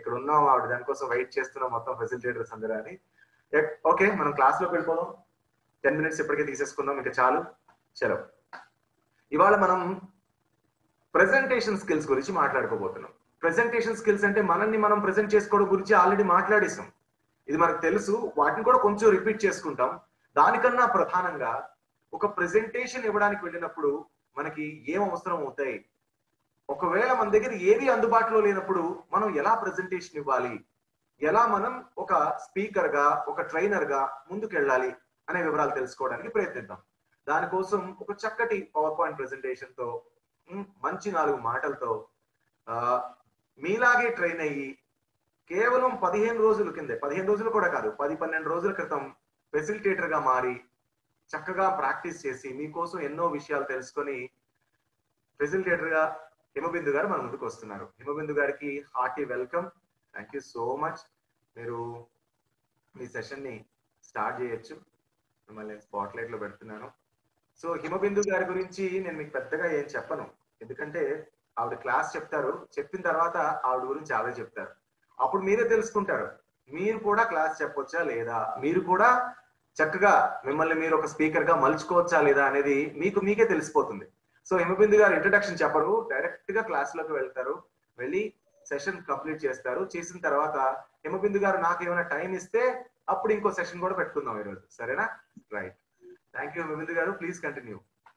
ఇక్కడ ఉన్నాం ఆవిడ దానికోసం వెయిట్ చేస్తున్నాం మొత్తం ఫెసిలిటేటర్స్ అందరూ అని ఓకే మనం క్లాస్ లోకి వెళ్ళిపోదాం టెన్ మినిట్స్ ఇప్పటికే తీసేసుకుందాం ఇంకా చాలు చలో ఇవాళ మనం ప్రెజెంటేషన్ స్కిల్స్ గురించి మాట్లాడుకోబోతున్నాం ప్రెజెంటేషన్ స్కిల్స్ అంటే మనల్ని మనం ప్రెజెంట్ చేసుకోవడం గురించి ఆల్రెడీ మాట్లాడేసాం ఇది మనకు తెలుసు వాటిని కూడా కొంచెం రిపీట్ చేసుకుంటాం దానికన్నా ప్రధానంగా ఒక ప్రెజెంటేషన్ ఇవ్వడానికి వెళ్ళినప్పుడు మనకి ఏం అవసరం అవుతాయి ఒకవేళ మన దగ్గర ఏది అందుబాటులో లేనప్పుడు మనం ఎలా ప్రెజెంటేషన్ ఇవ్వాలి ఎలా మనం ఒక స్పీకర్ గా ఒక ట్రైనర్ గా ముందుకు వెళ్ళాలి అనే వివరాలు తెలుసుకోవడానికి ప్రయత్నిద్దాం దానికోసం ఒక చక్కటి పవర్ పాయింట్ ప్రెజెంటేషన్ తో ఉమ్, మంచి నాలుగు మాటలతో ఆ, మీలాగే ట్రైన్ అయ్యి కేవలం పదిహేను రోజుల కిందే పదిహేను రోజులు కూడా కాదు పది పన్నెండు రోజుల క్రితం ఫెసిలిటేటర్ గా మారి చక్కగా ప్రాక్టీస్ చేసి మీకోసం ఎన్నో విషయాలు తెలుసుకొని ఫెసిలిటేటర్ గా హిమబిందు గారు మన ముందుకు వస్తున్నారు హిమబిందు గారికి hearty welcome thank you so much మీరు మీ సెషన్ ని స్టార్ట్ చేయొచ్చు మిమ్మల్ని స్పాట్ లైట్ లో పెడుతున్నాను సో హిమబిందు గారి గురించి నేను మీకు పెద్దగా ఏం చెప్పను ఎందుకంటే ఆవిడ క్లాస్ చెప్తారు చెప్పిన తర్వాత ఆవిడ గురించి ఆవిడ చెప్తారు అప్పుడు మీరే తెలుసుకుంటారు మీరు కూడా క్లాస్ చెప్పొచ్చా లేదా మీరు కూడా చక్కగా మిమ్మల్ని మీరు ఒక స్పీకర్ గా మలుచుకోవచ్చా లేదా అనేది మీకు మీకే తెలిసిపోతుంది సో హిమబిందు గారు ఇంట్రడక్షన్ చెప్పరు డైరెక్ట్ గా క్లాస్ లోకి వెళ్తారు వెళ్ళి సెషన్ కంప్లీట్ చేస్తారు చేసిన తర్వాత హిమబిందు గారు నాకు ఏమైనా టైం ఇస్తే అప్పుడు ఇంకో సెషన్ కూడా పెట్టుకుందాం ఈరోజు సరేనా రైట్ థ్యాంక్ యూ హిమబిందు గారు please continue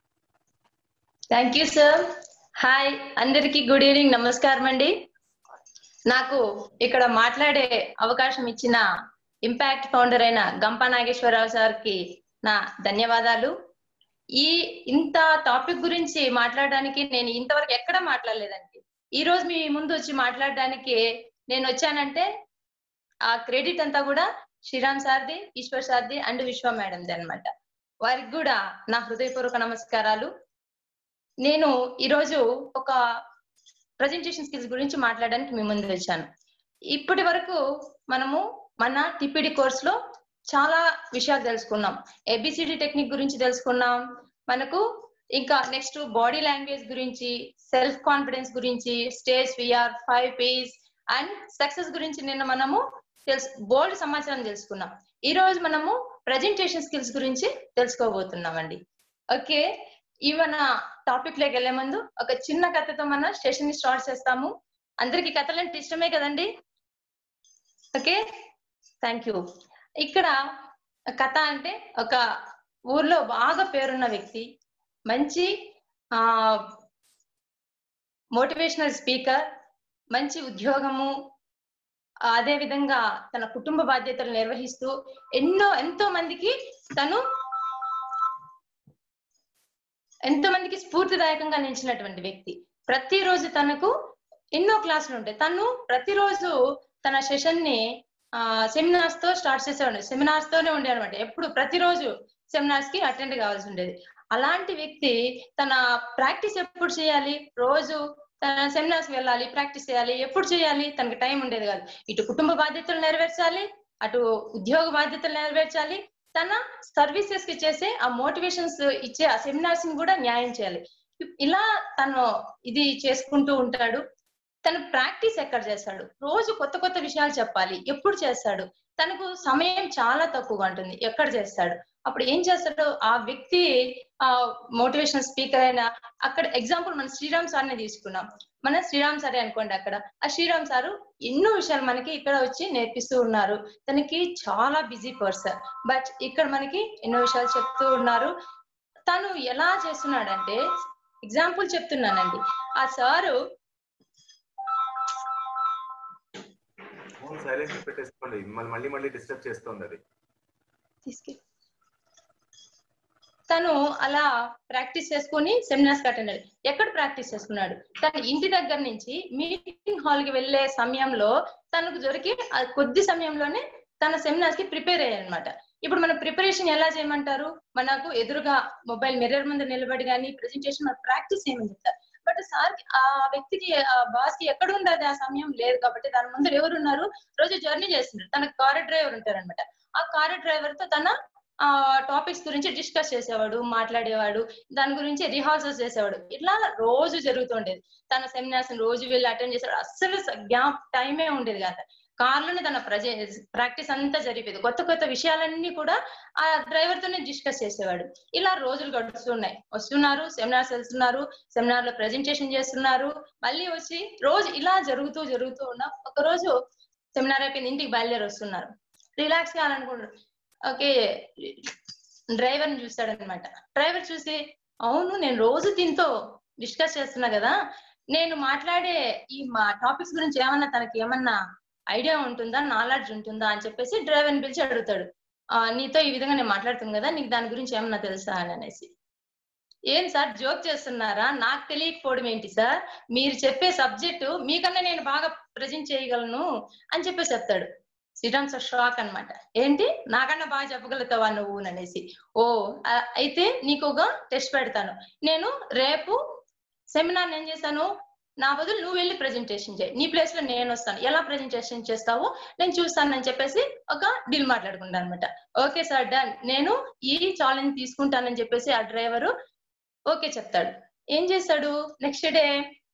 thank you sir hi అందరికి గుడ్ ఈవినింగ్ నమస్కారం అండి నాకు ఇక్కడ మాట్లాడే అవకాశం ఇచ్చిన ఇంపాక్ట్ ఫౌండర్ అయిన గంపా నాగేశ్వరరావు సార్కి నా ధన్యవాదాలు ఈ ఇంత టాపిక్ గురించి మాట్లాడడానికి నేను ఇంతవరకు ఎక్కడ మాట్లాడలేదండి ఈ రోజు మీ ముందు వచ్చి మాట్లాడడానికి నేను వచ్చానంటే ఆ క్రెడిట్ అంతా కూడా శ్రీరామ్ సార్ది ఈశ్వర్ సార్ది అండ్ విశ్వ మేడంది అన్నమాట వారికి కూడా నా హృదయపూర్వక నమస్కారాలు నేను ఈరోజు ఒక ప్రజెంటేషన్ స్కిల్స్ గురించి మాట్లాడడానికి మీ ముందు వచ్చాను ఇప్పటి వరకు మనము మన టిపిడి కోర్స్ లో చాలా విషయాలు తెలుసుకున్నాం ఏబిసిడి టెక్నిక్ గురించి తెలుసుకున్నాం మనకు ఇంకా నెక్స్ట్ బాడీ లాంగ్వేజ్ గురించి సెల్ఫ్ కాన్ఫిడెన్స్ గురించి స్టేజ్ విఆర్ ఫైవ్ పీస్ అండ్ సక్సెస్ గురించి నిన్న మనము తెలుసు బోల్డ్ సమాచారం తెలుసుకున్నాం ఈ రోజు మనము ప్రజెంటేషన్ స్కిల్స్ గురించి తెలుసుకోబోతున్నామండి ఓకే ఈ మన టాపిక్ లోకి వెళ్లే ముందు ఒక చిన్న కథతో మన సెషన్ ని స్టార్ట్ చేస్తాము అందరికి కథలంటే ఇష్టమే కదండి ఓకే థ్యాంక్ యూ ఇక్కడ కథ అంటే ఒక ఊర్లో బాగా పేరున్న వ్యక్తి మంచి ఆ మోటివేషనల్ స్పీకర్ మంచి ఉద్యోగము అదే విధంగా తన కుటుంబ బాధ్యతలు నిర్వహిస్తూ ఎన్నో ఎంతో మందికి తను ఎంతో మందికి స్ఫూర్తిదాయకంగా నిలిచినటువంటి వ్యక్తి ప్రతిరోజు తనకు ఎన్నో క్లాసులు ఉంటాయి తను ప్రతిరోజు తన సెషన్ ని ఆ సెమినార్స్ తో స్టార్ట్ చేసేవాడు సెమినార్స్ తోనే ఉండే అనమాట ఎప్పుడు ప్రతిరోజు సెమినార్స్ కి అటెండ్ కావాల్సి ఉండేది అలాంటి వ్యక్తి తన ప్రాక్టీస్ ఎప్పుడు చేయాలి రోజు తన సెమినార్స్ వెళ్ళాలి ప్రాక్టీస్ చేయాలి ఎప్పుడు చేయాలి తనకి టైం ఉండేది కాదు ఇటు కుటుంబ బాధ్యతలు నెరవేర్చాలి అటు ఉద్యోగ బాధ్యతలు నెరవేర్చాలి తన సర్వీసెస్ కి చేసే ఆ మోటివేషన్స్ ఇచ్చే ఆ సెమినార్స్ ని కూడా న్యాయం చేయాలి ఇలా తను ఇది చేసుకుంటూ ఉంటాడు తను ప్రాక్టీస్ ఎక్కడ చేస్తాడు రోజు కొత్త కొత్త విషయాలు చెప్పాలి ఎప్పుడు చేస్తాడు తనకు సమయం చాలా తక్కువగా ఉంటుంది ఎక్కడ చేస్తాడు అప్పుడు ఏం చేస్తాడు ఆ వ్యక్తి ఆ మోటివేషనల్ స్పీకర్ అయిన అక్కడ ఎగ్జాంపుల్ మన శ్రీరామ్ సార్ని తీసుకున్నాం మన శ్రీరామ్ సారే అనుకోండి అక్కడ ఆ శ్రీరామ్ సారు ఎన్నో విషయాలు మనకి ఇక్కడ వచ్చి నేర్పిస్తూ ఉన్నారు తనకి చాలా బిజీ పర్సన్ బట్ ఇక్కడ మనకి ఎన్నో విషయాలు చెప్తూ ఉన్నారు తను ఎలా చేస్తున్నాడంటే ఎగ్జాంపుల్ చెప్తున్నానండి ఆ సారు ఫోన్ సైలెంట్ పెట్టేసుకోండి మిమ్మల్ని మళ్ళీ మళ్ళీ డిస్టర్బ్ చేస్తుంది అది తీసుకెళ్ళి తను అలా ప్రాక్టీస్ చేసుకుని సెమినార్స్ అటెండ్ అయ్యాడు ఎక్కడ ప్రాక్టీస్ చేసుకున్నాడు తన ఇంటి దగ్గర నుంచి మీటింగ్ హాల్ కి వెళ్లే సమయంలో తనకు దొరికి ఆ కొద్ది సమయంలోనే తన సెమినార్స్ కి ప్రిపేర్ అయ్యాడు అనమాట ఇప్పుడు మన ప్రిపరేషన్ ఎలా చేయమంటారు మనకు ఎదురుగా మొబైల్ మిర్రర్ ముందు నిలబడి కానీ ప్రెజెంటేషన్ మన ప్రాక్టీస్ చేయమని చెప్తారు బట్ సార్ ఆ వ్యక్తికి ఆ బాస్ కి ఎక్కడ ఉండదు ఆ సమయం లేదు కాబట్టి దాని ముందు ఎవరు ఉన్నారు రోజు జర్నీ చేస్తున్నారు తన కార్ డ్రైవర్ ఉంటారు అనమాట ఆ కార్ డ్రైవర్ తో తన ఆ టాపిక్స్ గురించి డిస్కస్ చేసేవాడు మాట్లాడేవాడు దాని గురించి రిహార్సల్స్ చేసేవాడు ఇట్లా రోజు జరుగుతుండేది తన సెమినార్స్ రోజు వెళ్ళి అటెండ్ చేసేవాడు అస్సలు గ్యాప్ టైమే ఉండేది కాదు కార్లోనే తన ప్రజ ప్రాక్టీస్ అంతా జరిపేది కొత్త కొత్త విషయాలన్నీ కూడా ఆ డ్రైవర్ తోనే డిస్కస్ చేసేవాడు ఇలా రోజులు గడుస్తున్నాయి వస్తున్నారు సెమినార్స్ వెళ్తున్నారు సెమినార్ లో ప్రెజెంటేషన్ చేస్తున్నారు మళ్ళీ వచ్చి రోజు ఇలా జరుగుతూ జరుగుతూ ఉన్న ఒక రోజు సెమినార్ అయిపోయింది ఇంటికి బయలుదేరి వస్తున్నారు రిలాక్స్ కావాలనుకుంటారు ఓకే డ్రైవర్ ని చూస్తాడు అనమాట డ్రైవర్ చూసి అవును నేను రోజు దీంతో డిస్కస్ చేస్తున్నా కదా నేను మాట్లాడే ఈ మా టాపిక్స్ గురించి ఏమన్నా తనకి ఏమన్నా ఐడియా ఉంటుందా నాలెడ్జ్ ఉంటుందా అని చెప్పేసి డ్రైవర్ని పిలిచి అడుగుతాడు ఆ నీతో ఈ విధంగా నేను మాట్లాడుతుంది కదా నీకు దాని గురించి ఏమన్నా తెలుసా అని అనేసి ఏం సార్ జోక్ చేస్తున్నారా నాకు తెలియకపోవడం ఏంటి సార్ మీరు చెప్పే సబ్జెక్టు మీకన్నా నేను బాగా ప్రజెంట్ చేయగలను అని చెప్పేసి చెప్తాడు శ్రీరామ్ సార్ షాక్ అనమాట ఏంటి నాకన్నా బాగా చెప్పగలుగుతావా నువ్వు అనేసి ఓ అయితే నీకు ఒక టెస్ట్ పెడతాను నేను రేపు సెమినార్ ఏం చేశాను నా బదులు నువ్వు వెళ్ళి ప్రెజెంటేషన్ చేయి నీ ప్లేస్ లో నేను వస్తాను ఎలా ప్రెజెంటేషన్ చేస్తావో నేను చూస్తానని చెప్పేసి ఒక డీల్ మాట్లాడుకుంటాను అనమాట ఓకే సార్ డన్ నేను ఈ ఛాలెంజ్ తీసుకుంటానని చెప్పేసి ఆ డ్రైవరు ఓకే చెప్తాడు ఏం చేస్తాడు నెక్స్ట్ డే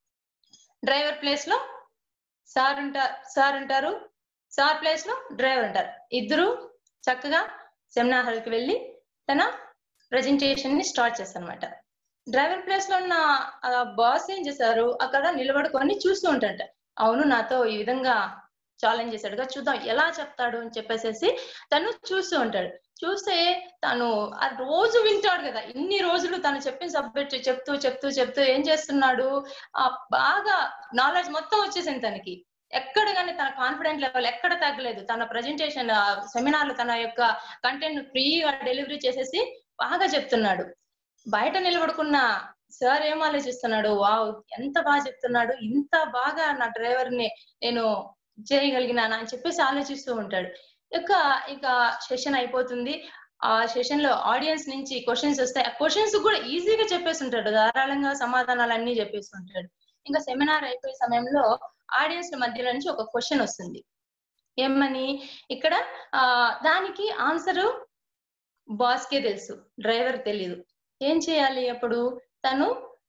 డ్రైవర్ ప్లేస్ లో సార్ ఉంటారు సార్ ఉంటారు సార్ ప్లేస్ లో డ్రైవర్ ఉంటారు ఇద్దరు చక్కగా సెమినార్ హాల్ కి వెళ్ళి తన ప్రెజెంటేషన్ ని స్టార్ట్ చేస్తారు అనమాట డ్రైవర్ ప్లేస్ లో ఉన్న బాస్ ఏం చేశారు అక్కడ నిలబడుకొని చూస్తూ ఉంటాడంట అవును నాతో ఈ విధంగా ఛాలెంజ్ చేశాడుగా చూద్దాం ఎలా చెప్తాడు అని చెప్పేసి తను చూస్తూ ఉంటాడు చూస్తే తను ఆ రోజు వింటాడు కదా ఇన్ని రోజులు తను చెప్పిన సబ్జెక్ట్ చెప్తూ చెప్తూ చెప్తూ ఏం చేస్తున్నాడు ఆ బాగా నాలెడ్జ్ మొత్తం వచ్చేసింది తనకి ఎక్కడ కానీ తన కాన్ఫిడెంట్ లెవెల్ ఎక్కడ తగ్గలేదు తన ప్రజెంటేషన్ సెమినార్ లో తన యొక్క కంటెంట్ ఫ్రీగా డెలివరీ చేసేసి బాగా చెప్తున్నాడు బయట నిలబడుకున్న సార్ ఏం ఆలోచిస్తున్నాడు వావ్ ఎంత బాగా చెప్తున్నాడు ఇంత బాగా నా డ్రైవర్ ని నేను చేయగలిగినానా అని చెప్పేసి ఆలోచిస్తూ ఉంటాడు ఇక ఇక సెషన్ అయిపోతుంది ఆ సెషన్ లో ఆడియన్స్ నుంచి క్వశ్చన్స్ వస్తాయి ఆ క్వశ్చన్స్ కూడా ఈజీగా చెప్పేసి ఉంటాడు ధారాళంగా సమాధానాలు అన్ని చెప్పేసి ఉంటాడు ఇంకా సెమినార్ అయిపోయే సమయంలో ఆడియన్స్ మధ్యలో నుంచి ఒక క్వశ్చన్ వస్తుంది ఏమని ఇక్కడ ఆ దానికి ఆన్సర్ బాస్ కే తెలుసు డ్రైవర్ తెలియదు ఏం చేయాలి అప్పుడు తను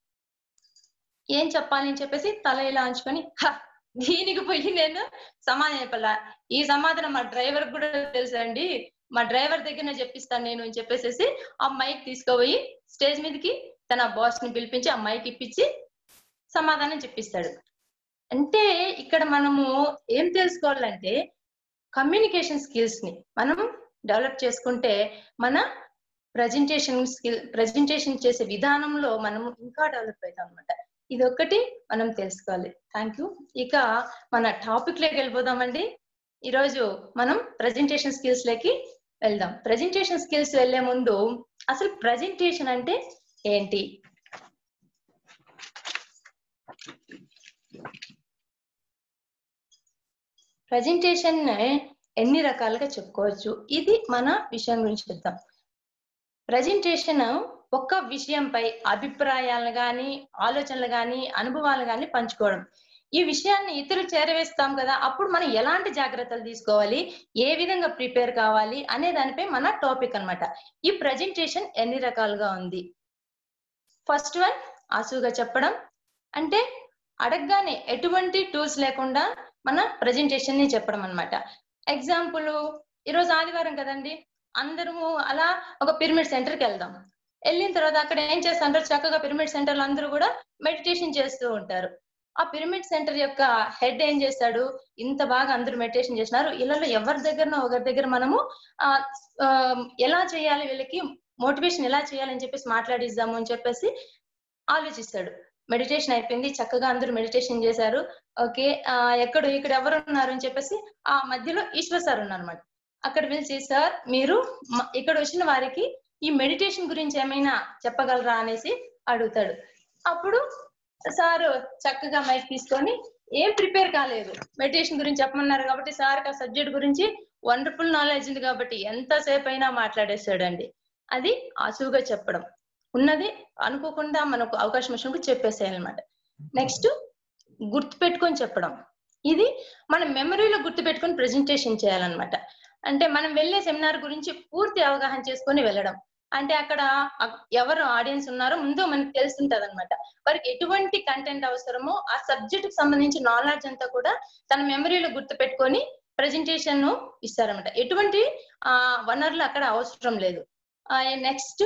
ఏం చెప్పాలి అని చెప్పేసి తల ఇలా అంచుకొని దీనికి పోయి నేను సమాధానం చెప్పాలా ఈ సమాధానం మా డ్రైవర్ కూడా తెలుసండి మా డ్రైవర్ దగ్గరనే చెప్పిస్తాను నేను అని చెప్పేసి ఆ మైక్ తీసుకుపోయి స్టేజ్ మీదకి తన బాస్ ని పిలిపించి ఆ మైక్ ఇప్పించి సమాధానం చెప్పిస్తాడు అంటే ఇక్కడ మనము ఏం తెలుసుకోవాలంటే కమ్యూనికేషన్ స్కిల్స్ ని మనం డెవలప్ చేసుకుంటే మన ప్రజెంటేషన్ స్కిల్ ప్రజెంటేషన్ చేసే విధానంలో మనం ఇంకా డెవలప్ అవుతాం అనమాట ఇది ఒక్కటి మనం తెలుసుకోవాలి థ్యాంక్ యూ ఇక మన టాపిక్ లోకి వెళ్ళిపోదామండి ఈరోజు మనం ప్రజెంటేషన్ స్కిల్స్ లోకి వెళ్దాం ప్రజెంటేషన్ స్కిల్స్ వెళ్లే ముందు అసలు ప్రజెంటేషన్ అంటే ఏంటి ప్రజెంటేషన్ ఎన్ని రకాలుగా చెప్పుకోవచ్చు ఇది మన విషయం గురించి చెప్తాం ప్రజెంటేషన్ ఒక్క విషయంపై అభిప్రాయాలను గాని ఆలోచనలు గాని అనుభవాలు గాని పంచుకోవడం ఈ విషయాన్ని ఇతరులు చేరవేస్తాం కదా అప్పుడు మనం ఎలాంటి జాగ్రత్తలు తీసుకోవాలి ఏ విధంగా ప్రిపేర్ కావాలి అనే దానిపై మన టాపిక్ అనమాట ఈ ప్రజెంటేషన్ ఎన్ని రకాలుగా ఉంది ఫస్ట్ వన్ ఆసుగా చెప్పడం అంటే అడగగానే ఎటువంటి టూల్స్ లేకుండా మన ప్రజెంటేషన్ ని చెప్పడం అనమాట ఎగ్జాంపుల్ ఈరోజు ఆదివారం కదండి అందరము అలా ఒక పిరమిడ్ సెంటర్ కి వెళ్దాం వెళ్ళిన తర్వాత అక్కడ ఏం చేస్తుంటారు చక్కగా పిరమిడ్ సెంటర్లు అందరూ కూడా మెడిటేషన్ చేస్తూ ఉంటారు ఆ పిరమిడ్ సెంటర్ యొక్క హెడ్ ఏం చేస్తాడు ఇంత బాగా అందరూ మెడిటేషన్ చేసినారు ఇళ్ళలో ఎవరి దగ్గరనో ఒకరి దగ్గర మనము ఆ ఎలా చేయాలి వీళ్ళకి మోటివేషన్ ఎలా చేయాలని చెప్పేసి మాట్లాడిద్దాము అని చెప్పేసి ఆలోచిస్తాడు మెడిటేషన్ అయిపోయింది చక్కగా అందరూ మెడిటేషన్ చేశారు ఓకే ఆ ఎక్కడ ఇక్కడ ఎవరు ఉన్నారు అని చెప్పేసి ఆ మధ్యలో ఈశ్వర్ సార్ ఉన్నారనమాట అక్కడ పిలిచి సార్ మీరు ఇక్కడ వచ్చిన వారికి ఈ మెడిటేషన్ గురించి ఏమైనా చెప్పగలరా అనేసి అడుగుతాడు అప్పుడు సార్ చక్కగా మైక్ తీసుకొని ఏం ప్రిపేర్ కాలేదు మెడిటేషన్ గురించి చెప్పమన్నారు కాబట్టి సార్ ఆ సబ్జెక్ట్ గురించి వండర్ఫుల్ నాలెడ్జ్ ఉంది కాబట్టి ఎంతసేపు అయినా మాట్లాడేస్తాడండి అది ఆసువుగా చెప్పడం ఉన్నది అనుకోకుండా మనకు అవకాశం వచ్చినప్పుడు చెప్పేసేయాలన్నమాట నెక్స్ట్ గుర్తు పెట్టుకొని చెప్పడం ఇది మన మెమరీలో గుర్తు పెట్టుకొని ప్రెజెంటేషన్ చేయాలన్నమాట అంటే మనం వెళ్ళే సెమినార్ గురించి పూర్తి అవగాహన చేసుకొని వెళ్ళడం అంటే అక్కడ అ- ఎవరు ఆడియన్స్ ఉన్నారో ముందు మనకి తెలుస్తుంటది అనమాట వారికి ఎటువంటి కంటెంట్ అవసరమో ఆ సబ్జెక్ట్ కి సంబంధించి నాలెడ్జ్ అంతా కూడా తన మెమరీలో గుర్తు పెట్టుకొని ప్రెజెంటేషన్ ఇస్తారనమాట ఎటువంటి ఆ వనరులు అక్కడ అవసరం లేదు నెక్స్ట్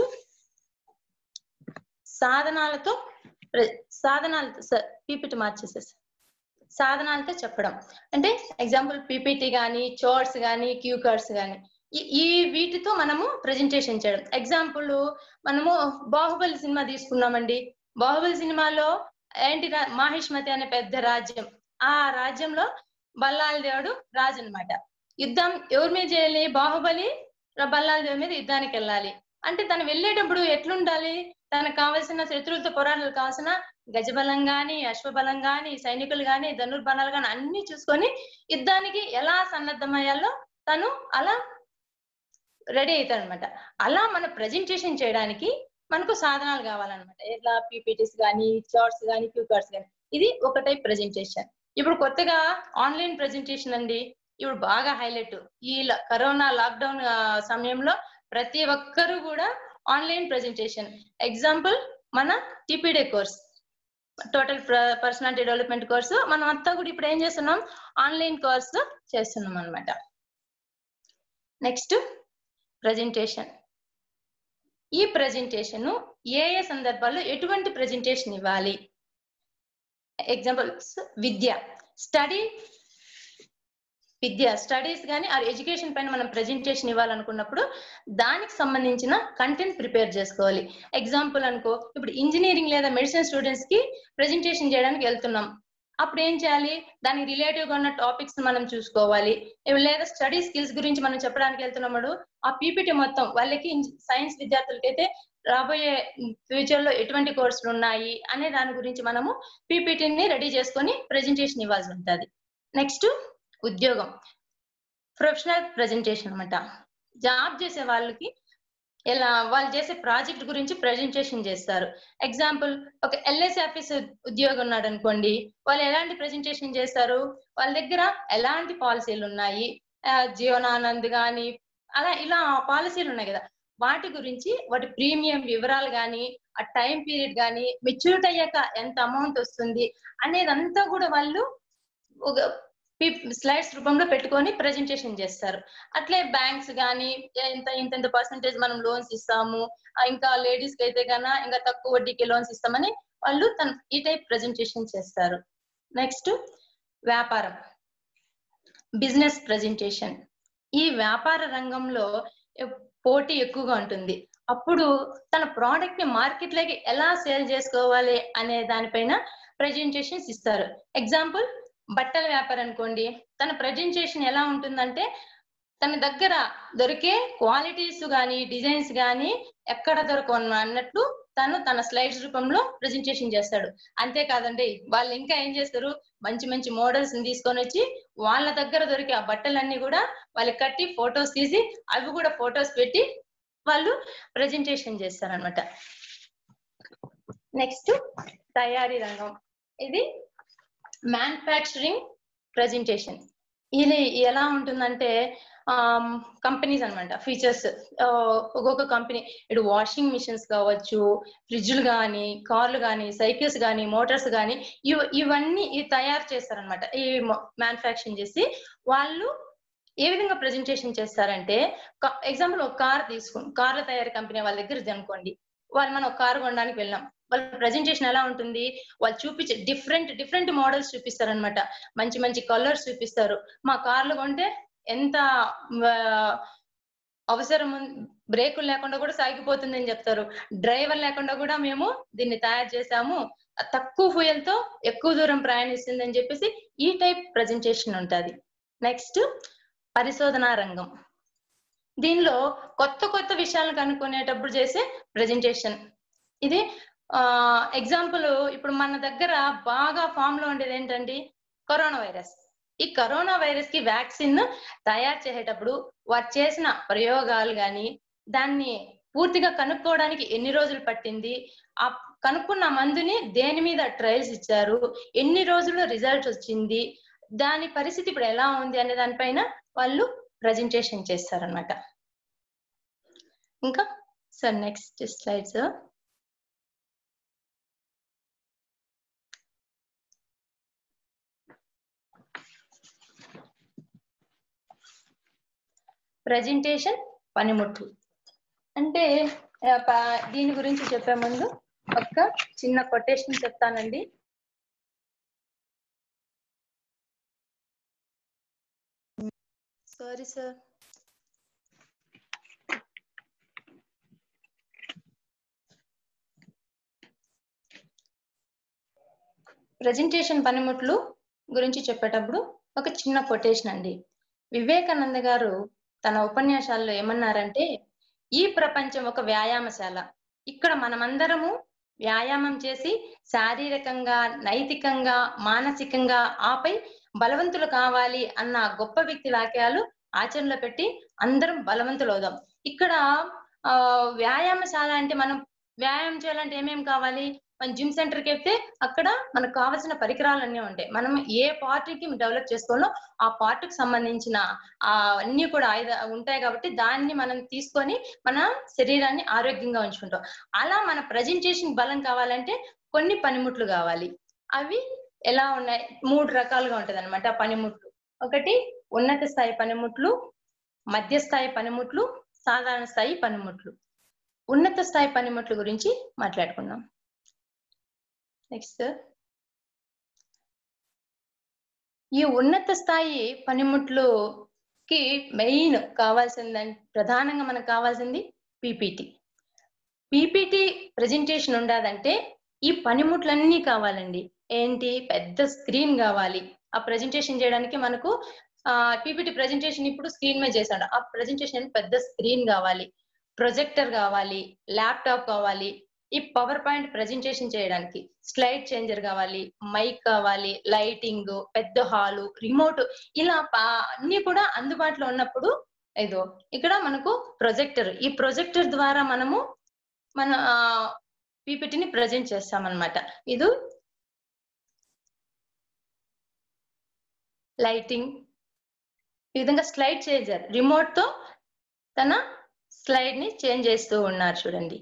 సాధనాలతో ప్ర- సాధనాలతో సార్ పీపీటీ మార్చేసేసి సాధనాలతో చెప్పడం అంటే ఎగ్జాంపుల్ పీపీటీ కానీ చోర్స్ కానీ క్యూ కార్డ్స్ కానీ ఈ వీటితో మనము ప్రెజెంటేషన్ చేయడం ఎగ్జాంపుల్ మనము బాహుబలి సినిమా తీసుకున్నామండి బాహుబలి సినిమాలో ఏంటి రా- మాహిష్మతి అనే పెద్ద రాజ్యం ఆ రాజ్యంలో బల్లాల దేవుడు రాజు అన్నమాట యుద్ధం ఎవరి మీద చేయాలి బాహుబలి ర- బల్లాల దేవుడి మీద యుద్ధానికి వెళ్ళాలి అంటే తను వెళ్ళేటప్పుడు ఎట్లుండాలి తనకు కావాల్సిన శత్రువులతో పోరాటాలు కావాల్సిన గజబలం గాని అశ్వబలం గాని సైనికులు గాని ధనుర్బలాలు గాని అన్ని చూసుకొని యుద్ధానికి ఎలా సన్నద్ధమయ్యాలో తను అలా రెడీ అవుతాడు అనమాట అలా మన ప్రజెంటేషన్ చేయడానికి మనకు సాధనాలు కావాలన్నమాట ఎట్లా పీపీటీస్ కానీ చార్ట్స్ కానీ క్యూ కార్డ్స్ కానీ ఇది ఒక టైప్ ప్రజెంటేషన్ ఇప్పుడు కొత్తగా ఆన్లైన్ ప్రజెంటేషన్ అండి ఇప్పుడు బాగా హైలైట్ ఈ ల- కరోనా లాక్డౌన్ ఆ, సమయంలో ప్రతి ఒక్కరూ కూడా ఆన్లైన్ ప్రజెంటేషన్ ఎగ్జాంపుల్ మన టిపిడే course total personality development course మనం అంతా కూడా ఇప్పుడు ఏం చేస్తున్నాం ఆన్లైన్ కోర్సు చేస్తున్నాం అన్నమాట నెక్స్ట్ ప్రజెంటేషన్ ఈ ప్రజెంటేషన్ ఏ ఏ సందర్భాల్లో ఎటువంటి ప్రజెంటేషన్ ఇవ్వాలి ఎగ్జాంపుల్స్ విద్య స్టడీ విద్య స్టడీస్ కానీ ఆ ఎడ్యుకేషన్ పైన మనం ప్రజెంటేషన్ ఇవ్వాలనుకున్నప్పుడు దానికి సంబంధించిన కంటెంట్ ప్రిపేర్ చేసుకోవాలి ఎగ్జాంపుల్ అనుకో ఇప్పుడు ఇంజనీరింగ్ లేదా మెడిసిన్ స్టూడెంట్స్ కి ప్రజెంటేషన్ చేయడానికి వెళ్తున్నాం అప్పుడు ఏం చేయాలి దానికి రిలేటివ్ గా ఉన్న టాపిక్స్ మనం చూసుకోవాలి ఇవి లేదా స్టడీ స్కిల్స్ గురించి మనం చెప్పడానికి వెళ్తున్నప్పుడు ఆ పీపీటీ మొత్తం వాళ్ళకి సైన్స్ విద్యార్థులకైతే రాబోయే ఫ్యూచర్ లో ఎటువంటి కోర్సులు ఉన్నాయి అనే దాని గురించి మనము పీపీటీని రెడీ చేసుకొని ప్రజెంటేషన్ ఇవ్వాల్సి ఉంటుంది నెక్స్ట్ ఉద్యోగం ప్రొఫెషనల్ ప్రజెంటేషన్ అన్నమాట జాబ్ చేసే వాళ్ళకి ఎలా వాళ్ళు చేసే ప్రాజెక్ట్ గురించి ప్రజెంటేషన్ చేస్తారు ఎగ్జాంపుల్ ఒక ఎల్ఐసి ఆఫీస్ ఉద్యోగం ఉన్నాడు అనుకోండి వాళ్ళు ఎలాంటి ప్రజెంటేషన్ చేస్తారు వాళ్ళ దగ్గర ఎలాంటి పాలసీలు ఉన్నాయి ఆ, జీవనానంద్ కానీ అలా ఇలా పాలసీలు ఉన్నాయి కదా వాటి గురించి వాటి ప్రీమియం వివరాలు కానీ ఆ టైం పీరియడ్ కానీ మెచ్యూరిటీ అయ్యాక ఎంత అమౌంట్ వస్తుంది అనేదంతా కూడా వాళ్ళు ఒక స్లైడ్స్ రూపంలో పెట్టుకొని ప్రజెంటేషన్ చేస్తారు అట్లే బ్యాంక్స్ కానీ ఇంత ఇంత పర్సంటేజ్ మనం లోన్స్ ఇస్తాము ఆ, ఇంకా లేడీస్ కి అయితే కన్నా ఇంకా తక్కువ వడ్డీకి లోన్స్ ఇస్తామని వాళ్ళు తన ఈ టైప్ ప్రజెంటేషన్ చేస్తారు నెక్స్ట్ వ్యాపారం బిజినెస్ ప్రజెంటేషన్ ఈ వ్యాపార రంగంలో ఎ- పోటీ ఎక్కువగా ఉంటుంది అప్పుడు తన ప్రోడక్ట్ ని మార్కెట్ లోకి ఎలా సేల్ చేసుకోవాలి అనే దానిపైన ప్రజెంటేషన్స్ ఇస్తారు ఎగ్జాంపుల్ బట్టల వ్యాపారం అనుకోండి తన ప్రజెంటేషన్ ఎలా ఉంటుందంటే తన దగ్గర దొరికే క్వాలిటీస్ కానీ డిజైన్స్ కానీ ఎక్కడ దొరకను అన్నట్లు తను తన స్లైడ్స్ రూపంలో ప్రజెంటేషన్ చేస్తాడు అంతేకాదండి వాళ్ళు ఇంకా ఏం చేస్తారు మంచి మంచి మోడల్స్ తీసుకొని వచ్చి వాళ్ళ దగ్గర దొరికే ఆ బట్టలన్నీ కూడా వాళ్ళకి కట్టి ఫొటోస్ తీసి అవి కూడా ఫొటోస్ పెట్టి వాళ్ళు ప్రజెంటేషన్ చేస్తారనమాట నెక్స్ట్ తయారీ రంగం ఇది మ్యానుఫ్యాక్చరింగ్ ప్రజెంటేషన్ ఇది ఎలా ఉంటుందంటే కంపెనీస్ అన్నమాట ఫీచర్స్ ఒక్కొక్క కంపెనీ ఇటు వాషింగ్ మిషన్స్ కావచ్చు ఫ్రిడ్జ్లు కానీ కార్లు కానీ సైకిల్స్ కానీ మోటార్స్ కానీ ఇవ ఇవన్నీ ఇవి తయారు చేస్తారనమాట ఈ మ్యానుఫ్యాక్చరింగ్ చేసి వాళ్ళు ఏ విధంగా ప్రజెంటేషన్ చేస్తారంటే ఎగ్జాంపుల్ ఒక కార్ తీసుకుని కార్ల తయారీ కంపెనీ వాళ్ళ దగ్గర ఇది అనుకోండి వాళ్ళు మనం ఒక కారు కొనడానికి వెళ్ళాం వాళ్ళ ప్రజెంటేషన్ ఎలా ఉంటుంది వాళ్ళు చూపించే డిఫరెంట్ డిఫరెంట్ మోడల్స్ చూపిస్తారనమాట మంచి మంచి కలర్స్ చూపిస్తారు మా కార్లు కొంటే ఎంత ఆ, అవసరం బ్రేకులు లేకుండా కూడా సాగిపోతుంది అని చెప్తారు డ్రైవర్ లేకుండా కూడా మేము దీన్ని తయారు చేసాము తక్కువ fuel తో ఎక్కువ దూరం ప్రయాణిస్తుంది అని చెప్పేసి ఈ టైప్ ప్రజెంటేషన్ ఉంటది నెక్స్ట్ పరిశోధనా రంగం దీనిలో కొత్త కొత్త విషయాలను కనుక్కునేటప్పుడు చేసే ప్రజెంటేషన్ ఇది ఎగ్జాంపుల్ ఇప్పుడు మన దగ్గర బాగా ఫామ్ లో ఉండేది ఏంటండి కరోనా వైరస్ ఈ కరోనా వైరస్ కి వ్యాక్సిన్ తయారు చేసేటప్పుడు వారు చేసిన ప్రయోగాలు కానీ దాన్ని పూర్తిగా కనుక్కోవడానికి ఎన్ని రోజులు పట్టింది ఆ కనుక్కున్న మందుని దేని మీద ట్రయల్స్ ఇచ్చారు ఎన్ని రోజుల్లో రిజల్ట్ వచ్చింది దాని పరిస్థితి ఇప్పుడు ఎలా ఉంది అనే దానిపైన వాళ్ళు ప్రజెంటేషన్ చేస్తారనమాట ఇంకా సార్ నెక్స్ట్ స్లైడ్స్ ప్రజెంటేషన్ పనిముట్లు అంటే ఆ, ప- దీని గురించి చెప్పే ముందు ఒక చిన్న కొటేషన్ చెప్తానండి సారీ సార్ ప్రజెంటేషన్ పనిముట్లు గురించి చెప్పేటప్పుడు ఒక చిన్న కొటేషన్ అండి వివేకానంద గారు తన ఉపన్యాసాల్లో ఏమన్నారంటే ఈ ప్రపంచం ఒక వ్యాయామశాల ఇక్కడ మనమందరము వ్యాయామం చేసి శారీరకంగా నైతికంగా మానసికంగా ఆపై బలవంతులు కావాలి అన్న గొప్ప వ్యక్తి వాక్యాలు ఆచరణలో పెట్టి అందరం బలవంతులు అవుదాం ఇక్కడ ఆ వ్యాయామశాల అంటే మనం వ్యాయామం చేయాలంటే ఏమేం కావాలి మన జిమ్ సెంటర్ కి వెళ్తే అక్కడ మనకు కావాల్సిన పరికరాలన్నీ ఉంటాయి మనం ఏ పార్ట్ కి డెవలప్ చేసుకోవాలో ఆ పార్ట్ కి సంబంధించిన ఆ అన్ని కూడా ఆయుధ ఉంటాయి కాబట్టి దాన్ని మనం తీసుకొని మన శరీరాన్ని ఆరోగ్యంగా ఉంచుకుంటాం అలా మన ప్రజెంటేషన్ బలం కావాలంటే కొన్ని పనిముట్లు కావాలి అవి ఎలా ఉన్నాయి మూడు రకాలుగా ఉంటది అనమాట పనిముట్లు ఒకటి ఉన్నత స్థాయి పనిముట్లు మధ్య స్థాయి పనిముట్లు సాధారణ స్థాయి పనిముట్లు ఉన్నత స్థాయి పనిముట్ల గురించి మాట్లాడుకుందాం నెక్స్ట్ ఈ ఉన్నత స్థాయి పనిముట్లుకి మెయిన్ కావాల్సింది ప్రధానంగా మనకు కావాల్సింది పీపీటీ పీపీటీ ప్రజెంటేషన్ ఉండదంటే ఈ పనిముట్లన్నీ కావాలండి ఏంటి పెద్ద స్క్రీన్ కావాలి ఆ ప్రజెంటేషన్ చేయడానికి మనకు ఆ పీపీటీ ప్రజెంటేషన్ ఇప్పుడు స్క్రీన్ మీద చేశాడు ఆ ప్రజెంటేషన్ పెద్ద స్క్రీన్ కావాలి ప్రొజెక్టర్ కావాలి ల్యాప్టాప్ కావాలి ఈ పవర్ పాయింట్ ప్రజెంటేషన్ చేయడానికి స్లైడ్ చేంజర్ కావాలి మైక్ కావాలి లైటింగ్ పెద్ద హాలు రిమోట్ ఇలా పా- అన్ని కూడా అందుబాటులో ఉన్నప్పుడు ఇదో ఇక్కడ మనకు ప్రొజెక్టర్ ఈ ప్రొజెక్టర్ ద్వారా మనము మన పీపీటీని ప్రజెంట్ చేస్తామన్నమాట ఇది లైటింగ్ ఈ విధంగా స్లైడ్ చేంజర్ రిమోట్ తో తన స్లైడ్ ని చేంజ్ చేస్తూ ఉన్నారు చూడండి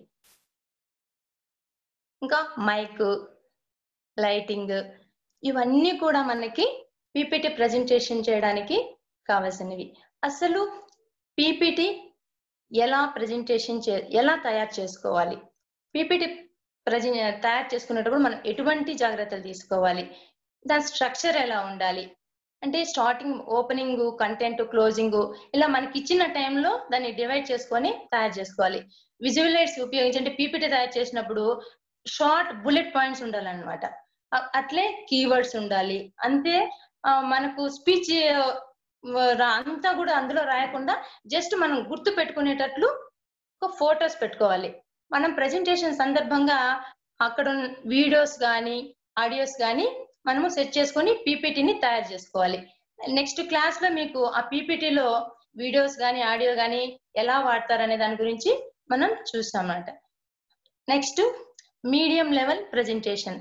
ఇంకా మైక్ లైటింగ్ ఇవన్నీ కూడా మనకి పీపీటీ ప్రజెంటేషన్ చేయడానికి కావాల్సినవి అసలు పీపీటీ ఎలా ప్రజెంటేషన్ చే ఎలా తయారు చేసుకోవాలి పీపీటీ ప్రజె తయారు చేసుకునేటప్పుడు మనం ఎటువంటి జాగ్రత్తలు తీసుకోవాలి దాని స్ట్రక్చర్ ఎలా ఉండాలి అంటే స్టార్టింగ్ ఓపెనింగ్ కంటెంట్ క్లోజింగ్ ఇలా మనకి ఇచ్చిన టైంలో దాన్ని డివైడ్ చేసుకొని తయారు చేసుకోవాలి విజువలైట్స్ ఉపయోగించి అంటే పీపీటీ తయారు చేసినప్పుడు షార్ట్ బుల్లెట్ పాయింట్స్ ఉండాలన్నమాట అ- అట్లే కీవర్డ్స్ ఉండాలి అంతే ఆ, మనకు స్పీచ్ అంతా కూడా అందులో రాయకుండా జస్ట్ మనం గుర్తు పెట్టుకునేటట్లు ఒక ఫొటోస్ పెట్టుకోవాలి మనం ప్రెజెంటేషన్ సందర్భంగా అక్కడ వీడియోస్ కానీ ఆడియోస్ కానీ మనము సెట్ చేసుకొని పీపీటీని తయారు చేసుకోవాలి నెక్స్ట్ క్లాస్ లో మీకు ఆ పీపీటీలో వీడియోస్ కానీ ఆడియో కానీ ఎలా వాడతారనే దాని గురించి మనం చూస్తాం అన్నమాట నెక్స్ట్ మీడియం లెవెల్ ప్రజెంటేషన్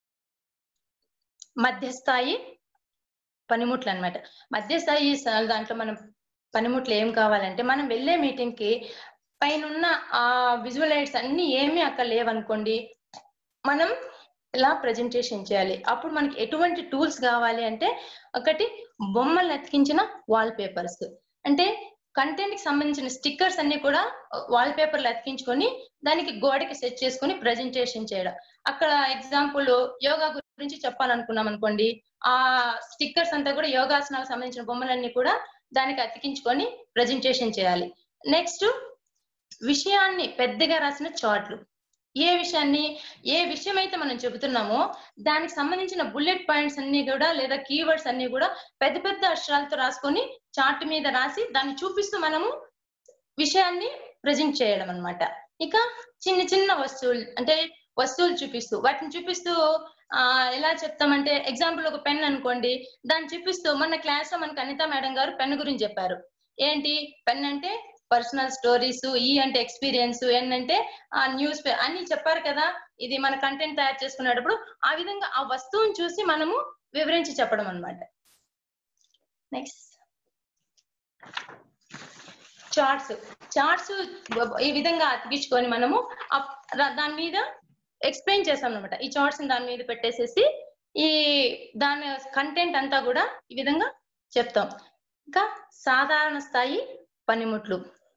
మధ్యస్థాయి పనిముట్లు అన్నమాట మధ్యస్థాయి స- దాంట్లో మనం పనిముట్లు ఏం కావాలంటే మనం వెళ్ళే మీటింగ్ కి పైన ఆ విజువలైట్స్ అన్ని ఏమీ అక్కడ లేవనుకోండి మనం ఇలా ప్రజెంటేషన్ చేయాలి అప్పుడు మనకి ఎటువంటి టూల్స్ కావాలి అంటే ఒకటి బొమ్మలు అతికించిన వాల్ పేపర్స్ అంటే కంటెంట్ కి సంబంధించిన స్టిక్కర్స్ అన్ని కూడా వాల్ పేపర్లు అతికించుకొని దానికి గోడకి సెట్ చేసుకొని ప్రజెంటేషన్ చేయడం అక్కడ ఎగ్జాంపుల్ యోగా గురించి చెప్పాలనుకున్నాం అనుకోండి ఆ స్టిక్కర్స్ అంతా కూడా యోగాసనాలకు సంబంధించిన బొమ్మలన్నీ కూడా దానికి అతికించుకొని ప్రజెంటేషన్ చేయాలి నెక్స్ట్ విషయాన్ని పెద్దగా రాసిన చార్ట్లు ఏ విషయాన్ని ఏ విషయం అయితే మనం చెబుతున్నామో దానికి సంబంధించిన బుల్లెట్ పాయింట్స్ అన్ని కూడా లేదా కీవర్డ్స్ అన్ని కూడా పెద్ద పెద్ద అక్షరాలతో రాసుకొని చార్ట్ మీద రాసి దాన్ని చూపిస్తూ మనము విషయాన్ని ప్రజెంట్ చేయడం అన్నమాట ఇక చిన్న చిన్న వస్తువులు అంటే వస్తువులు చూపిస్తూ వాటిని చూపిస్తూ ఆ ఎలా చెప్తామంటే ఎగ్జాంపుల్ ఒక పెన్ అనుకోండి దాన్ని చూపిస్తూ మొన్న క్లాస్ లో మనకు అనిత మేడం గారు పెన్ గురించి చెప్పారు ఏంటి పెన్ అంటే పర్సనల్ స్టోరీస్ ఈ అంటే ఎక్స్పీరియన్స్ ఎన్ అంటే ఆ న్యూస్ అన్ని చెప్పారు కదా ఇది మన కంటెంట్ తయారు చేసుకునేటప్పుడు ఆ విధంగా ఆ వస్తువుని చూసి మనము వివరించి చెప్పడం అన్నమాట నెక్స్ట్ చార్ట్స్ చార్ట్స్ ఈ విధంగా అతికించుకొని మనము ఆ- దా- దాని మీద ఎక్స్ప్లెయిన్ చేస్తాం అనమాట ఈ చార్ట్స్ దాని మీద పెట్టేసేసి ఈ దాని కంటెంట్ అంతా కూడా ఈ విధంగా చెప్తాం ఇంకా సాధారణ స్థాయి పనిముట్లు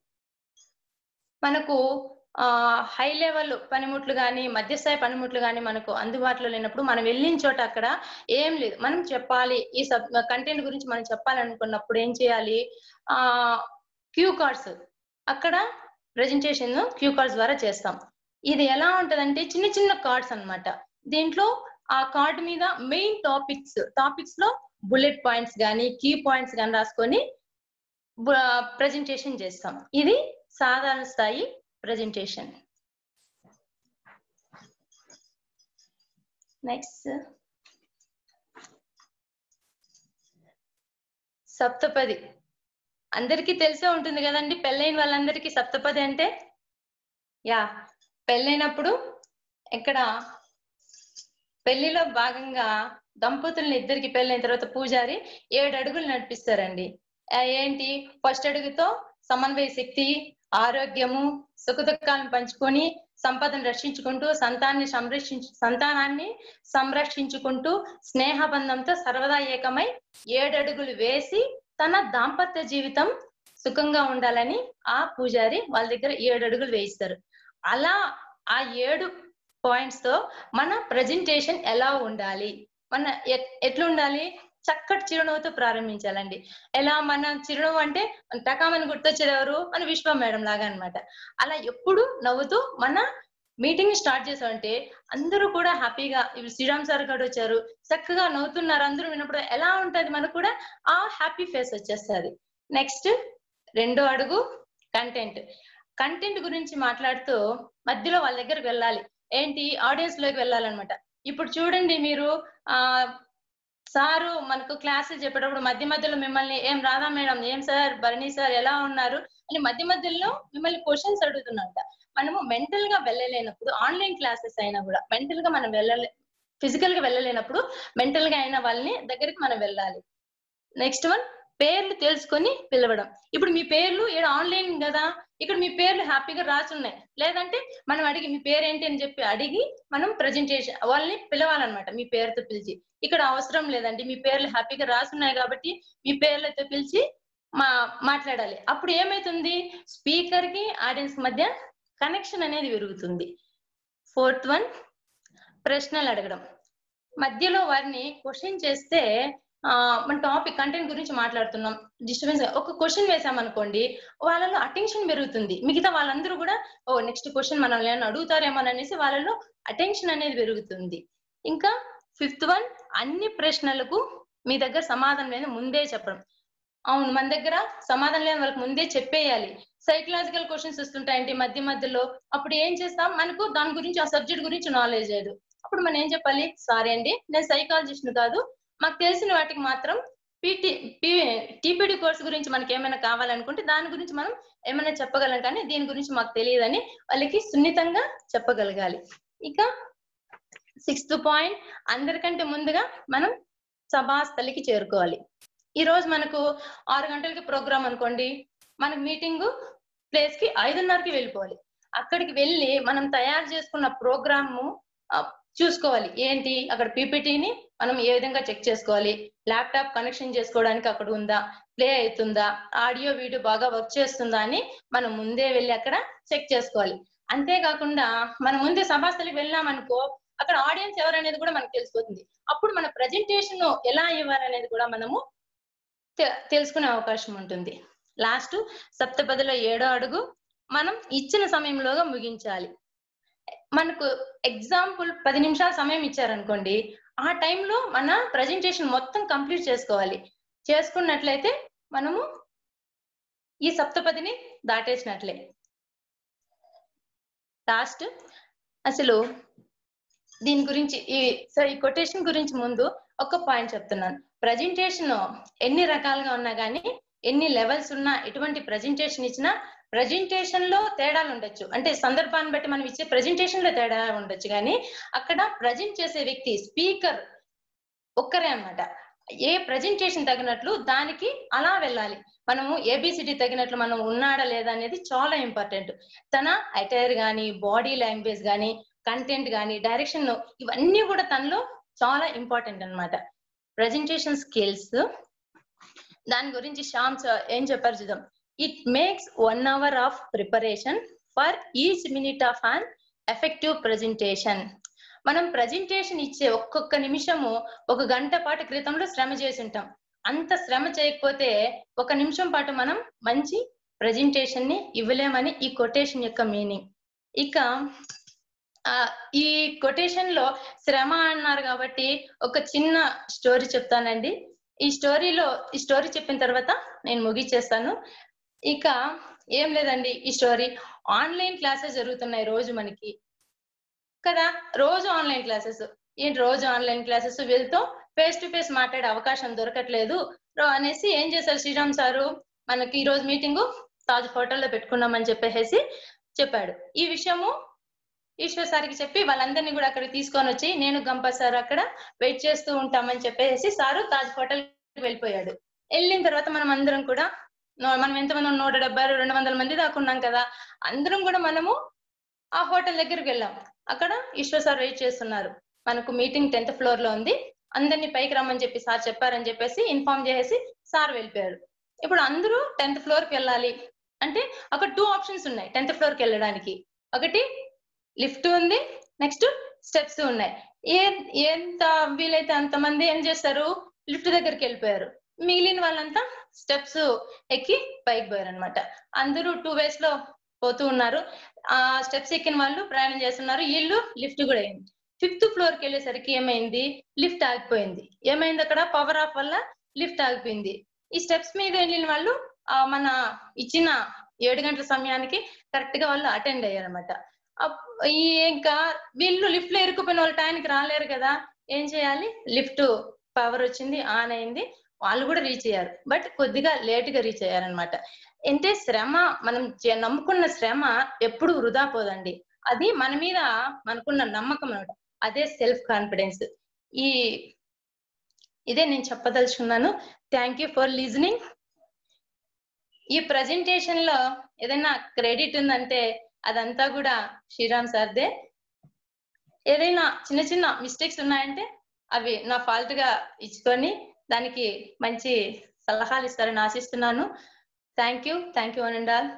మనకు ఆ హై లెవెల్ పనిముట్లు కానీ మధ్యస్థాయి పనిముట్లు కానీ మనకు అందుబాటులో లేనప్పుడు మనం వెళ్ళిన చోట అక్కడ ఏం లేదు మనం చెప్పాలి ఈ సబ్ కంటెంట్ గురించి మనం చెప్పాలనుకున్నప్పుడు ఏం చేయాలి ఆ క్యూ కార్డ్స్ అక్కడ ప్రెజెంటేషన్ క్యూ కార్డ్స్ ద్వారా చేస్తాం ఇది ఎలా ఉంటదంటే చిన్న చిన్న కార్డ్స్ అన్నమాట దీంట్లో ఆ కార్డ్ మీద మెయిన్ టాపిక్స్ టాపిక్స్ లో బుల్లెట్ పాయింట్స్ కానీ కీ పాయింట్స్ కానీ రాసుకొని ప్రజెంటేషన్ చేస్తాం ఇది సాధారణ స్థాయి ప్రజెంటేషన్ నెక్స్ట్ సప్తపది అందరికీ తెలిసే ఉంటుంది కదండి పెళ్ళైన వాళ్ళందరికీ సప్తపది అంటే యా పెళ్ళైనప్పుడు ఇక్కడ పెళ్లిలో భాగంగా దంపతుల్ని ఇద్దరికి పెళ్ళైన తర్వాత పూజారి ఏడు అడుగులు నడిపిస్తారండి ఆ ఏంటి ఫస్ట్ అడుగుతో సమన్వయ శక్తి ఆరోగ్యము సుఖదుఖాలను పంచుకొని సంపదను రక్షించుకుంటూ సంతాన్ని సంరక్షించు సంతానాన్ని సంరక్షించుకుంటూ స్నేహబంధంతో సర్వదా ఏకమై ఏడడుగులు వేసి తన దాంపత్య జీవితం సుఖంగా ఉండాలని ఆ పూజారి వాళ్ళ దగ్గర ఏడు అడుగులు వేయిస్తారు అలా ఆ ఏడు పాయింట్స్ తో మన ప్రజెంటేషన్ ఎలా ఉండాలి మన ఎ- ఎట్లా ఉండాలి చక్కటి చిరునవ్వుతో ప్రారంభించాలండి ఎలా మన చిరునవ్వు అంటే టకామని గుర్తొచ్చేది ఎవరు మన విశ్వ మేడం లాగా అన్నమాట అలా ఎప్పుడు నవ్వుతూ మన మీటింగ్ స్టార్ట్ చేసామంటే అందరూ కూడా హ్యాపీగా ఇప్పుడు శ్రీరామ్ సార్ కూడా వచ్చారు చక్కగా నవ్వుతున్నారు అందరూ విన్నప్పుడు ఎలా ఉంటది మనకు కూడా ఆ హ్యాపీ ఫేస్ వచ్చేస్తుంది నెక్స్ట్ రెండో అడుగు కంటెంట్ కంటెంట్ గురించి మాట్లాడుతూ మధ్యలో వాళ్ళ దగ్గరికి వెళ్ళాలి ఏంటి ఆడియన్స్ లోకి వెళ్ళాలన్నమాట ఇప్పుడు చూడండి మీరు ఆ సారు మనకు క్లాసెస్ చెప్పేటప్పుడు మధ్య మధ్యలో మిమ్మల్ని ఏం రాధా మేడం ఏం సార్ భరణి సార్ ఎలా ఉన్నారు అని మధ్య మధ్యలో మిమ్మల్ని క్వశ్చన్స్ అడుగుతున్నట్ట మనము మెంటల్ గా వెళ్ళలేనప్పుడు ఆన్లైన్ క్లాసెస్ అయినా కూడా మెంటల్ గా మనం వెళ్ళలే ఫిజికల్ గా వెళ్ళలేనప్పుడు మెంటల్ గా అయిన వాళ్ళని దగ్గరికి మనం వెళ్ళాలి నెక్స్ట్ వన్ పేర్లు తెలుసుకొని పిలవడం ఇప్పుడు మీ పేర్లు ఇక్కడ ఆన్లైన్ కదా ఇక్కడ మీ పేర్లు హ్యాపీగా రాసి ఉన్నాయి లేదంటే మనం అడిగి మీ పేరు ఏంటి అని చెప్పి అడిగి మనం ప్రజెంటేషన్ వాళ్ళని పిలవాలన్నమాట మీ పేరుతో పిలిచి ఇక్కడ అవసరం లేదండి మీ పేర్లు హ్యాపీగా రాసి ఉన్నాయి కాబట్టి మీ పేర్లతో పిలిచి మా మాట్లాడాలి అప్పుడు ఏమైతుంది స్పీకర్ కి ఆడియన్స్ మధ్య కనెక్షన్ అనేది పెరుగుతుంది ఫోర్త్ వన్ ప్రశ్నలు అడగడం మధ్యలో వారిని క్వశ్చన్ చేస్తే ఆ, మన టాపిక్ కంటెంట్ గురించి మాట్లాడుతున్నాం డిస్టర్బెన్స్ ఒక క్వశ్చన్ వేసామనుకోండి వాళ్ళలో అటెన్షన్ పెరుగుతుంది మిగతా వాళ్ళందరూ కూడా ఓ నెక్స్ట్ క్వశ్చన్ మనం ఏమైనా అడుగుతారేమో అనేసి వాళ్ళలో అటెన్షన్ అనేది పెరుగుతుంది ఇంకా ఫిఫ్త్ వన్ అన్ని ప్రశ్నలకు మీ దగ్గర సమాధానం లేదు ముందే చెప్పడం అవును మన దగ్గర సమాధానం లేని వాళ్ళకి ముందే చెప్పేయాలి సైకలాజికల్ క్వశ్చన్స్ వస్తుంటాయండి మధ్య మధ్యలో అప్పుడు ఏం చేస్తాం మనకు దాని గురించి ఆ సబ్జెక్ట్ గురించి నాలెడ్జ్ లేదు అప్పుడు మనం ఏం చెప్పాలి సారీ అండి నేను సైకాలజిస్ట్ కాదు మాకు తెలిసిన వాటికి మాత్రం పీటీ టీపీడీ కోర్స్ గురించి మనకి ఏమైనా కావాలనుకుంటే దాని గురించి మనం ఏమైనా చెప్పగలం కానీ దీని గురించి మాకు తెలియదని వాళ్ళకి సున్నితంగా చెప్పగలగాలి ఇక సిక్స్త్ పాయింట్ అందరికంటే ముందుగా మనం సభా స్థలికి చేరుకోవాలి ఈ రోజు మనకు ఆరు గంటలకి ప్రోగ్రామ్ అనుకోండి మనకి మీటింగ్ ప్లేస్ కి ఐదున్నరకి వెళ్ళిపోవాలి అక్కడికి వెళ్ళి మనం తయారు చేసుకున్న ప్రోగ్రామ్ చూసుకోవాలి ఏంటి అక్కడ పీపీటీని మనం ఏ విధంగా చెక్ చేసుకోవాలి ల్యాప్టాప్ కనెక్షన్ చేసుకోవడానికి అక్కడ ఉందా ప్లే అవుతుందా ఆడియో వీడియో బాగా వర్క్ చేస్తుందా అని మనం ముందే వెళ్ళి అక్కడ చెక్ చేసుకోవాలి అంతేకాకుండా మనం ముందే సభాస్థలికి వెళ్ళామనుకో అక్కడ ఆడియన్స్ ఎవరనేది కూడా మనకు తెలిసిపోతుంది అప్పుడు మన ప్రజెంటేషన్ ఎలా ఇవ్వాలనేది కూడా మనము తె- తెలుసుకునే అవకాశం ఉంటుంది లాస్ట్ సప్తపదిలో ఏడో అడుగు మనం ఇచ్చిన సమయంలోగా ముగించాలి మనకు ఎగ్జాంపుల్ పది నిమిషాల సమయం ఇచ్చారనుకోండి ఆ టైంలో మన ప్రజెంటేషన్ మొత్తం కంప్లీట్ చేసుకోవాలి చేసుకున్నట్లయితే మనము ఈ సప్తపదిని దాటేసినట్లే లాస్ట్ అసలు దీని గురించి ఈ సో ఈ కొటేషన్ గురించి ముందు ఒక పాయింట్ చెప్తున్నాను ప్రజెంటేషన్ ఎన్ని రకాలుగా ఉన్నా కానీ ఎన్ని లెవెల్స్ ఉన్నా ఎటువంటి ప్రజెంటేషన్ ఇచ్చినా ప్రజెంటేషన్ లో తేడాలు ఉండొచ్చు అంటే సందర్భాన్ని బట్టి మనం ఇచ్చే ప్రజెంటేషన్ లో తేడా ఉండొచ్చు కానీ అక్కడ ప్రజెంట్ చేసే వ్యక్తి స్పీకర్ ఒక్కరే అన్నమాట ఏ ప్రజెంటేషన్ తగినట్లు దానికి అలా వెళ్ళాలి మనము ఏబిసిడి తగినట్లు మనం ఉన్నాడా లేదా అనేది చాలా ఇంపార్టెంట్ తన అటైర్ కానీ బాడీ లాంగ్వేజ్ కానీ కంటెంట్ కానీ డైరెక్షన్ ఇవన్నీ కూడా తనలో చాలా ఇంపార్టెంట్ అన్నమాట ప్రజెంటేషన్ స్కిల్స్ దాని గురించి శ్యామ్ చ- ఏం చెప్పారు చూద్దాం it makes one hour of preparation for each minute of an effective presentation మనం ప్రజెంటేషన్ ఇచ్చే ఒక్కొక్క నిమిషము ఒక గంట పాటు క్రితంలో శ్రమ చేసి ఉంటాం అంత శ్రమ చేయకపోతే ఒక నిమిషం పాటు మనం మంచి ప్రజెంటేషన్ ని ఇవ్వలేమని ఈ కొటేషన్ యొక్క మీనింగ్ ఇక ఆ, ఈ కొటేషన్ లో శ్రమ అన్నారు కాబట్టి ఒక చిన్న స్టోరీ చెప్తానండి ఈ స్టోరీలో ఈ స్టోరీ చెప్పిన తర్వాత నేను ముగిచ్చేస్తాను ఇక ఏం లేదండి ఈ స్టోరీ ఆన్లైన్ క్లాసెస్ జరుగుతున్నాయి రోజు మనకి కదా రోజు ఆన్లైన్ క్లాసెస్ ఏంటి రోజు ఆన్లైన్ క్లాసెస్ వీళ్ళతో ఫేస్ టు ఫేస్ మాట్లాడే అవకాశం దొరకట్లేదు రో- అనేసి ఏం చేశారు శ్రీరామ్ సారు మనకి ఈ రోజు మీటింగ్ తాజ్ హోటల్లో పెట్టుకున్నామని చెప్పేసి చెప్పాడు ఈ విషయము ఈశ్వర్ సార్కి చెప్పి వాళ్ళందరినీ కూడా అక్కడికి తీసుకొని వచ్చి నేను గంప సార్ అక్కడ వెయిట్ చేస్తూ ఉంటామని చెప్పేసి సారు తాజ్ హోటల్ వెళ్ళిపోయాడు వెళ్ళిన తర్వాత మనం అందరం కూడా నో- మనం ఎంతమంది ఉన్నాం? నూట డెబ్బై ఆరు, రెండు వందల మంది దాకా ఉన్నాం కదా అందరం కూడా మనము ఆ హోటల్ దగ్గరికి వెళ్ళాం అక్కడ ఈశ్వర్ సార్ వెయిట్ చేస్తున్నారు మనకు మీటింగ్ టెన్త్ ఫ్లోర్ లో ఉంది అందరినీ పైకి రమ్మని చెప్పి సార్ చెప్పారని చెప్పేసి ఇన్ఫార్మ్ చేసి సార్ వెళ్ళిపోయారు ఇప్పుడు అందరూ టెన్త్ ఫ్లోర్ కి వెళ్ళాలి అంటే అక్కడ టూ ఆప్షన్స్ ఉన్నాయి టెన్త్ ఫ్లోర్ కి వెళ్ళడానికి ఒకటి లిఫ్ట్ ఉంది నెక్స్ట్ స్టెప్స్ ఉన్నాయి ఏ ఎంత వీలైతే అంత మంది ఏం చేస్తారు లిఫ్ట్ దగ్గరికి వెళ్ళిపోయారు మిగిలిన వాళ్ళంతా స్టెప్స్ ఎక్కి పైకి పోయారు అనమాట అందరూ టూ వేస్ లో పోతూ ఉన్నారు ఆ స్టెప్స్ ఎక్కిన వాళ్ళు ప్రయాణం చేస్తున్నారు వీళ్ళు లిఫ్ట్ కూడా అయింది ఫిఫ్త్ ఫ్లోర్ కి వెళ్ళేసరికి ఏమైంది లిఫ్ట్ ఆగిపోయింది ఏమైంది అక్కడ పవర్ ఆఫ్ వల్ల లిఫ్ట్ ఆగిపోయింది ఈ స్టెప్స్ మీద వెళ్ళిన వాళ్ళు ఆ మన ఇచ్చిన ఏడు గంటల సమయానికి కరెక్ట్ గా వాళ్ళు అటెండ్ అయ్యారు అనమాట ఈ ఇంకా వీళ్ళు లిఫ్ట్ లో ఇరుక్కుపోయిన వాళ్ళు టైంకి రాలేరు కదా ఏం చేయాలి లిఫ్ట్ పవర్ వచ్చింది ఆన్ అయింది వాళ్ళు కూడా రీచ్ అయ్యారు బట్ కొద్దిగా లేట్ గా రీచ్ అయ్యారనమాట అంటే శ్రమ మనం చే- నమ్ముకున్న శ్రమ ఎప్పుడు వృధా పోదండి అది మన మీద మనకున్న నమ్మకం అనమాట అదే సెల్ఫ్ కాన్ఫిడెన్స్ ఈ ఇదే నేను చెప్పదలుచుకున్నాను థ్యాంక్ యూ ఫర్ లిజనింగ్ ఈ ప్రజెంటేషన్ లో ఏదైనా క్రెడిట్ ఉందంటే అదంతా కూడా శ్రీరామ్ సార్దే ఏదైనా చిన్న చిన్న మిస్టేక్స్ ఉన్నాయంటే అవి నా ఫాల్ట్ గా ఇచ్చుకొని దానికి మంచి సలహాలు ఇస్తారని ఆశిస్తున్నాను thank you thank you one and all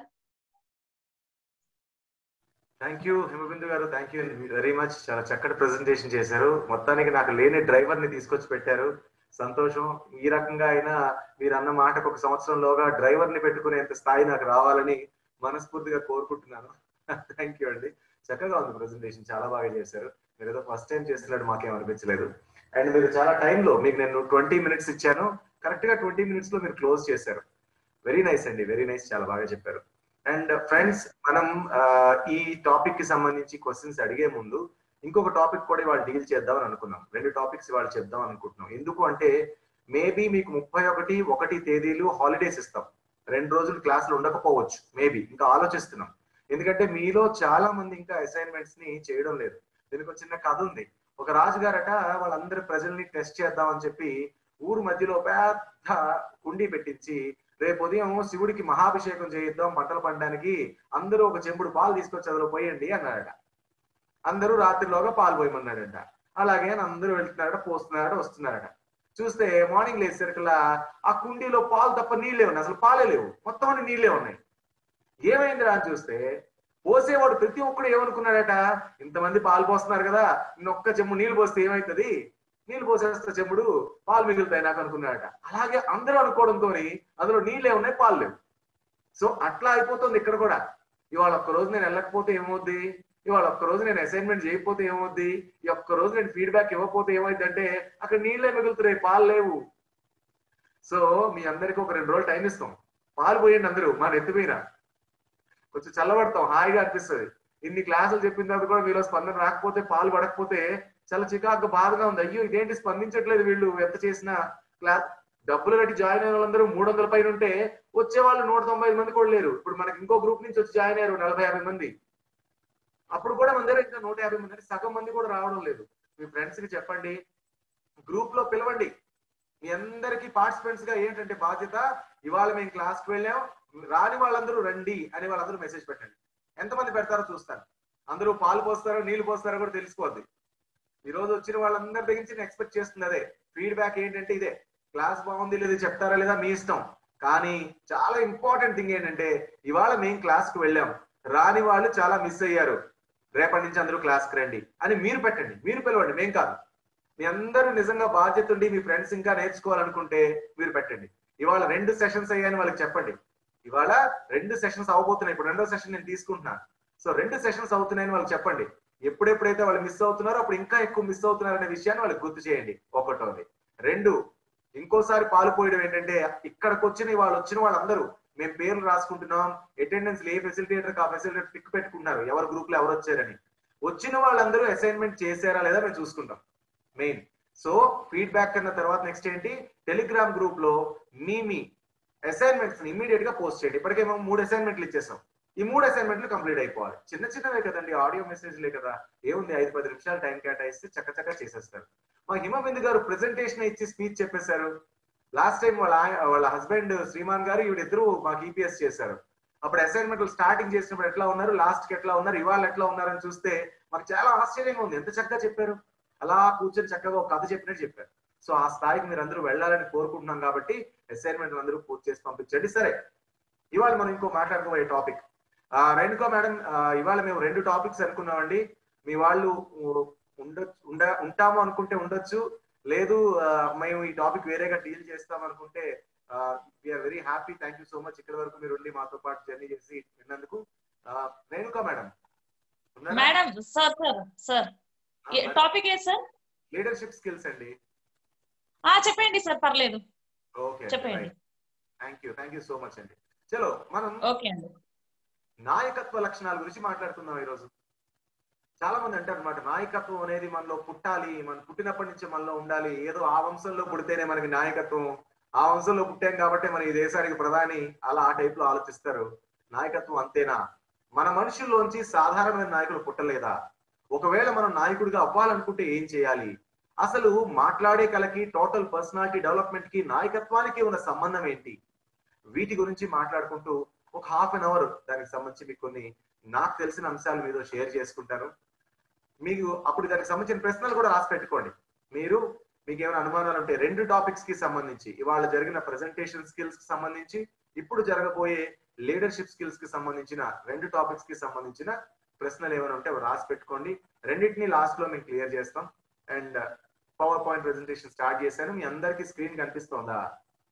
thank you Himabindu గారు థ్యాంక్ యూ వెరీ మచ్ చాలా చక్కటి ప్రెజెంటేషన్ చేశారు మొత్తానికి నాకు లేని డ్రైవర్ ని తీసుకొచ్చి పెట్టారు సంతోషం ఈ రకంగా అయినా మీరు అన్న మాటకు ఒక సంవత్సరంలోగా డ్రైవర్ ని పెట్టుకునేంత స్థాయి నాకు రావాలని మనస్ఫూర్తిగా కోరుకుంటున్నాను థ్యాంక్ యూ అండి చక్కగా ఉంది ప్రెజెంటేషన్ చాలా బాగా చేశారు మీరు ఏదో ఫస్ట్ టైం చేస్తున్నట్టు మాకేం అనిపించలేదు అండ్ మీరు చాలా టైంలో మీకు నేను ట్వంటీ మినిట్స్ ఇచ్చాను కరెక్ట్ గా ట్వంటీ మినిట్స్ లో మీరు క్లోజ్ చేశారు వెరీ నైస్ అండి వెరీ నైస్ చాలా బాగా చెప్పారు అండ్ ఫ్రెండ్స్ మనం ఆ, ఈ టాపిక్ కి సంబంధించి క్వశ్చన్స్ అడిగే ముందు ఇంకొక టాపిక్ కూడా ఇవాళ డీల్ చేద్దామని అనుకున్నాం రెండు టాపిక్స్ ఇవాళ చెప్దాం అనుకుంటున్నాం ఎందుకు అంటే మేబీ మీకు ముప్పై ఒకటి ఒకటి తేదీలు హాలిడేస్ ఇస్తాం రెండు రోజులు క్లాసులు ఉండకపోవచ్చు మేబీ ఇంకా ఆలోచిస్తున్నాం ఎందుకంటే మీలో చాలా మంది ఇంకా అసైన్మెంట్స్ ని చేయడం లేదు దీనికి ఒక చిన్న కథ ఉంది ఒక రాజుగారట వాళ్ళందరి ప్రజల్ని టెస్ట్ చేద్దాం అని చెప్పి ఊరు మధ్యలో పెద్ద కుండీ పెట్టించి రేపు ఉదయం శివుడికి మహాభిషేకం చేయిద్దాం పంటలు పండడానికి అందరూ ఒక చెంబుడు పాలు తీసుకొచ్చి అందులో పోయండి అన్నాడట అందరూ రాత్రిలోగా పాలు పోయమన్నాడట అలాగే అని అందరూ వెళ్తున్నారట పోస్తున్నారట వస్తున్నారట చూస్తే మార్నింగ్ లేచేసరికల్లా ఆ కుండీలో పాలు తప్ప నీళ్ళే ఉన్నాయి అసలు పాలే లేవు మొత్తం అన్ని నీళ్ళే ఉన్నాయి ఏమైందిరా అని చూస్తే పోసేవాడు ప్రతి ఒక్కడు ఏమనుకున్నాడట ఇంతమంది పాలు పోస్తున్నారు కదా ఒక్క చెమ్ము నీళ్లు పోస్తే ఏమైతుంది నీళ్లు పోసేస్తే చెమ్ముడు పాలు మిగులుతాయి నాకు అనుకున్నాడట అలాగే అందరూ అనుకోవడంతో అందులో నీళ్ళే ఉన్నాయి పాలు లేవు సో అట్లా అయిపోతుంది ఇక్కడ కూడా ఇవాళ ఒక్క రోజు నేను వెళ్ళకపోతే ఏమవుద్ది ఇవాళ ఒక్క రోజు నేను అసైన్మెంట్ చేయకపోతే ఏమవుద్ది ఈ ఒక్క రోజు నేను ఫీడ్బ్యాక్ ఇవ్వకపోతే ఏమైంది అంటే అక్కడ నీళ్ళే మిగులుతున్నాయి పాలు లేవు సో మీ అందరికి ఒక రెండు రోజులు టైం ఇస్తాం పాలు పోయండి అందరూ మా నెత్తి మీద కొంచెం చల్లబడతాం హాయిగా అనిపిస్తుంది ఇన్ని క్లాసులు చెప్పిన తర్వాత కూడా మీలో స్పందన రాకపోతే పాలు పడకపోతే చాలా చికాకు బాధగా ఉంది అయ్యో ఇదేంటి స్పందించట్లేదు వీళ్ళు ఎంత చేసినా క్లాస్ డబ్బులు కట్టి జాయిన్ అయిన వాళ్ళందరూ మూడు వందల పైన ఉంటే వచ్చే వాళ్ళు నూట తొంభై ఐదు మంది కూడా లేరు ఇప్పుడు మనకి ఇంకో గ్రూప్ నుంచి వచ్చి జాయిన్ అయ్యారు నలభై యాభై మంది అప్పుడు కూడా మన దగ్గర ఇంకా నూట యాభై మంది అంటే సగం మంది కూడా రావడం లేదు మీ ఫ్రెండ్స్ కి చెప్పండి గ్రూప్ లో పిలవండి మీ అందరికి పార్టిసిపెంట్స్ గా ఏంటంటే బాధ్యత ఇవాళ మేము క్లాస్ కి వెళ్ళాం రాని వాళ్ళందరూ రండి అని వాళ్ళందరూ మెసేజ్ పెట్టండి ఎంతమంది పెడతారో చూస్తాను అందరూ పాలు పోస్తారో నీళ్లు పోస్తారో కూడా తెలిసిపోద్ది ఈ రోజు వచ్చిన వాళ్ళందరి దగ్గర నుంచి నేను ఎక్స్పెక్ట్ చేస్తుంది అదే ఫీడ్బ్యాక్ ఏంటంటే ఇదే క్లాస్ బాగుంది లేదా చెప్తారా లేదా మీ ఇష్టం కానీ చాలా ఇంపార్టెంట్ థింగ్ ఏంటంటే ఇవాళ మేము క్లాస్ కు వెళ్ళాం రాని వాళ్ళు చాలా మిస్ అయ్యారు రేపటి నుంచి అందరూ క్లాస్ కి రండి అని మీరు పెట్టండి మీరు పిలవండి మేం కాదు మీ అందరూ నిజంగా బాధ్యత ఉండి మీ ఫ్రెండ్స్ ఇంకా నేర్చుకోవాలనుకుంటే మీరు పెట్టండి ఇవాళ రెండు సెషన్స్ అయ్యాయని వాళ్ళకి చెప్పండి ఇవాళ రెండు సెషన్స్ అవబోతున్నాయి ఇప్పుడు రెండో సెషన్ నేను తీసుకుంటున్నాను సో రెండు సెషన్స్ అవుతున్నాయని వాళ్ళకి చెప్పండి ఎప్పుడెప్పుడైతే వాళ్ళు మిస్ అవుతున్నారో అప్పుడు ఇంకా ఎక్కువ మిస్ అవుతున్నారు అనే విషయాన్ని వాళ్ళకి గుర్తు చేయండి ఒకటోది రెండు ఇంకోసారి పాలు పోయడం ఏంటంటే ఇక్కడికి వచ్చిన వాళ్ళు వచ్చిన వాళ్ళందరూ మేము పేర్లు రాసుకుంటున్నాం అటెండెన్స్ ఏ ఫెసిలిటేటర్ ఆ ఫెసిలిటేటర్ పిక్ పెట్టుకున్నారు ఎవరి గ్రూప్ లో ఎవరు వచ్చారని వచ్చిన వాళ్ళందరూ అసైన్మెంట్ చేశారా లేదా మేము చూసుకుంటాం మెయిన్ సో ఫీడ్బ్యాక్ అన్న తర్వాత నెక్స్ట్ ఏంటి టెలిగ్రామ్ గ్రూప్ లో మీ మీ అసైన్మెంట్స్ ఇమీడియట్ గా పోస్ట్ చేయండి ఇప్పటికే మేము మూడు అసైన్మెంట్లు ఇచ్చేసాం ఈ మూడు అసైన్మెంట్లు కంప్లీట్ అయిపోవాలి చిన్న చిన్నవే కదండి ఆడియో మెసేజ్లే కదా ఏముంది ఐదు పది నిమిషాలు టైం కేటాయిస్తే చక్క చక్క చేసేస్తారు మా హిమబిందు గారు ప్రెజెంటేషన్ ఇచ్చి స్పీచ్ చెప్పేశారు లాస్ట్ టైం వాళ్ళ ఆయ- వాళ్ళ హస్బెండ్ శ్రీమాన్ గారు ఈవిడిద్దరు మాకు ఈపీఎస్ చేశారు అప్పుడు అసైన్మెంట్ స్టార్టింగ్ చేసినప్పుడు ఎట్లా ఉన్నారు లాస్ట్ కి ఎట్లా ఉన్నారు ఇవాళ ఎట్లా ఉన్నారని చూస్తే మాకు చాలా ఆశ్చర్యంగా ఉంది ఎంత చక్కగా చెప్పారు అలా కూర్చొని చక్కగా ఒక కథ చెప్పినట్టు చెప్పారు సో ఆ స్థాయికి మీరు అందరూ వెళ్ళాలని కోరుకుంటున్నాం కాబట్టి అసైన్మెంట్ అందరూ పూర్తి చేసి పంపించండి సరే ఇవాళ మనం ఇంకో మాట్లాడుకోబోయే టాపిక్ రేణుకా మేడం ఇవాళ మేము రెండు టాపిక్స్ అనుకున్నామండి మీ వాళ్ళు ఉండ ఉండ ఉంటాము అనుకుంటే ఉండొచ్చు లేదు ఆ, మేము ఈ టాపిక్ వేరేగా డీల్ చేస్తాం అనుకుంటే we're very happy thank you so much ఇక్కడ వరకు మీరు ఉండి మాతో పాటు జర్నీ చేసి విన్నందుకు ఆ, Renuka madam madam sir sir sir topic ఏ సార్ లీడర్షిప్ స్కిల్స్ అండి ఆ చెప్పండి సార్ పర్లేదు ఓకే చెప్పండి thank you thank you so much అండి చలో మనం ఓకే అండి నాయకత్వ లక్షణాల గురించి మాట్లాడుకుందాం ఈరోజు చాలా మంది అంటారు అనమాట నాయకత్వం అనేది మనలో పుట్టాలి మనం పుట్టినప్పటి నుంచి మనలో ఉండాలి ఏదో ఆ వంశంలో పుడితేనే మనకి నాయకత్వం ఆ వంశంలో పుట్టాం కాబట్టి మన ఈ దేశానికి ప్రధాని అలా ఆ టైప్ లో ఆలోచిస్తారు నాయకత్వం అంతేనా మన మనుషుల్లోంచి సాధారణమైన నాయకులు పుట్టలేదా ఒకవేళ మనం నాయకుడిగా అవ్వాలనుకుంటే ఏం చేయాలి అసలు మాట్లాడే కలకి టోటల్ పర్సనాలిటీ డెవలప్మెంట్ కి నాయకత్వానికి ఉన్న సంబంధం ఏంటి వీటి గురించి మాట్లాడుకుంటూ ఒక హాఫ్ అన్ అవర్ దానికి సంబంధించి మీకు కొన్ని నాకు తెలిసిన అంశాలు మీతో షేర్ చేసుకుంటాను మీకు అప్పుడు దానికి సంబంధించిన ప్రశ్నలు కూడా రాసి పెట్టుకోండి మీరు మీకు ఏమైనా అనుమానాలు ఉంటే రెండు టాపిక్స్ కి సంబంధించి ఇవాళ జరిగిన ప్రెజెంటేషన్ స్కిల్స్ కి సంబంధించి ఇప్పుడు జరగబోయే లీడర్షిప్ స్కిల్స్ కి సంబంధించిన రెండు టాపిక్స్ కి సంబంధించిన ప్రశ్నలు ఏమైనా ఉంటే అవి రాసి పెట్టుకోండి రెండింటిని లాస్ట్ లో మేము క్లియర్ చేస్తాం and power point presentation start చేశాను మీ అందరికి స్క్రీన్ కనిపిస్తోందా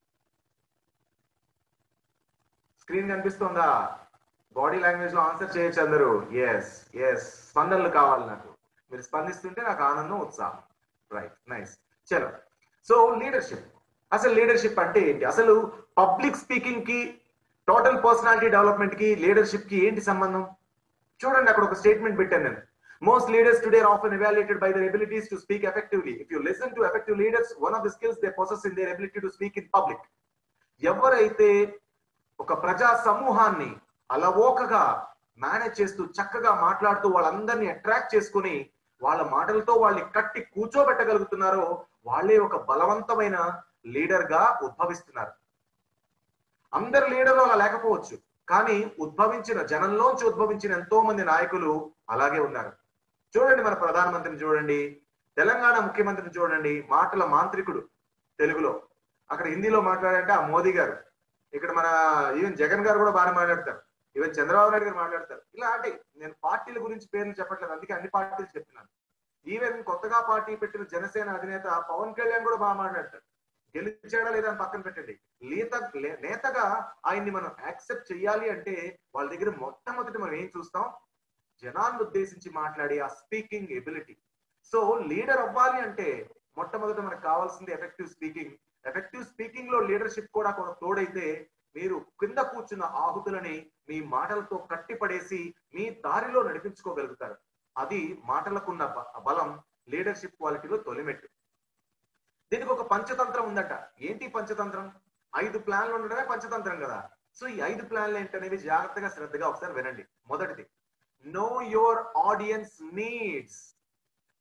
స్క్రీన్ కనిపిస్తోందా బాడీ లాంగ్వేజ్ లో ఆన్సర్ చేయొచ్చు అందరూ ఎస్ ఎస్ స్పందనలు కావాలి నాకు మీరు స్పందిస్తుంటే నాకు ఆనందం ఉత్సాహం రైట్ నైస్ చలో సో లీడర్షిప్ అసలు లీడర్షిప్ అంటే ఏంటి అసలు పబ్లిక్ స్పీకింగ్ కి టోటల్ పర్సనాలిటీ డెవలప్మెంట్ కి లీడర్షిప్ కి ఏంటి సంబంధం చూడండి అక్కడ ఒక స్టేట్మెంట్ పెట్టాను నేను most leaders today are often evaluated by their abilities to speak effectively if you listen to effective leaders one of the skills they possess in their ability to speak in public ఎవరైతే ఒక ప్రజా సమూహాన్ని అలవోకగా manage చేస్తూ చక్కగా మాట్లాడుతూ వాళ్ళందరినీ attract చేసుకుని వాళ్ళ మాటలతో వాళ్ళని కట్టి కూర్చోబెట్టగలుగుతున్నారో వాళ్ళే ఒక బలవంతమైన లీడర్ గా ఉద్భవిస్తున్నారు అందరు లీడర్లు అలా లేకపోవచ్చు కానీ ఉద్భవించిన జనంలోంచి ఉద్భవించిన ఎంతో మంది నాయకులు అలాగే ఉన్నారు చూడండి మన ప్రధానమంత్రిని చూడండి తెలంగాణ ముఖ్యమంత్రిని చూడండి మాటల మాంత్రికుడు తెలుగులో అక్కడ హిందీలో మాట్లాడంటే ఆ మోదీ గారు ఇక్కడ మన ఈవెన్ జగన్ గారు కూడా బాగా మాట్లాడతారు ఈవెన్ చంద్రబాబు నాయుడు గారు మాట్లాడతారు ఇలాంటి నేను పార్టీల గురించి పేర్లు చెప్పట్లేదు అందుకే అన్ని పార్టీలు చెప్తున్నాను ఈవెన్ కొత్తగా పార్టీ పెట్టిన జనసేన అధినేత పవన్ కళ్యాణ్ కూడా బాగా మాట్లాడతారు గెలిచాడా లేదా అని పక్కన పెట్టండి లేత లే- నేతగా ఆయన్ని మనం యాక్సెప్ట్ చేయాలి అంటే వాళ్ళ దగ్గర మొట్టమొదటి మనం ఏం చూస్తాం జనాన్ని ఉద్దేశించి మాట్లాడే ఆ స్పీకింగ్ ఎబిలిటీ సో లీడర్ అవ్వాలి అంటే మొట్టమొదట మనకు కావాల్సింది ఎఫెక్టివ్ స్పీకింగ్ ఎఫెక్టివ్ స్పీకింగ్ లో లీడర్షిప్ కూడా కొంత తోడైతే మీరు కింద కూర్చున్న ఆహుతులని మీ మాటలతో కట్టిపడేసి మీ దారిలో నడిపించుకోగలుగుతారు అది మాటలకున్న బ- బలం లీడర్షిప్ క్వాలిటీలో తొలిమెట్టు దీనికి ఒక పంచతంత్రం ఉందట ఏంటి పంచతంత్రం ఐదు ప్లాన్లు ఉండడమే పంచతంత్రం కదా సో ఈ ఐదు ప్లాన్లు ఏంటనేవి జాగ్రత్తగా శ్రద్ధగా ఒకసారి వినండి మొదటిది నో యువర్ ఆడియన్స్ నీడ్స్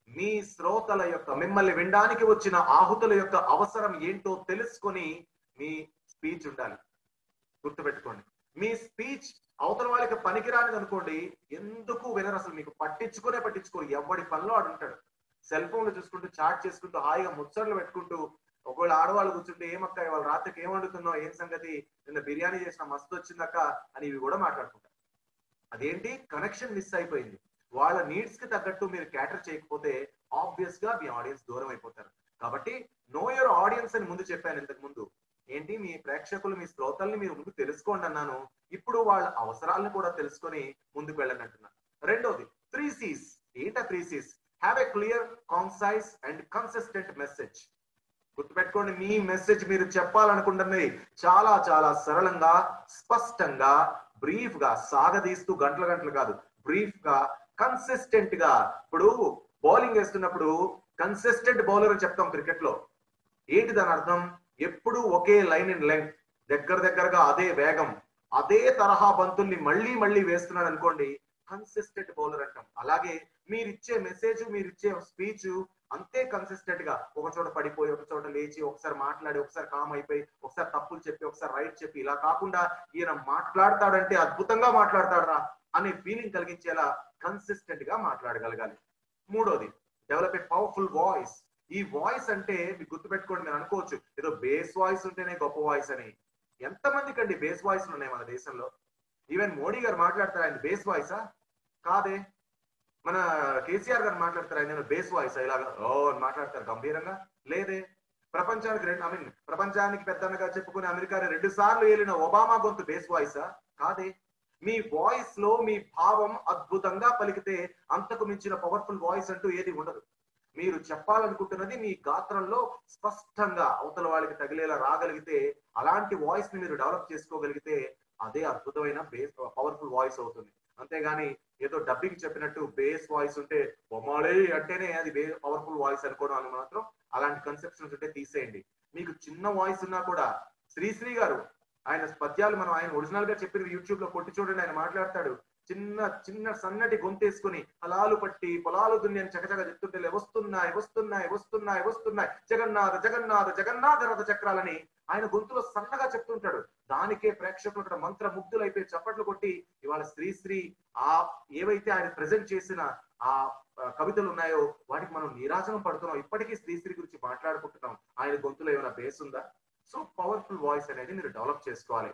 మీ శ్రోతల యొక్క మిమ్మల్ని వినడానికి వచ్చిన ఆహుతుల యొక్క అవసరం ఏంటో తెలుసుకొని మీ స్పీచ్ ఉండాలి గుర్తుపెట్టుకోండి మీ స్పీచ్ అవతల వాళ్ళకి పనికిరానిది అనుకోండి ఎందుకు వినరు అసలు మీకు పట్టించుకునే పట్టించుకోరు ఎవడి పనిలో ఆడు ఉంటాడు సెల్ ఫోన్లు చూసుకుంటూ చాట్ చేసుకుంటూ హాయిగా ముచ్చట్లు పెట్టుకుంటూ ఒకవేళ ఆడవాళ్ళు కూర్చుంటే ఏమక్క వాళ్ళ రాత్రికి ఏం వండుతున్నావు ఏం సంగతి నిన్న బిర్యానీ చేసిన మస్తు వచ్చిందక్క అని ఇవి కూడా మాట్లాడుకుంటారు అదేంటి కనెక్షన్ మిస్ అయిపోయింది వాళ్ళ నీడ్స్ కి తగ్గట్టు మీరు క్యాటర్ చేయకపోతే ఆబ్వియస్ గా మీ ఆడియన్స్ దూరం అయిపోతారు కాబట్టి నో యువర్ ఆడియన్స్ అని ముందు చెప్పాను ఇంతకు ముందు ఏంటి మీ ప్రేక్షకులు మీ శ్రోతల్ని మీరు ముందు తెలుసుకోండి అన్నాను ఇప్పుడు వాళ్ళ అవసరాలను కూడా తెలుసుకొని ముందుకు వెళ్ళండి అంటున్నాను రెండోది త్రీ సీస్ ఏంటా three C's have a clear concise and consistent message గుర్తుపెట్టుకోండి మీ మెసేజ్ మీరు చెప్పాలనుకుంటున్నది చాలా చాలా సరళంగా స్పష్టంగా బ్రీఫ్ గా సాగదీస్తూ గంటల గంటలు కాదు బ్రీఫ్ గా కన్సిస్టెంట్ గా ఇప్పుడు బౌలింగ్ వేస్తున్నప్పుడు కన్సిస్టెంట్ బౌలర్ అని చెప్తాం క్రికెట్ లో ఏంటి దాని అర్థం ఎప్పుడు ఒకే లైన్ ఇన్ లెంగ్త్ దగ్గర దగ్గరగా అదే వేగం అదే తరహా బంతుల్ని మళ్ళీ మళ్ళీ వేస్తున్నాడు అనుకోండి కన్సిస్టెంట్ బౌలర్ అంటాం అలాగే మీరు ఇచ్చే మెసేజ్ మీరు ఇచ్చే స్పీచ్ అంతే కన్సిస్టెంట్ గా ఒక చోట పడిపోయి ఒక చోట లేచి ఒకసారి మాట్లాడి ఒకసారి కామ్ అయిపోయి ఒకసారి తప్పులు చెప్పి ఒకసారి రైట్ చెప్పి ఇలా కాకుండా ఈయన మాట్లాడతాడంటే అద్భుతంగా మాట్లాడతాడరా అనే ఫీలింగ్ కలిగించేలా కన్సిస్టెంట్ గా మాట్లాడగలగాలి మూడోది డెవలప్ ఏ పవర్ఫుల్ వాయిస్ ఈ వాయిస్ అంటే మీకు గుర్తుపెట్టుకోండి మీరు అనుకోవచ్చు ఏదో బేస్ వాయిస్ ఉంటేనే గొప్ప వాయిస్ అని ఎంతమందికి అండి బేస్ వాయిస్ ఉన్నాయి మన దేశంలో ఈవెన్ మోడీ గారు మాట్లాడతారు ఆయన బేస్ వాయిసా కాదే మన కేసీఆర్ గారు మాట్లాడతారు ఆయన బేస్ వాయిస్ ఇలాగా ఓ అని మాట్లాడతారు గంభీరంగా లేదే ప్రపంచానికి రెండు ఐ మీన్ ప్రపంచానికి పెద్దనగా చెప్పుకునే అమెరికా రెండు సార్లు ఏలిన ఒబామా గొంతు బేస్ వాయిసా కాదే మీ వాయిస్ లో మీ భావం అద్భుతంగా పలికితే అంతకు మించిన పవర్ఫుల్ వాయిస్ అంటూ ఏది ఉండదు మీరు చెప్పాలనుకుంటున్నది మీ గాత్రంలో స్పష్టంగా అవతల వాళ్ళకి తగిలేలా రాగలిగితే అలాంటి వాయిస్ ని మీరు డెవలప్ చేసుకోగలిగితే అదే అద్భుతమైన బేస్ పవర్ఫుల్ వాయిస్ అవుతుంది అంతేగాని ఏదో డబ్బింగ్ చెప్పినట్టు బేస్ వాయిస్ ఉంటే బొమ్మాళే అంటేనే అది పవర్ఫుల్ వాయిస్ అనుకోవడం అని మాత్రం అలాంటి కన్సెప్షన్స్ ఉంటే తీసేయండి మీకు చిన్న వాయిస్ ఉన్నా కూడా శ్రీశ్రీ గారు ఆయన పద్యాలు మనం ఆయన ఒరిజినల్ గా చెప్పిన యూట్యూబ్ లో కొట్టి చూడండి ఆయన మాట్లాడతాడు చిన్న చిన్న సన్నటి గొంతేసుకుని పొలాలు పట్టి పొలాలు దున్ని అని చకచక చెప్తుంటే వస్తున్నాయి వస్తున్నాయి వస్తున్నాయి వస్తున్నాయి జగన్నాథ జగన్నాథ జగన్నాథ రథ చక్రాలని ఆయన గొంతులో సన్నగా చెప్తుంటాడు దానికే ప్రేక్షకులు అక్కడ మంత్ర ముగ్ధులైపోయి చప్పట్లు కొట్టి ఇవాళ శ్రీశ్రీ ఆ ఏవైతే ఆయన ప్రజెంట్ చేసిన ఆ కవితలు ఉన్నాయో వాటికి మనం నీరాజనం పడుతున్నాం ఇప్పటికీ శ్రీశ్రీ గురించి మాట్లాడుకుంటున్నాం ఆయన గొంతులో ఏమైనా బేస్ ఉందా సో పవర్ఫుల్ వాయిస్ అనేది మీరు డెవలప్ చేసుకోవాలి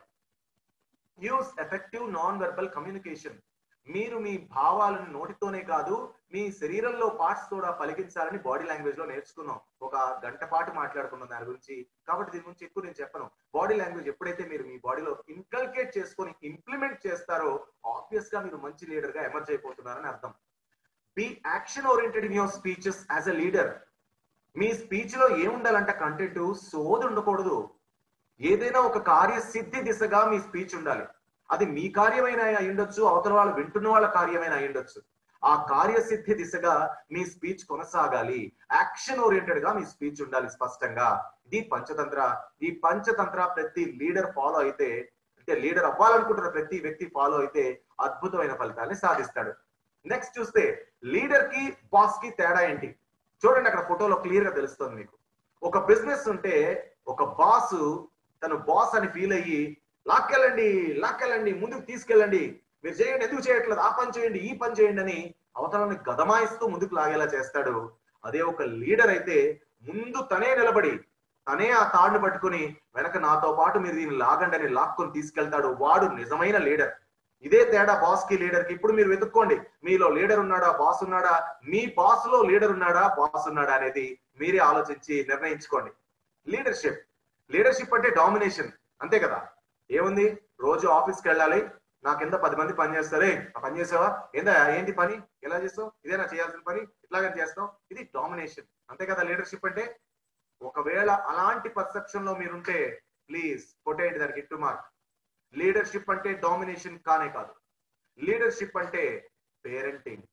use effective non verbal communication మీరు మీ భావాలను నోటితోనే కాదు మీ శరీరంలో పార్ట్స్ కూడా పలికించాలని బాడీ లాంగ్వేజ్ లో నేర్చుకున్నాం ఒక గంట పాటు మాట్లాడుకున్నాం దాని గురించి కాబట్టి దీని గురించి ఎక్కువ నేను చెప్పను బాడీ లాంగ్వేజ్ ఎప్పుడైతే మీరు మీ బాడీలో ఇన్కల్కేట్ చేసుకొని ఇంప్లిమెంట్ చేస్తారో ఆబ్వియస్ గా మీరు మంచి లీడర్ గా ఎమర్జ్ అయిపోతున్నారని అర్థం be action oriented in your speeches as a leader మీ స్పీచ్ లో ఏముండాలంటే కంటెంట్ సోది ఉండకూడదు ఏదైనా ఒక కార్యసిద్ధి దిశగా మీ స్పీచ్ ఉండాలి అది మీ కార్యమైన అయ్యుండొచ్చు అవతల వాళ్ళు వింటున్న వాళ్ళ కార్యమైన అయ్యుండొచ్చు ఆ కార్యసిద్ధి దిశగా మీ స్పీచ్ కొనసాగాలి యాక్షన్ ఓరియంటెడ్ గా మీ స్పీచ్ ఉండాలి స్పష్టంగా ఇది పంచతంత్ర ఈ పంచతంత్ర ప్రతి లీడర్ ఫాలో అయితే అంటే లీడర్ అవ్వాలనుకుంటున్న ప్రతి వ్యక్తి ఫాలో అయితే అద్భుతమైన ఫలితాన్ని సాధిస్తాడు నెక్స్ట్ చూస్తే లీడర్ కి బాస్ కి తేడా ఏంటి చూడండి అక్కడ ఫోటోలో క్లియర్ గా తెలుస్తుంది మీకు ఒక బిజినెస్ ఉంటే ఒక బాస్ తను బాస్ అని ఫీల్ అయ్యి లాక్కెళ్ళండి లాక్కెళ్ళండి ముందుకు తీసుకెళ్ళండి మీరు చేయండి ఎందుకు చేయట్లేదు ఆ పని చేయండి ఈ పని చేయండి అని అవతలని గదమాయిస్తూ ముందుకు లాగేలా చేస్తాడు అదే ఒక లీడర్ అయితే ముందు తనే నిలబడి తనే ఆ తాడును పట్టుకుని వెనక నాతో పాటు మీరు దీన్ని లాగండి అని లాక్కొని తీసుకెళ్తాడు వాడు నిజమైన లీడర్ ఇదే తేడా బాస్ కి లీడర్ కి ఇప్పుడు మీరు వెతుక్కోండి మీలో లీడర్ ఉన్నాడా బాస్ ఉన్నాడా మీ బాస్ లో లీడర్ ఉన్నాడా బాస్ ఉన్నాడా అనేది మీరే ఆలోచించి నిర్ణయించుకోండి లీడర్షిప్ లీడర్షిప్ అంటే డామినేషన్ అంతే కదా ఏముంది రోజు ఆఫీస్కి వెళ్ళాలి నా కింద పది మంది పని చేస్తారే ఆ పని చేసావా ఏందా ఏంటి పని ఎలా చేస్తావు ఇదేనా చేయాల్సిన పని ఇట్లాగే చేస్తావు ఇది డామినేషన్ అంతే కదా లీడర్షిప్ అంటే ఒకవేళ అలాంటి పర్సెప్షన్ లో మీరుంటే ప్లీజ్ కొట్టేయండి దానికి ఇట్టు మార్క్ లీడర్షిప్ అంటే డామినేషన్ కానే కాదు లీడర్షిప్ అంటే పేరెంటింగ్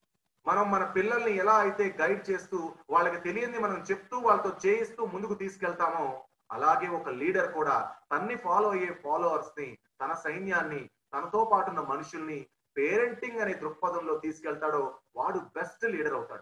మనం మన పిల్లల్ని ఎలా అయితే గైడ్ చేస్తూ వాళ్ళకి తెలియంది మనం చెప్తూ వాళ్ళతో చేయిస్తూ ముందుకు తీసుకెళ్తామో అలాగే ఒక లీడర్ కూడా తన్ని ఫాలో అయ్యే ఫాలోవర్స్ ని తన సైన్యాన్ని తనతో పాటు ఉన్న మనుషుల్ని పేరెంటింగ్ అనే దృక్పథంలో తీసుకెళ్తాడో వాడు బెస్ట్ లీడర్ అవుతాడు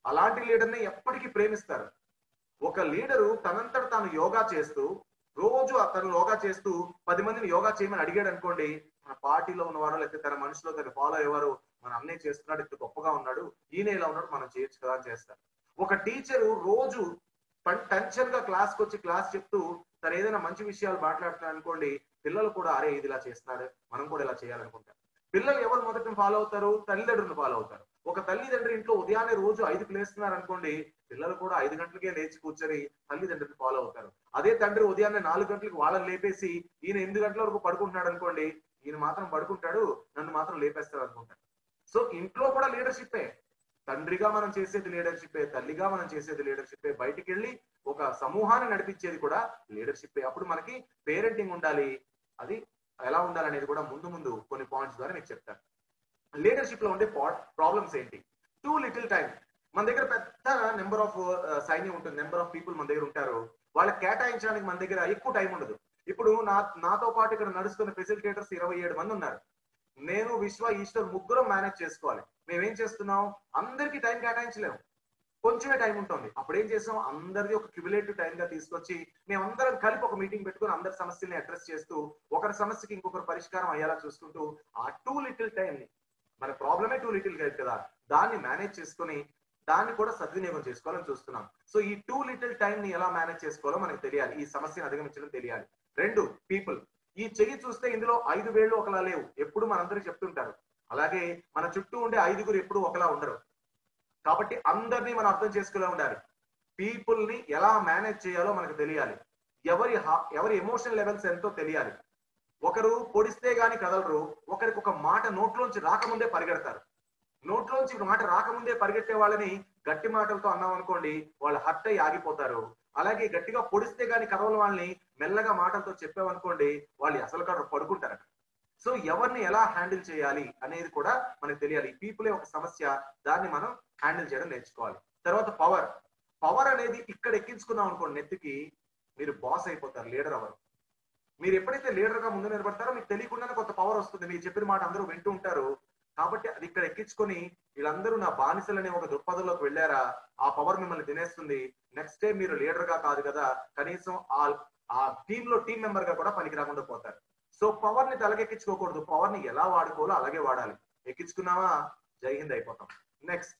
అలాంటి లీడర్ని ఎప్పటికీ ప్రేమిస్తారు ఒక లీడరు తనంతట తాను యోగా చేస్తూ రోజు తను యోగా చేస్తూ పది మందిని యోగా చేయమని అడిగాడు అనుకోండి మన పార్టీలో ఉన్నవారు లేకపోతే తన మనుషులో తన ఫాలో అయ్యేవారు మన అన్నయ్య చేస్తున్నాడు ఇంత గొప్పగా ఉన్నాడు ఈయన ఇలా ఉన్నాడు మనం చేయొచ్చు కదా అని చేస్తారు ఒక టీచరు రోజు టెన్షన్ గా క్లాస్కి వచ్చి క్లాస్ చెప్తూ తను ఏదైనా మంచి విషయాలు మాట్లాడుతున్నాడు అనుకోండి పిల్లలు కూడా అరే ఇది ఇలా చేస్తున్నాడు మనం కూడా ఇలా చేయాలనుకుంటారు పిల్లలు ఎవరు మొదట ఫాలో అవుతారు తల్లిదండ్రులు ఫాలో అవుతారు ఒక తల్లిదండ్రి ఇంట్లో ఉదయాన్నే రోజు ఐదుకు లేస్తున్నారు అనుకోండి పిల్లలు కూడా ఐదు గంటలకే లేచి కూర్చొని తల్లిదండ్రులు ఫాలో అవుతారు అదే తండ్రి ఉదయాన్నే నాలుగు గంటలకు వాళ్ళని లేపేసి ఈయన ఎనిమిది గంటల వరకు పడుకుంటున్నాడు అనుకోండి ఈయన మాత్రం పడుకుంటాడు నన్ను మాత్రం లేపేస్తాడు అనుకుంటాడు సో ఇంట్లో కూడా లీడర్షిప్పే తండ్రిగా మనం చేసేది లీడర్షిప్పే తల్లిగా మనం చేసేది లీడర్షిప్పే బయటికి వెళ్ళి ఒక సమూహాన్ని నడిపించేది కూడా లీడర్షిప్పే అప్పుడు మనకి పేరెంటింగ్ ఉండాలి అది ఎలా ఉండాలనేది కూడా ముందు ముందు కొన్ని పాయింట్స్ ద్వారా మీకు చెప్తాను లీడర్షిప్ లో ఉండే ప్రాబ్లమ్స్ ఏంటి టూ లిటిల్ టైం మన దగ్గర పెద్ద నెంబర్ ఆఫ్ సైన్యం ఉంటుంది నెంబర్ ఆఫ్ పీపుల్ మన దగ్గర ఉంటారు వాళ్ళకి కేటాయించడానికి మన దగ్గర ఎక్కువ టైం ఉండదు ఇప్పుడు నా నాతో పాటు ఇక్కడ నడుస్తున్న ఫెసిలిటేటర్స్ ఇరవై ఏడు మంది ఉన్నారు నేను విశ్వ ఈశ్వర్ ముగ్గురం మేనేజ్ చేసుకోవాలి మేమేం చేస్తున్నాం అందరికీ టైం కేటాయించలేము కొంచెమే టైం ఉంటుంది అప్పుడు ఏం చేసాం అందరిది ఒక క్యుములేటివ్ టైం గా తీసుకొచ్చి మేమందరం కలిపి ఒక మీటింగ్ పెట్టుకుని అందరి సమస్యల్ని అడ్రస్ చేస్తూ ఒకరి సమస్యకి ఇంకొకరు పరిష్కారం అయ్యేలా చూసుకుంటూ ఆ టూ లిటిల్ టైం ని మన ప్రాబ్లమే టూ లిటిల్ గైడ్ కదా దాన్ని మేనేజ్ చేసుకుని దాన్ని కూడా సద్వినియోగం చేసుకోవాలని చూస్తున్నాం సో ఈ టూ లిటిల్ టైం ని ఎలా మేనేజ్ చేసుకోవాలో మనకు తెలియాలి ఈ సమస్యను అధిగమించడం తెలియాలి రెండు పీపుల్ ఈ చెయ్యి చూస్తే ఇందులో ఐదు వేళ్ళు ఒకలా లేవు ఎప్పుడు మనందరికి చెప్తుంటారు అలాగే మన చుట్టూ ఉండే ఐదుగురు ఎప్పుడు ఒకలా ఉండరు కాబట్టి అందరినీ మనం అర్థం చేసుకునే ఉండాలి పీపుల్ ని ఎలా మేనేజ్ చేయాలో మనకు తెలియాలి ఎవరి ఎవరి ఎమోషన్ లెవెల్స్ ఎంతో తెలియాలి ఒకరు పొడిస్తే గాని కదలరు ఒకరికి ఒక మాట నోట్లోంచి రాకముందే పరిగెడతారు నోట్లోంచి మాట రాకముందే పరిగెట్టే వాళ్ళని గట్టి మాటలతో అన్నాం అనుకోండి వాళ్ళు హర్ట్ అయ్యి ఆగిపోతారు అలాగే గట్టిగా పొడిస్తే గాని కదవల వాళ్ళని మెల్లగా మాటలతో చెప్పామనుకోండి వాళ్ళు అసలు కాదు పడుకుంటారు సో ఎవరిని ఎలా హ్యాండిల్ చేయాలి అనేది కూడా మనకు తెలియాలి పీపులే ఒక సమస్య దాన్ని మనం హ్యాండిల్ చేయడం నేర్చుకోవాలి తర్వాత పవర్ పవర్ అనేది ఇక్కడ ఎక్కించుకున్నాం అనుకోండి నెత్తికి మీరు బాస్ అయిపోతారు లీడర్ అవరు మీరు ఎప్పుడైతే లీడర్ గా ముందు నిలబడతారో మీకు తెలియకుండానే కొంత పవర్ వస్తుంది మీరు చెప్పిన మాట అందరూ వింటూ ఉంటారు కాబట్టి అది ఇక్కడ ఎక్కించుకొని వీళ్ళందరూ నా బానిసలనే ఒక దృక్పథంలోకి వెళ్ళారా ఆ పవర్ మిమ్మల్ని తినేస్తుంది నెక్స్ట్ డే మీరు లీడర్ గా కాదు కదా కనీసం ఆ ఆ టీమ్ లో టీం మెంబర్ గా కూడా పనికి రాకుండా పోతారు సో పవర్ ని తలకెక్కించుకోకూడదు పవర్ ని ఎలా వాడుకోవాలో అలాగే వాడాలి ఎక్కించుకున్నావా జై హింద్ అయిపోతాం నెక్స్ట్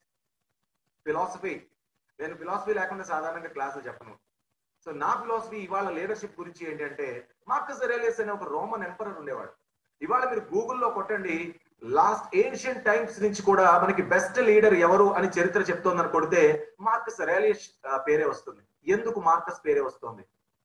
ఫిలాసఫీ నేను ఫిలాసఫీ లేకుండా సాధారణంగా క్లాసులు చెప్పను సో నా ఫిలాసఫీ ఇవాళ లీడర్షిప్ గురించి ఏంటంటే మార్కస్ ఎరేలియస్ అనే ఒక రోమన్ ఎంపరర్ ఉండేవాడు ఇవాళ మీరు గూగుల్లో కొట్టండి లాస్ట్ ఏన్షియన్ టైమ్స్ నుంచి కూడా మనకి బెస్ట్ లీడర్ ఎవరు అని చరిత్ర చెప్తోందని కొడితే మార్కస్ ఎరేలియస్ పేరే వస్తుంది ఎందుకు మార్కస్ పేరే వస్తుంది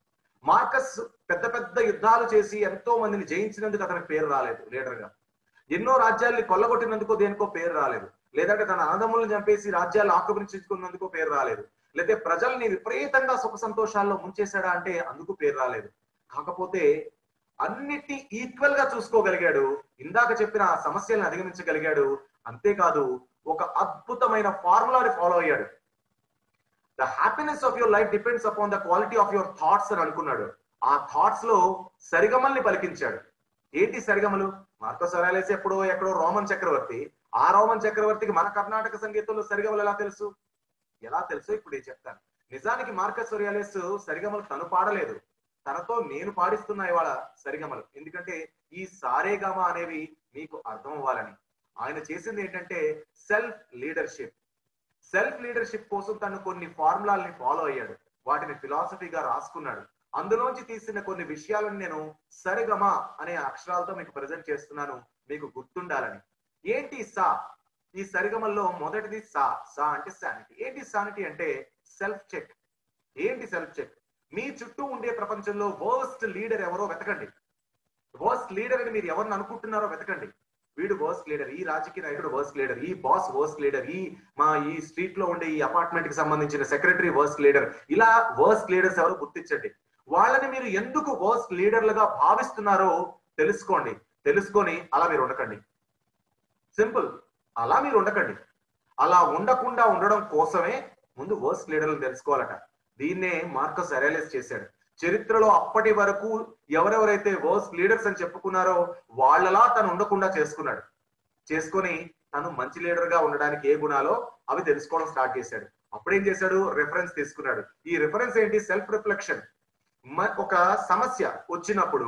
మార్కస్ పెద్ద పెద్ద యుద్ధాలు చేసి ఎంతో మందిని జయించినందుకు అతనికి పేరు రాలేదు లీడర్ గా ఎన్నో రాజ్యాల్ని కొల్లగొట్టినందుకో దేనికో పేరు రాలేదు లేదంటే తన అన్నదమ్ములను చంపేసి రాజ్యాలు ఆక్రమించుకున్నందుకో పేరు రాలేదు లేకపోతే ప్రజల్ని విపరీతంగా సుఖ సంతోషాల్లో ముంచేశాడా అంటే అందుకు పేరు రాలేదు కాకపోతే అన్నిటి ఈక్వల్ గా చూసుకోగలిగాడు ఇందాక చెప్పిన ఆ సమస్యలను అధిగమించగలిగాడు అంతేకాదు ఒక అద్భుతమైన ఫార్ములాని ఫాలో అయ్యాడు the happiness of your life depends upon the quality of your thoughts అని అనుకున్నాడు ఆ థాట్స్ లో సరిగమల్ని పలికించాడు ఏంటి సరిగమలు మార్కో సరాలేసి ఎప్పుడో ఎక్కడో రోమన్ చక్రవర్తి ఆ రోమన్ చక్రవర్తికి మన కర్ణాటక సంగీతంలో సరిగమలు ఎలా తెలుసు ఎలా తెలుసో ఇప్పుడు నేను చెప్తాను నిజానికి మార్కస్ సొరియాలేస్ సరిగమలు తను పాడలేదు తనతో నేను పాడిస్తున్నా ఇవాళ సరిగమలు ఎందుకంటే ఈ సారేగమ అనేవి మీకు అర్థం అవ్వాలని ఆయన చేసింది ఏంటంటే సెల్ఫ్ లీడర్షిప్ సెల్ఫ్ లీడర్షిప్ కోసం తను కొన్ని ఫార్ములాల్ని ఫాలో అయ్యాడు వాటిని ఫిలాసఫీగా రాసుకున్నాడు అందులోంచి తీసిన కొన్ని విషయాలను నేను సరిగమ అనే అక్షరాలతో మీకు ప్రజెంట్ చేస్తున్నాను మీకు గుర్తుండాలని ఏంటి సా ఈ సరిగమల్లో మొదటిది సా సా అంటే శానిటీ ఏంటి శానిటీ అంటే సెల్ఫ్ చెక్ ఏంటి సెల్ఫ్ చెక్ మీ చుట్టూ ఉండే ప్రపంచంలో వర్స్ట్ లీడర్ ఎవరో వెతకండి వర్స్ట్ లీడర్ అని మీరు ఎవరిని అనుకుంటున్నారో వెతకండి వీడు వర్స్ట్ లీడర్ ఈ రాజకీయ నాయకుడు వర్స్ట్ లీడర్ ఈ బాస్ వర్స్ట్ లీడర్ ఈ మా ఈ స్ట్రీట్ లో ఉండే ఈ అపార్ట్మెంట్ కి సంబంధించిన సెక్రటరీ వర్స్ట్ లీడర్ ఇలా వర్స్ట్ లీడర్స్ ఎవరో గుర్తించండి వాళ్ళని మీరు ఎందుకు వర్స్ట్ లీడర్లుగా భావిస్తున్నారో తెలుసుకోండి తెలుసుకొని అలా మీరు ఉండకండి సింపుల్ అలా మీరు ఉండకండి అలా ఉండకుండా ఉండడం కోసమే ముందు వర్స్ట్ లీడర్లు తెలుసుకోవాలట దీన్నే మార్కస్ అరేలెస్ చేశాడు చరిత్రలో అప్పటి వరకు ఎవరెవరైతే వర్స్ట్ లీడర్స్ అని చెప్పుకున్నారో వాళ్ళలా తను ఉండకుండా చేసుకున్నాడు చేసుకొని తను మంచి లీడర్ గా ఉండడానికి ఏ గుణాలో అవి తెలుసుకోవడం స్టార్ట్ చేశాడు అప్పుడేం చేశాడు రెఫరెన్స్ తీసుకున్నాడు ఈ రెఫరెన్స్ ఏంటి సెల్ఫ్ రిఫ్లెక్షన్ ఒక సమస్య వచ్చినప్పుడు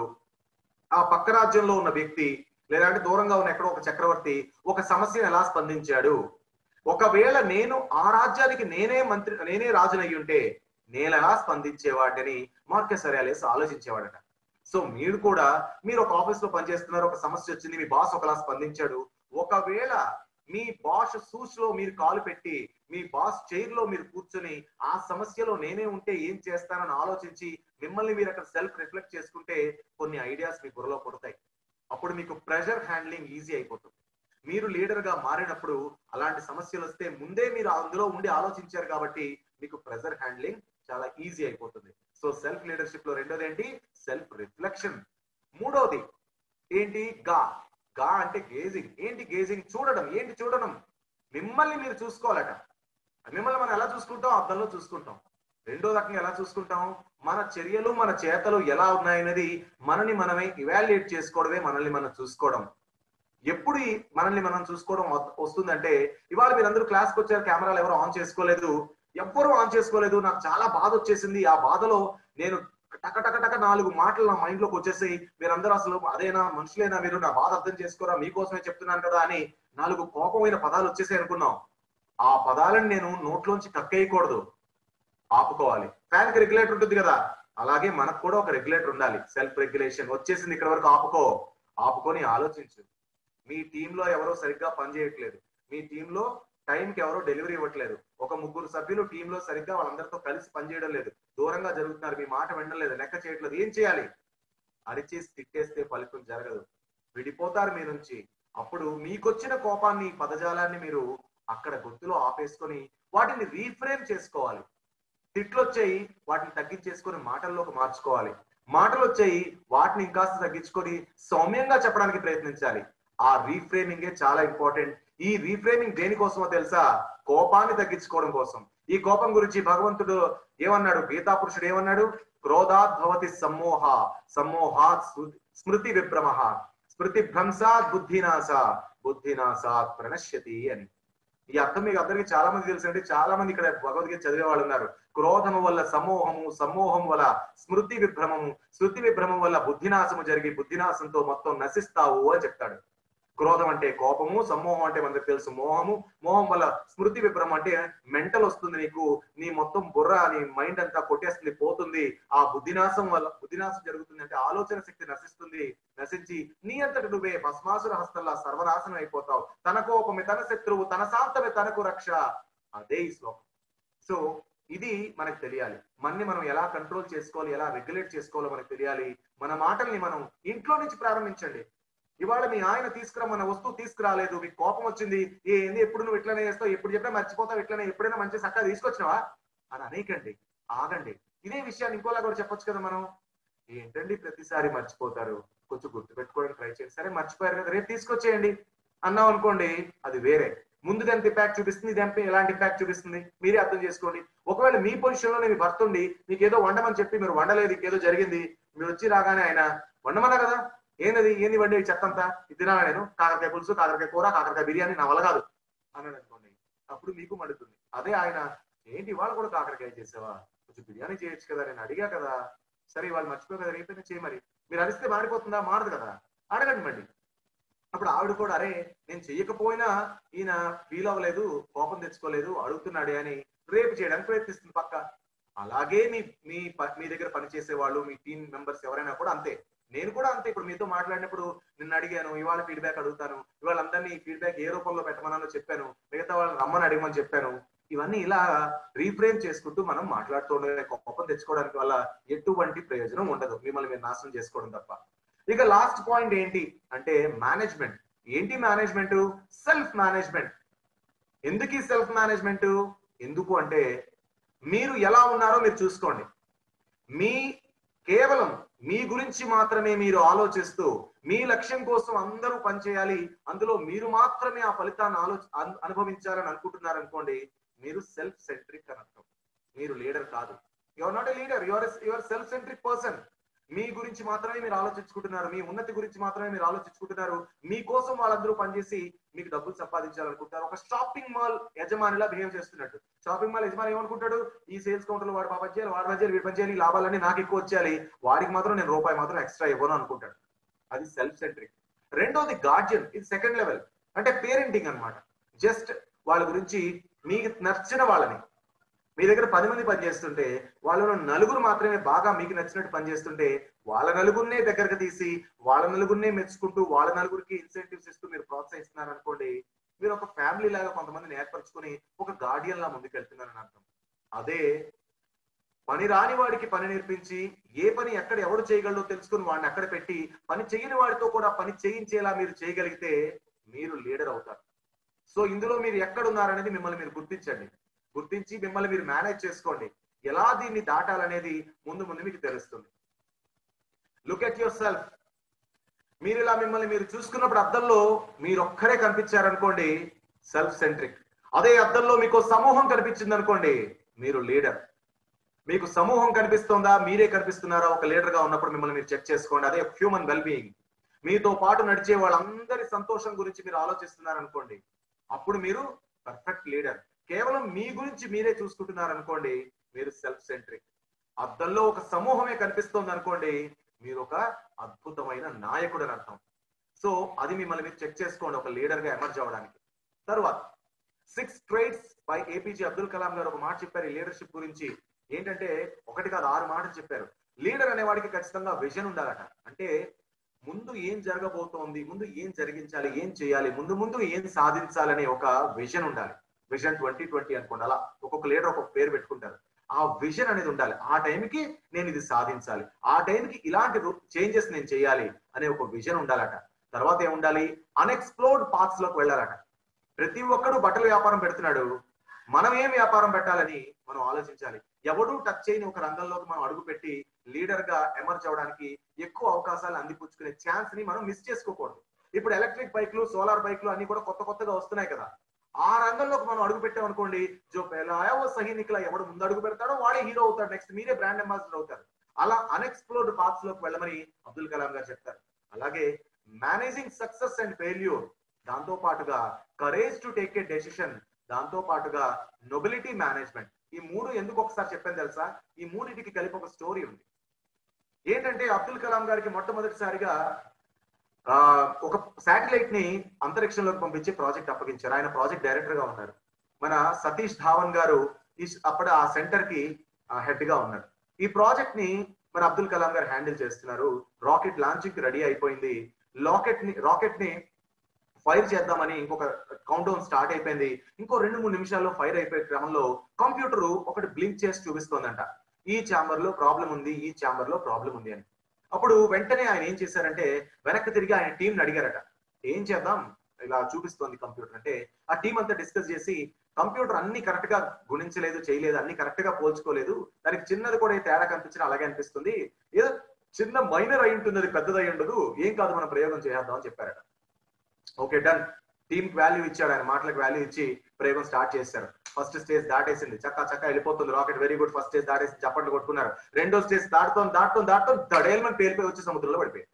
ఆ పక్క రాజ్యంలో ఉన్న వ్యక్తి లేదంటే దూరంగా ఉన్న ఎక్కడో ఒక చక్రవర్తి ఒక సమస్యను ఎలా స్పందించాడు ఒకవేళ నేను ఆ రాజ్యానికి నేనే మంత్రి నేనే రాజునయ్యి ఉంటే నేను ఎలా స్పందించేవాడిని మార్కెస్ అరేలేస్ ఆలోచించేవాడట సో మీరు కూడా మీరు ఒక ఆఫీస్ లో పనిచేస్తున్నారు ఒక సమస్య వచ్చింది మీ బాస్ ఒకలా స్పందించాడు ఒకవేళ మీ బాస్ సూచ్ లో మీరు కాలు పెట్టి మీ బాస్ చైర్ లో మీరు కూర్చొని ఆ సమస్యలో నేనే ఉంటే ఏం చేస్తానని ఆలోచించి మిమ్మల్ని మీరు అక్కడ సెల్ఫ్ రిఫ్లెక్ట్ చేసుకుంటే కొన్ని ఐడియాస్ మీ బుర్రలో పడతాయి అప్పుడు మీకు ప్రెషర్ హ్యాండ్లింగ్ ఈజీ అయిపోతుంది మీరు లీడర్ గా మారినప్పుడు అలాంటి సమస్యలు వస్తే ముందే మీరు అందులో ఉండి ఆలోచించారు కాబట్టి మీకు ప్రెషర్ హ్యాండ్లింగ్ చాలా ఈజీ అయిపోతుంది సో సెల్ఫ్ లీడర్షిప్ లో రెండోది ఏంటి సెల్ఫ్ రిఫ్లెక్షన్ మూడోది ఏంటి గా గా అంటే గేజింగ్ ఏంటి గేజింగ్ చూడడం ఏంటి చూడడం మిమ్మల్ని మీరు చూసుకోవాలట మిమ్మల్ని మనం ఎలా చూసుకుంటాం అద్దంలో చూసుకుంటాం రెండో రకంగా ఎలా చూసుకుంటాం మన చర్యలు మన చేతలు ఎలా ఉన్నాయనేది మనని మనమే ఇవాల్యుయేట్ చేసుకోవడమే మనల్ని మనం చూసుకోవడం ఎప్పుడు ఈ మనల్ని మనం చూసుకోవడం వస్తుందంటే ఇవాళ మీరందరూ క్లాస్కి వచ్చారు కెమెరాలు ఎవరు ఆన్ చేసుకోలేదు ఎవ్వరూ ఆన్ చేసుకోలేదు నాకు చాలా బాధ వచ్చేసింది ఆ బాధలో నేను టక టక టక నాలుగు మాటలు నా మైండ్ లోకి వచ్చేసాయి మీరందరూ అసలు అదేనా మనుషులేనా మీరు నా బాధ అర్థం చేసుకోరా మీకోసమే చెప్తున్నాను కదా అని నాలుగు కోపమైన పదాలు వచ్చేసాయి అనుకున్నాం ఆ పదాలను నేను నోట్లోంచి కక్కేయకూడదు ఆపుకోవాలి ఫ్యాన్ కి రెగ్యులేటర్ ఉంటుంది కదా అలాగే మనకు కూడా ఒక రెగ్యులేటర్ ఉండాలి సెల్ఫ్ రెగ్యులేషన్ వచ్చేసింది ఇక్కడ వరకు ఆపుకో ఆపుకొని ఆలోచించు మీ టీంలో ఎవరో సరిగ్గా పనిచేయట్లేదు మీ టీంలో టైంకి ఎవరో డెలివరీ ఇవ్వట్లేదు ఒక ముగ్గురు సభ్యులు టీంలో సరిగ్గా వాళ్ళందరితో కలిసి పనిచేయడం లేదు దూరంగా జరుగుతున్నారు మీ మాట వినలేదు లెక్క చేయట్లేదు ఏం చేయాలి అరిచేసి తిట్టేస్తే ఫలితం జరగదు విడిపోతారు మీ నుంచి అప్పుడు మీకొచ్చిన కోపాన్ని పదజాలాన్ని మీరు అక్కడ గుర్తులో ఆపేసుకొని వాటిని రీఫ్రేమ్ చేసుకోవాలి తిట్లు వచ్చాయి వాటిని తగ్గించేసుకొని మాటల్లోకి మార్చుకోవాలి మాటలు వచ్చాయి వాటిని ఇంకాస్త తగ్గించుకొని సౌమ్యంగా చెప్పడానికి ప్రయత్నించాలి ఆ రీఫ్రేమింగే చాలా ఇంపార్టెంట్ ఈ రీఫ్రేమింగ్ దేనికోసమో తెలుసా కోపాన్ని తగ్గించుకోవడం కోసం ఈ కోపం గురించి భగవంతుడు ఏమన్నాడు గీతా పురుషుడు ఏమన్నాడు క్రోధాత్ భవతి సమ్మోహ సమ్మోహాత్ స్మృతి విభ్రమ స్మృతి భ్రంశాత్ బుద్ధినాశ బుద్ధినాశాత్ ప్రణశ్యతి అని ఈ అర్థం మీకు అందరికీ చాలా మంది తెలుసు అంటే చాలా మంది ఇక్కడ భగవద్గీత చదివే వాళ్ళు ఉన్నారు క్రోధము వల్ల సమూహము సమూహం వల్ల స్మృతి విభ్రమము స్మృతి విభ్రమం వల్ల బుద్ధినాశము జరిగి బుద్ధినాశంతో మొత్తం నశిస్తావు అని చెప్తాడు క్రోధం అంటే కోపము సమ్మోహం అంటే మనకు తెలుసు మోహము మోహం వల్ల స్మృతి విభ్రమం అంటే మెంటల్ వస్తుంది నీకు నీ మొత్తం బుర్ర నీ మైండ్ అంతా కొట్టేస్తుంది పోతుంది ఆ బుద్ధినాశం వల్ల బుద్ధినాశం జరుగుతుంది అంటే ఆలోచన శక్తి నశిస్తుంది నశించి నీ అంతటి నువ్వే భస్మాసుర హస్తంలా సర్వనాశనం అయిపోతావు తన కోపమే తన శత్రువు తన శాంతమే తనకు రక్ష అదే ఈ శ్లోకం సో ఇది మనకు తెలియాలి మనని మనం ఎలా కంట్రోల్ చేసుకోవాలి ఎలా రెగ్యులేట్ చేసుకోవాలో మనకు తెలియాలి మన మాటల్ని మనం ఇంట్లో నుంచి ప్రారంభించండి ఇవాళ మీ ఆయన తీసుకురమ్మన్న వస్తువు తీసుకురాలేదు మీకు కోపం వచ్చింది ఏంది ఎప్పుడు నువ్వు ఇట్లనే చేస్తావు ఎప్పుడు చెప్పినా మర్చిపోతావు ఇట్లనే ఎప్పుడైనా మంచి చక్కగా తీసుకొచ్చినావా అని అనేకండి ఆగండి ఇదే విషయాన్ని ఇంకోలా కూడా చెప్పొచ్చు కదా మనం ఏంటండి ప్రతిసారి మర్చిపోతారు కొంచెం గుర్తు పెట్టుకోవడానికి ట్రై చేయండి సరే మర్చిపోయారు కదా రేపు తీసుకొచ్చేయండి అన్నాం అనుకోండి అది వేరే ముందు ఎంత ఇంపాక్ట్ చూపిస్తుంది ఇది ఎంత ఎలాంటి ఇంపాక్ట్ చూపిస్తుంది మీరే అర్థం చేసుకోండి ఒకవేళ మీ పొజిషన్ లో మీ భర్త ఉండి మీకు ఏదో వండమని చెప్పి మీరు వండలేదు ఏదో జరిగింది మీరు వచ్చి రాగానే ఆయన వండమన్నా కదా ఏంది ఏంది వండి చెత్తంతా ఇది తినాలా నేను కాకరకాయ పులుసు కాకరకాయ కూర కాకరకాయ బిర్యానీ నా వల్ల కాదు అన్నాడు అనుకోండి అప్పుడు మీకు మండుతుంది అదే ఆయన ఏంటి ఇవాళ కూడా కాకరకాయ చేసావా కొంచెం బిర్యానీ చేయొచ్చు కదా నేను అడిగా కదా సరే ఇవాళ మర్చిపో కదా రేపైనా చేయి మరి మీరు అరిస్తే మాడిపోతుందా మాడదు కదా అడగండి మళ్ళీ అప్పుడు ఆవిడ కూడా అరే నేను చెయ్యకపోయినా ఈయన ఫీల్ అవ్వలేదు కోపం తెచ్చుకోలేదు అడుగుతున్నాడే అని రేపు చేయడానికి ప్రయత్నిస్తుంది పక్క అలాగే మీ మీ మీ దగ్గర పనిచేసే వాళ్ళు మీ టీం మెంబర్స్ ఎవరైనా కూడా అంతే నేను కూడా అంతే ఇప్పుడు మీతో మాట్లాడినప్పుడు నిన్ను అడిగాను ఇవాళ ఫీడ్బ్యాక్ అడుగుతాను ఇవాళ అందరినీ ఫీడ్బ్యాక్ ఏ రూపంలో పెట్టమన్నానో చెప్పాను మిగతా వాళ్ళని రమ్మని అడగమని చెప్పాను ఇవన్నీ ఇలా రీఫ్రేమ్ చేసుకుంటూ మనం మాట్లాడుతూ ఉండే కోపం తెచ్చుకోవడానికి వల్ల ఎటువంటి ప్రయోజనం ఉండదు మిమ్మల్ని మీరు నాశనం చేసుకోవడం తప్ప ఇక లాస్ట్ పాయింట్ ఏంటి అంటే మేనేజ్మెంట్ ఏంటి మేనేజ్మెంట్ సెల్ఫ్ మేనేజ్మెంట్ ఎందుకు ఈ సెల్ఫ్ మేనేజ్మెంట్ ఎందుకు అంటే మీరు ఎలా ఉన్నారో మీరు చూసుకోండి మీ కేవలం మీ గురించి మాత్రమే మీరు ఆలోచిస్తూ మీ లక్ష్యం కోసం అందరూ పనిచేయాలి అందులో మీరు మాత్రమే ఆ ఫలితాన్ని ఆలో అనుభవించాలని అనుకుంటున్నారు అనుకోండి మీరు సెల్ఫ్ సెంట్రిక్ అని అర్థం మీరు లీడర్ కాదు you're not a leader you're you're self centric person మీ గురించి మాత్రమే మీరు ఆలోచించుకుంటున్నారు మీ ఉన్నతి గురించి మాత్రమే మీరు ఆలోచించుకుంటున్నారు మీకోసం వాళ్ళందరూ పనిచేసి మీకు డబ్బులు సంపాదించాలనుకుంటారు ఒక షాపింగ్ మాల్ యజమానిలా బిహేవ్ చేస్తున్నట్టు షాపింగ్ మాల్ యజమాని ఏమనుకుంటాడు ఈ సేల్స్ కౌంటర్ వాడు పని చేయాలి వాడు పని చేయాలి వీడి పని చేయాలి ఈ లాభాలన్నీ నాకు ఎక్కువ వచ్చేయాలి వాడికి మాత్రం నేను రూపాయి మాత్రం ఎక్స్ట్రా ఇవ్వను అనుకుంటాడు అది సెల్ఫ్ సెంట్రిక్ రెండోది గార్జియన్ ఇది సెకండ్ లెవెల్ అంటే పేరెంటింగ్ అన్నమాట జస్ట్ వాళ్ళ గురించి మీకు నచ్చిన వాళ్ళని మీ దగ్గర పది మంది పనిచేస్తుంటే వాళ్ళలో నలుగురు మాత్రమే బాగా మీకు నచ్చినట్టు పనిచేస్తుంటే వాళ్ళ నలుగురినే దగ్గరకు తీసి వాళ్ళ నలుగురినే మెచ్చుకుంటూ వాళ్ళ నలుగురికి ఇన్సెంటివ్స్ ఇస్తూ మీరు ప్రోత్సహిస్తున్నారు అనుకోండి మీరు ఒక ఫ్యామిలీ లాగా కొంతమందిని ఏర్పరచుకొని ఒక గార్డియన్ లా ముందుకెళ్తున్నారని అర్థం అదే పని రాని వాడికి పని నేర్పించి ఏ పని ఎక్కడ ఎవడు చేయగలడో తెలుసుకుని వాడిని అక్కడ పెట్టి పని చేయని వాడితో కూడా పని చేయించేలా మీరు చేయగలిగితే మీరు లీడర్ అవుతారు సో ఇందులో మీరు ఎక్కడ ఉన్నారనేది మిమ్మల్ని మీరు గుర్తించండి గుర్తించి మిమ్మల్ని మీరు మేనేజ్ చేసుకోండి ఎలా దీన్ని దాటాలనేది ముందు ముందు మీకు తెలుస్తుంది లుక్ ఎట్ యువర్ సెల్ఫ్ మీరు ఇలా మిమ్మల్ని మీరు చూసుకున్నప్పుడు అద్దంలో మీరు ఒక్కరే కనిపించారనుకోండి సెల్ఫ్ సెంట్రిక్ అదే అద్దంలో మీకు సమూహం కనిపించింది అనుకోండి మీరు లీడర్ మీకు సమూహం కనిపిస్తుందా మీరే కనిపిస్తున్నారా ఒక లీడర్ గా ఉన్నప్పుడు మిమ్మల్ని మీరు చెక్ చేసుకోండి అదే హ్యూమన్ వెల్ బీయింగ్ మీతో పాటు నడిచే వాళ్ళందరి సంతోషం గురించి మీరు ఆలోచిస్తున్నారు అనుకోండి అప్పుడు మీరు పర్ఫెక్ట్ లీడర్ కేవలం మీ గురించి మీరే చూసుకుంటున్నారు అనుకోండి మీరు సెల్ఫ్ సెంట్రిక్ అద్దంలో ఒక సమూహమే కనిపిస్తోంది అనుకోండి మీరు ఒక అద్భుతమైన నాయకుడు అని అర్థం సో అది మిమ్మల్ని మీరు చెక్ చేసుకోండి ఒక లీడర్ గా ఎమర్జ్ అవ్వడానికి తర్వాత six traits by APJ Abdul Kalam garu ఒక మాట చెప్పారు ఈ లీడర్షిప్ గురించి ఏంటంటే ఒకటి కాదు ఆరు మాటలు చెప్పారు లీడర్ అనేవాడికి ఖచ్చితంగా విజన్ ఉండాలట అంటే ముందు ఏం జరగబోతోంది ముందు ఏం జరిగించాలి ఏం చేయాలి ముందు ముందు ఏం సాధించాలనే ఒక విజన్ ఉండాలి విజన్ ట్వంటీ ట్వంటీ అనుకోండి అలా ఒక్కొక్క లీడర్ ఒక్కొక్క పేరు పెట్టుకుంటారు ఆ విజన్ అనేది ఉండాలి ఆ టైంకి నేను ఇది సాధించాలి ఆ టైంకి ఇలాంటి చేంజెస్ నేను చేయాలి అనే ఒక విజన్ ఉండాలట తర్వాత ఏముండాలి అన్ఎక్స్ప్లోర్డ్ పాత్స్ లోకి వెళ్ళాలట ప్రతి ఒక్కడు బట్టల వ్యాపారం పెడుతున్నాడు మనం ఏం వ్యాపారం పెట్టాలని మనం ఆలోచించాలి ఎవడూ టచ్ చేయని ఒక రంగంలోకి మనం అడుగు పెట్టి లీడర్ గా ఎమర్జ్ అవడానికి ఎక్కువ అవకాశాలు అందిపుచ్చుకునే ఛాన్స్ ని మనం మిస్ చేసుకోకూడదు ఇప్పుడు ఎలక్ట్రిక్ బైక్లు సోలార్ బైక్లు అన్ని కూడా కొత్త కొత్తగా వస్తున్నాయి కదా ఆ రంగంలోకి మనం అడుగు పెట్టాం అనుకోండి జో పెలాయో సహీ నిక్లా ఎవడు ముందు అడుగు పెడతాడో వాడే హీరో అవుతాడు నెక్స్ట్ మీరే బ్రాండ్ అంబాసిడర్ అవుతారు అలా అన్ఎక్స్ప్లోర్డ్ పాత్స్ లోకి వెళ్ళమని అబ్దుల్ కలాం గారు చెప్తారు అలాగే మేనేజింగ్ సక్సెస్ అండ్ ఫెయిల్యూర్ దాంతో పాటుగా courage to take a decision దాంతో పాటుగా నొబిలిటీ మేనేజ్మెంట్ ఈ మూడు ఎందుకు ఒకసారి చెప్పాను తెలుసా ఈ మూడింటికి కలిపి ఒక స్టోరీ ఉంది ఏంటంటే అబ్దుల్ కలాం గారికి మొట్టమొదటిసారిగా ఆ ఒక శాటిలైట్ ని అంతరిక్షంలోకి పంపించి ప్రాజెక్ట్ అప్పగించారు ఆయన ప్రాజెక్ట్ డైరెక్టర్ గా ఉన్నారు మన సతీష్ ధావన్ గారు అప్పుడు ఆ సెంటర్ కి హెడ్ గా ఉన్నారు ఈ ప్రాజెక్ట్ ని మన అబ్దుల్ కలాం గారు హ్యాండిల్ చేస్తున్నారు రాకెట్ లాంచింగ్ కి రెడీ అయిపోయింది లాకెట్ ని రాకెట్ ని ఫైర్ చేద్దామని ఇంకొక కౌంట్ డౌన్ స్టార్ట్ అయిపోయింది ఇంకో రెండు మూడు నిమిషాల్లో ఫైర్ అయిపోయే క్రమంలో కంప్యూటర్ ఒకటి బ్లింక్ చేసి చూపిస్తోందంట ఈ ఛాంబర్ లో ప్రాబ్లం ఉంది ఈ ఛాంబర్ లో ప్రాబ్లం ఉంది అని అప్పుడు వెంటనే ఆయన ఏం చేశారంటే వెనక్కి తిరిగి ఆయన టీం అడిగారట ఏం చేద్దాం ఇలా చూపిస్తోంది కంప్యూటర్ అంటే ఆ టీం అంతా డిస్కస్ చేసి కంప్యూటర్ అన్ని కరెక్ట్ గా గుణించలేదు చేయలేదు అన్ని కరెక్ట్ గా పోల్చుకోలేదు దానికి చిన్నది కూడా తేడా కనిపించిన అలాగే అనిపిస్తుంది ఏదో చిన్న మైనర్ అయి ఉంటుంది అది పెద్దదై ఉండదు ఏం కాదు మనం ప్రయోగం చేద్దాం అని చెప్పారట ఓకే డన్ టీమ్ వాల్యూ ఇచ్చాడు ఆయన మాటలకు వాల్యూ ఇచ్చి ప్రయోగం స్టార్ట్ చేశారు ఫస్ట్ స్టేజ్ దాటేసింది చక్క చక్క వెళ్ళిపోతుంది rocket very good first stage దాటేసి చప్పట్లు కొట్టుకున్నారు రెండో స్టేజ్ దాటుతో దాటుతో దాటుతో దడేల్మని పేలిపోయి వచ్చి సముద్రంలో పడిపోయి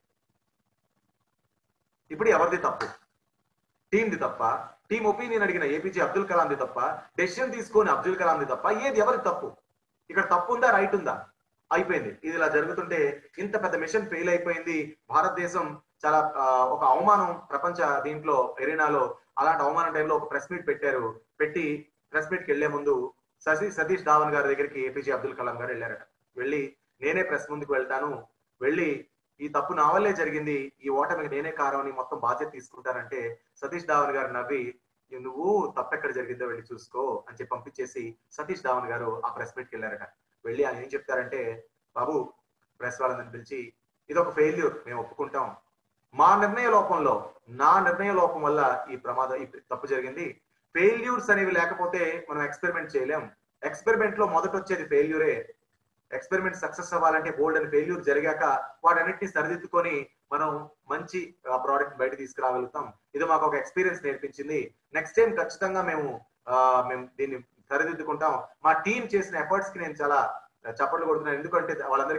ఇప్పుడు ఎవరిది తప్పు టీంది తప్ప టీం ఒపీనియన్ అడిగిన ఏపీజే అబ్దుల్ కలాంది తప్ప డెసిషన్ తీసుకొని అబ్దుల్ కలాంది తప్ప ఏది ఎవరి తప్పు ఇక్కడ తప్పు ఉందా రైట్ ఉందా అయిపోయింది ఇది ఇలా జరుగుతుంటే ఇంత పెద్ద మిషన్ ఫెయిల్ అయిపోయింది భారతదేశం చాలా ఒక అవమానం ప్రపంచ దీంట్లో ఎరీనాలో అలాంటి అవమానం టైంలో ఒక ప్రెస్ మీట్ పెట్టారు పెట్టి ప్రెస్ మీట్ కి వెళ్లే ముందు సతీ సతీష్ ధావన్ గారి దగ్గరికి ఏపీజే అబ్దుల్ కలాం గారు వెళ్ళారట వెళ్ళి నేనే ప్రెస్ ముందుకు వెళ్తాను వెళ్ళి ఈ తప్పు నా వల్లే జరిగింది ఈ ఓటమికి నేనే కారణం అని మొత్తం బాధ్యత తీసుకుంటారంటే సతీష్ ధావన్ గారు నవ్వి నువ్వు తప్పెక్కడ జరిగిందో వెళ్ళి చూసుకో అని చెప్పి పంపించేసి సతీష్ ధావన్ గారు ఆ ప్రెస్ మీట్కి వెళ్ళారట వెళ్ళి ఆయన ఏం చెప్తారంటే బాబు ప్రెస్ వాళ్ళని పిలిచి ఇది ఒక ఫెయిల్యూర్ మేము ఒప్పుకుంటాం మా నిర్ణయ లోపంలో నా నిర్ణయ లోపం వల్ల ఈ ప్రమాదం ఈ తప్పు జరిగింది ఫెయిల్యూర్స్ అనేవి లేకపోతే మనం ఎక్స్పెరిమెంట్ చేయలేం ఎక్స్పెరిమెంట్ లో మొదట వచ్చేది ఫెయిల్యూరే ఎక్స్పెరిమెంట్ సక్సెస్ అవ్వాలంటే బోల్డ్ అని ఫెయిల్యూర్ జరిగాక వాటన్నిటిని సరిదిద్దుకొని మనం మంచి ప్రోడక్ట్ బయట తీసుకురాగలుగుతాం ఇది మాకు ఒక ఎక్స్పీరియన్స్ నేర్పించింది నెక్స్ట్ టైం ఖచ్చితంగా మేము మేము దీన్ని సరిదిద్దుకుంటాం మా టీం చేసిన ఎఫర్ట్స్ కి నేను చాలా చప్పట్లు కొడుతున్నాను ఎందుకంటే వాళ్ళందరికీ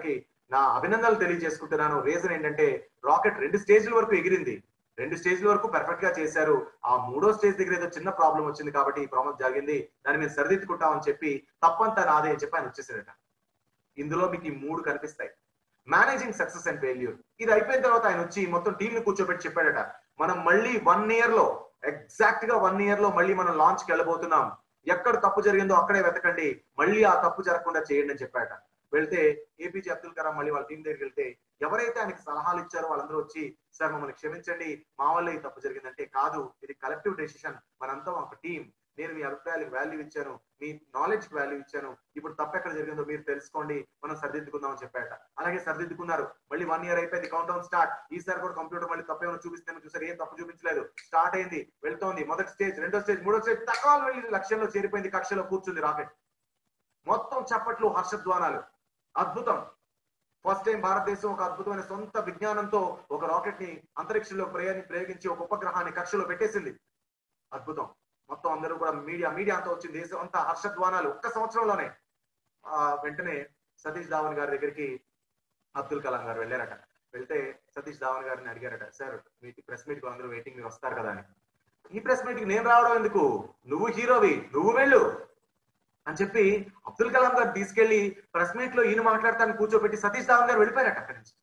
నా అభినందనలు తెలియజేసుకుంటున్నాను రీజన్ ఏంటంటే రాకెట్ రెండు స్టేజ్ల వరకు ఎగిరింది రెండు స్టేజ్ల వరకు పర్ఫెక్ట్ గా చేశారు ఆ మూడో స్టేజ్ దగ్గర ఏదో చిన్న ప్రాబ్లం వచ్చింది కాబట్టి ఈ ప్రాబ్లం జరిగింది దాన్ని మేము సరిదిద్దుకుంటామని చెప్పి తప్పంతా నాదే అని చెప్పి ఆయన వచ్చేసారట ఇందులో మీకు ఈ మూడు కనిపిస్తాయి మేనేజింగ్ సక్సెస్ అండ్ ఫెయిల్యూర్ ఇది అయిపోయిన తర్వాత ఆయన వచ్చి మొత్తం టీం ని కూర్చోబెట్టి చెప్పాడట మనం మళ్ళీ వన్ ఇయర్ లో ఎగ్జాక్ట్ గా వన్ ఇయర్ లో మళ్ళీ మనం లాంచ్ కి వెళ్ళబోతున్నాం ఎక్కడ తప్పు జరిగిందో అక్కడే వెతకండి మళ్ళీ ఆ తప్పు జరగకుండా చేయండి అని చెప్పాట వెళ్తే ఏపీజే అబ్దుల్ కలాం మళ్ళీ వాళ్ళ టీం దగ్గరికి వెళ్తే ఎవరైతే ఆయనకి సలహాలు ఇచ్చారో వాళ్ళందరూ వచ్చి సార్ మమ్మల్ని క్షమించండి మా వల్ల ఈ తప్పు జరిగిందంటే కాదు ఇది కలెక్టివ్ డెసిషన్ మనంతా ఒక టీం నేను మీ అభిప్రాయాలకు వాల్యూ ఇచ్చాను మీ నాలెడ్జ్ కి వాల్యూ ఇచ్చాను ఇప్పుడు తప్పు ఎక్కడ జరిగిందో మీరు తెలుసుకోండి మనం సరిదిద్దుకుందాం అని చెప్పాట అలాగే సరిదిద్దుకున్నారు మళ్ళీ వన్ ఇయర్ అయిపోయింది కౌంట్ డౌన్ స్టార్ట్ ఈసారి కూడా కంప్యూటర్ మళ్ళీ తప్పు ఏమైనా చూపిస్తాను చూసారు ఏం తప్పు చూపించలేదు స్టార్ట్ అయింది వెళ్తోంది మొదటి స్టేజ్ రెండో స్టేజ్ మూడో స్టేజ్ తక్కువ వెళ్ళి లక్ష్యంలో చేరిపోయింది కక్షలో కూర్చుంది రాకెట్ మొత్తం చప్పట్లు హర్షధ్వానాలు అద్భుతం ఫస్ట్ టైం భారతదేశం ఒక అద్భుతమైన సొంత విజ్ఞానంతో ఒక రాకెట్ ని అంతరిక్షంలో ప్రయోగి ప్రయోగించి ఒక ఉపగ్రహాన్ని కక్షలో పెట్టేసింది అద్భుతం మొత్తం అందరూ కూడా మీడియా మీడియా అంతా వచ్చింది దేశం అంతా హర్షధ్వానాలు ఒక్క సంవత్సరంలోనే ఆ వెంటనే సతీష్ ధావన్ గారి దగ్గరికి అబ్దుల్ కలాం గారు వెళ్ళారట వెళ్తే సతీష్ ధావన్ గారిని అడిగారట సార్ మీ ప్రెస్ మీట్ కు అందరూ వెయిటింగ్ మీరు వస్తారు కదా అని ఈ ప్రెస్ మీట్ కి నేను రావడం ఎందుకు నువ్వు హీరోవి నువ్వు వెళ్ళు అని చెప్పి అబ్దుల్ కలాం గారు తీసుకెళ్లి ప్రెస్ మీట్ లో ఈయన మాట్లాడతాను కూర్చోబెట్టి సతీష్ ధావన్ గారు వెళ్ళిపోయారట అక్కడి నుంచి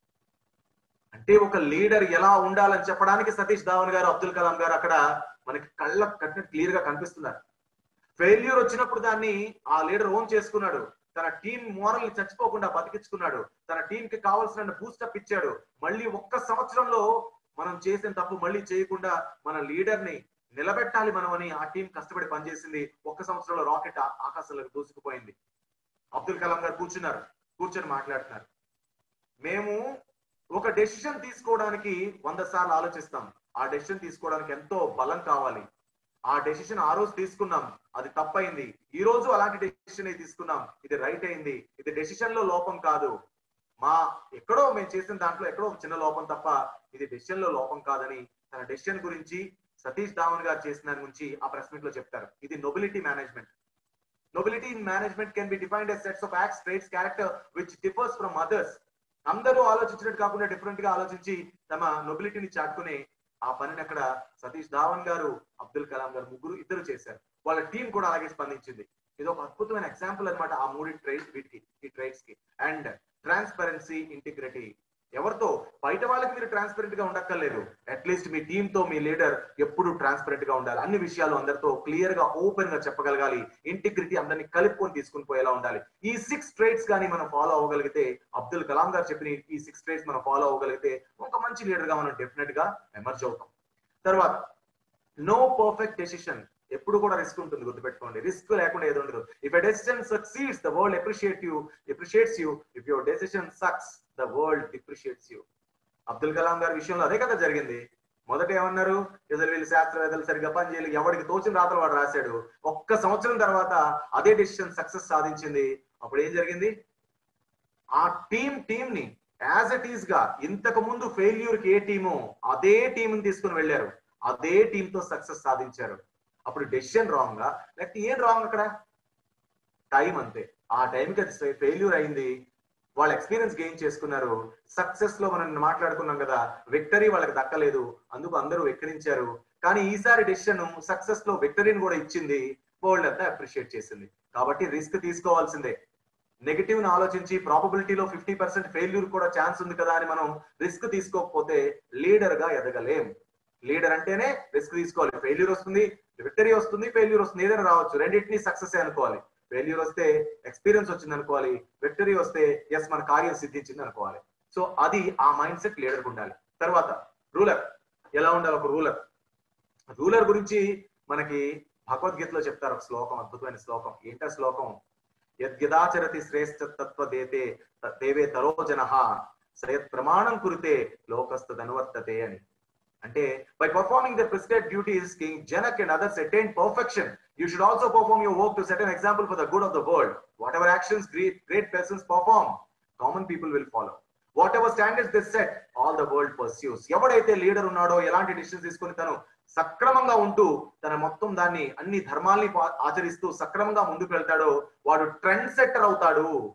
అంటే ఒక లీడర్ ఎలా ఉండాలని చెప్పడానికి సతీష్ ధావన్ గారు అబ్దుల్ కలాం గారు అక్కడ మనకి కళ్ళ కట్టిన క్లియర్ గా కనిపిస్తున్నారు ఫెయిల్యూర్ వచ్చినప్పుడు దాన్ని ఆ లీడర్ ఓన్ చేసుకున్నాడు తన టీం మోరల్ చచ్చిపోకుండా బతికించుకున్నాడు తన టీం కి కావాల్సిన బూస్టప్ ఇచ్చాడు మళ్ళీ ఒక్క సంవత్సరంలో మనం చేసిన తప్పు మళ్ళీ చేయకుండా మన లీడర్ ని నిలబెట్టాలి మనం అని ఆ టీం కష్టపడి పనిచేసింది ఒక్క సంవత్సరంలో రాకెట్ ఆకాశంలోకి దూసుకుపోయింది అబ్దుల్ కలాం గారు కూర్చున్నారు కూర్చొని మాట్లాడుతున్నారు మేము ఒక డెసిషన్ తీసుకోవడానికి వంద సార్లు ఆలోచిస్తాం ఆ డెసిషన్ తీసుకోవడానికి ఎంతో బలం కావాలి ఆ డెసిషన్ ఆ రోజు తీసుకున్నాం అది తప్పైంది ఈ రోజు అలాంటి డెసిషన్ తీసుకున్నాం ఇది రైట్ అయింది ఇది డెసిషన్ లో లోపం కాదు మా ఎక్కడో మేము చేసిన దాంట్లో ఎక్కడో ఒక చిన్న లోపం తప్ప ఇది డెసిషన్ లో లోపం కాదని తన డెసిషన్ గురించి సతీష్ ధావన్ గారు చేసిన దాని గురించి ఆ ప్రెస్ మీట్ లో చెప్తారు ఇది nobility management nobility in management can be defined as sets of acts traits character which differs from others అందరూ ఆలోచించినట్టు కాకుండా డిఫరెంట్ గా ఆలోచించి తమ నొబిలిటీని చాటుకుని ఆ పనిని అక్కడ సతీష్ ధావన్ గారు అబ్దుల్ కలాం గారు ముగ్గురు ఇద్దరు చేశారు వాళ్ళ టీం కూడా అలాగే స్పందించింది ఇది ఒక అద్భుతమైన ఎగ్జాంపుల్ అనమాట ఆ మూడు ట్రైట్స్ వీటికి ఈ ట్రైట్స్ కి అండ్ ట్రాన్స్పరెన్సీ ఇంటిగ్రిటీ ఎవరితో బయట వాళ్ళకి మీరు ట్రాన్స్పరెంట్ గా ఉండక్కర్లేదు అట్లీస్ట్ మీ టీమ్ తో మీ లీడర్ ఎప్పుడు ట్రాన్స్పరెంట్ గా ఉండాలి అన్ని విషయాలు అందరితో క్లియర్ గా ఓపెన్ గా చెప్పగలగాలి ఇంటిగ్రిటీ అందరినీ కలుపుకొని తీసుకుని పోయేలా ఉండాలి ఈ సిక్స్ ట్రేట్స్ కానీ మనం ఫాలో అవ్వగలిగితే అబ్దుల్ కలాం గారు చెప్పిన ఈ సిక్స్ ట్రేట్స్ మనం ఫాలో అవ్వగలిగితే ఒక మంచి లీడర్ గా మనం డెఫినెట్ గా ఎమర్జ్ అవుతాం తర్వాత నో పర్ఫెక్ట్ డెసిషన్ ఎప్పుడు కూడా రిస్క్ ఉంటుంది గుర్తుపెట్టుకోండి రిస్క్ లేకుండా ఏది ఉండదు if a decision succeeds the world appreciate you appreciates you if your decision sucks the world depreciates you Abdul Kalam గారి విషయంలో అదే కదా జరిగింది మొదట ఏమన్నారు అసలు వీళ్ళు శాస్త్రవేత్తలు సరిగ్గా పని చేయలేదు ఎవరికి తోచిన రాతలు వాడు రాశాడు ఒక్క సంవత్సరం తర్వాత అదే డెసిషన్ సక్సెస్ సాధించింది అప్పుడు ఏం జరిగింది ఆ టీం టీం ని యాజ్ ఇట్ ఈస్ గా ఇంతకు ముందు ఫెయిల్యూర్ కి ఏ టీమో అదే టీం తీసుకుని వెళ్ళారు అదే టీం తో సక్సెస్ సాధించారు అప్పుడు డెసిషన్ రాంగ్ గా లేకపోతే ఏం రాంగ్ అక్కడ టైం అంతే ఆ టైంకి అది ఫెయిల్యూర్ అయింది వాళ్ళ ఎక్స్పీరియన్స్ గెయిన్ చేసుకున్నారు సక్సెస్ లో మనం మాట్లాడుకున్నాం కదా విక్టరీ వాళ్ళకి దక్కలేదు అందుకు అందరూ వెక్కిరించారు కానీ ఈసారి డెసిషన్ సక్సెస్ లో విక్టరీని కూడా ఇచ్చింది వరల్డ్ అంతా అప్రిషియేట్ చేసింది కాబట్టి రిస్క్ తీసుకోవాల్సిందే నెగిటివ్ ని ఆలోచించి ప్రాబబిలిటీలో ఫిఫ్టీ పర్సెంట్ ఫెయిల్యూర్ కూడా ఛాన్స్ ఉంది కదా అని మనం రిస్క్ తీసుకోకపోతే లీడర్ గా ఎదగలేం లీడర్ అంటేనే రిస్క్ తీసుకోవాలి ఫెయిల్యూర్ వస్తుంది విక్టరీ వస్తుంది ఫెయిల్యూర్ వస్తుంది ఏదైనా రావచ్చు రెండింటినీ సక్సెస్ అనుకోవాలి ఫెయిల్యూర్ వస్తే ఎక్స్పీరియన్స్ వచ్చింది అనుకోవాలి విక్టరీ వస్తే ఎస్ మన కార్యం సిద్ధించింది అనుకోవాలి సో అది ఆ మైండ్ సెట్ లీడర్ ఉండాలి తర్వాత రూలర్ ఎలా ఉండాలి ఒక రూలర్ రూలర్ గురించి మనకి భగవద్గీతలో చెప్తారు ఒక శ్లోకం అద్భుతమైన శ్లోకం ఏంటా శ్లోకం యద్యదాచరతి శ్రేష్ఠ తత్వ దేతే దేవే తరో జన సయత్ ప్రమాణం కురితే లోకస్తదనువర్తతే అని అంటే by performing the prescribe duties king Janak and others attain perfection you should also perform your work to set an example for the good of the world whatever actions great great persons perform common people will follow whatever standards this set all the world pursues ఎవడైతే leader ఉన్నాడో ఎలాంటి decisions తీసుకుని తను సక్రమంగా ఉంటూ తన మొత్తం దాన్ని అన్ని ధర్మాల్ని ఆచరిస్తూ సక్రమంగా ముందుకు వెళ్తాడో వాడు ట్రెండ్ సెట్టర్ అవుతాడు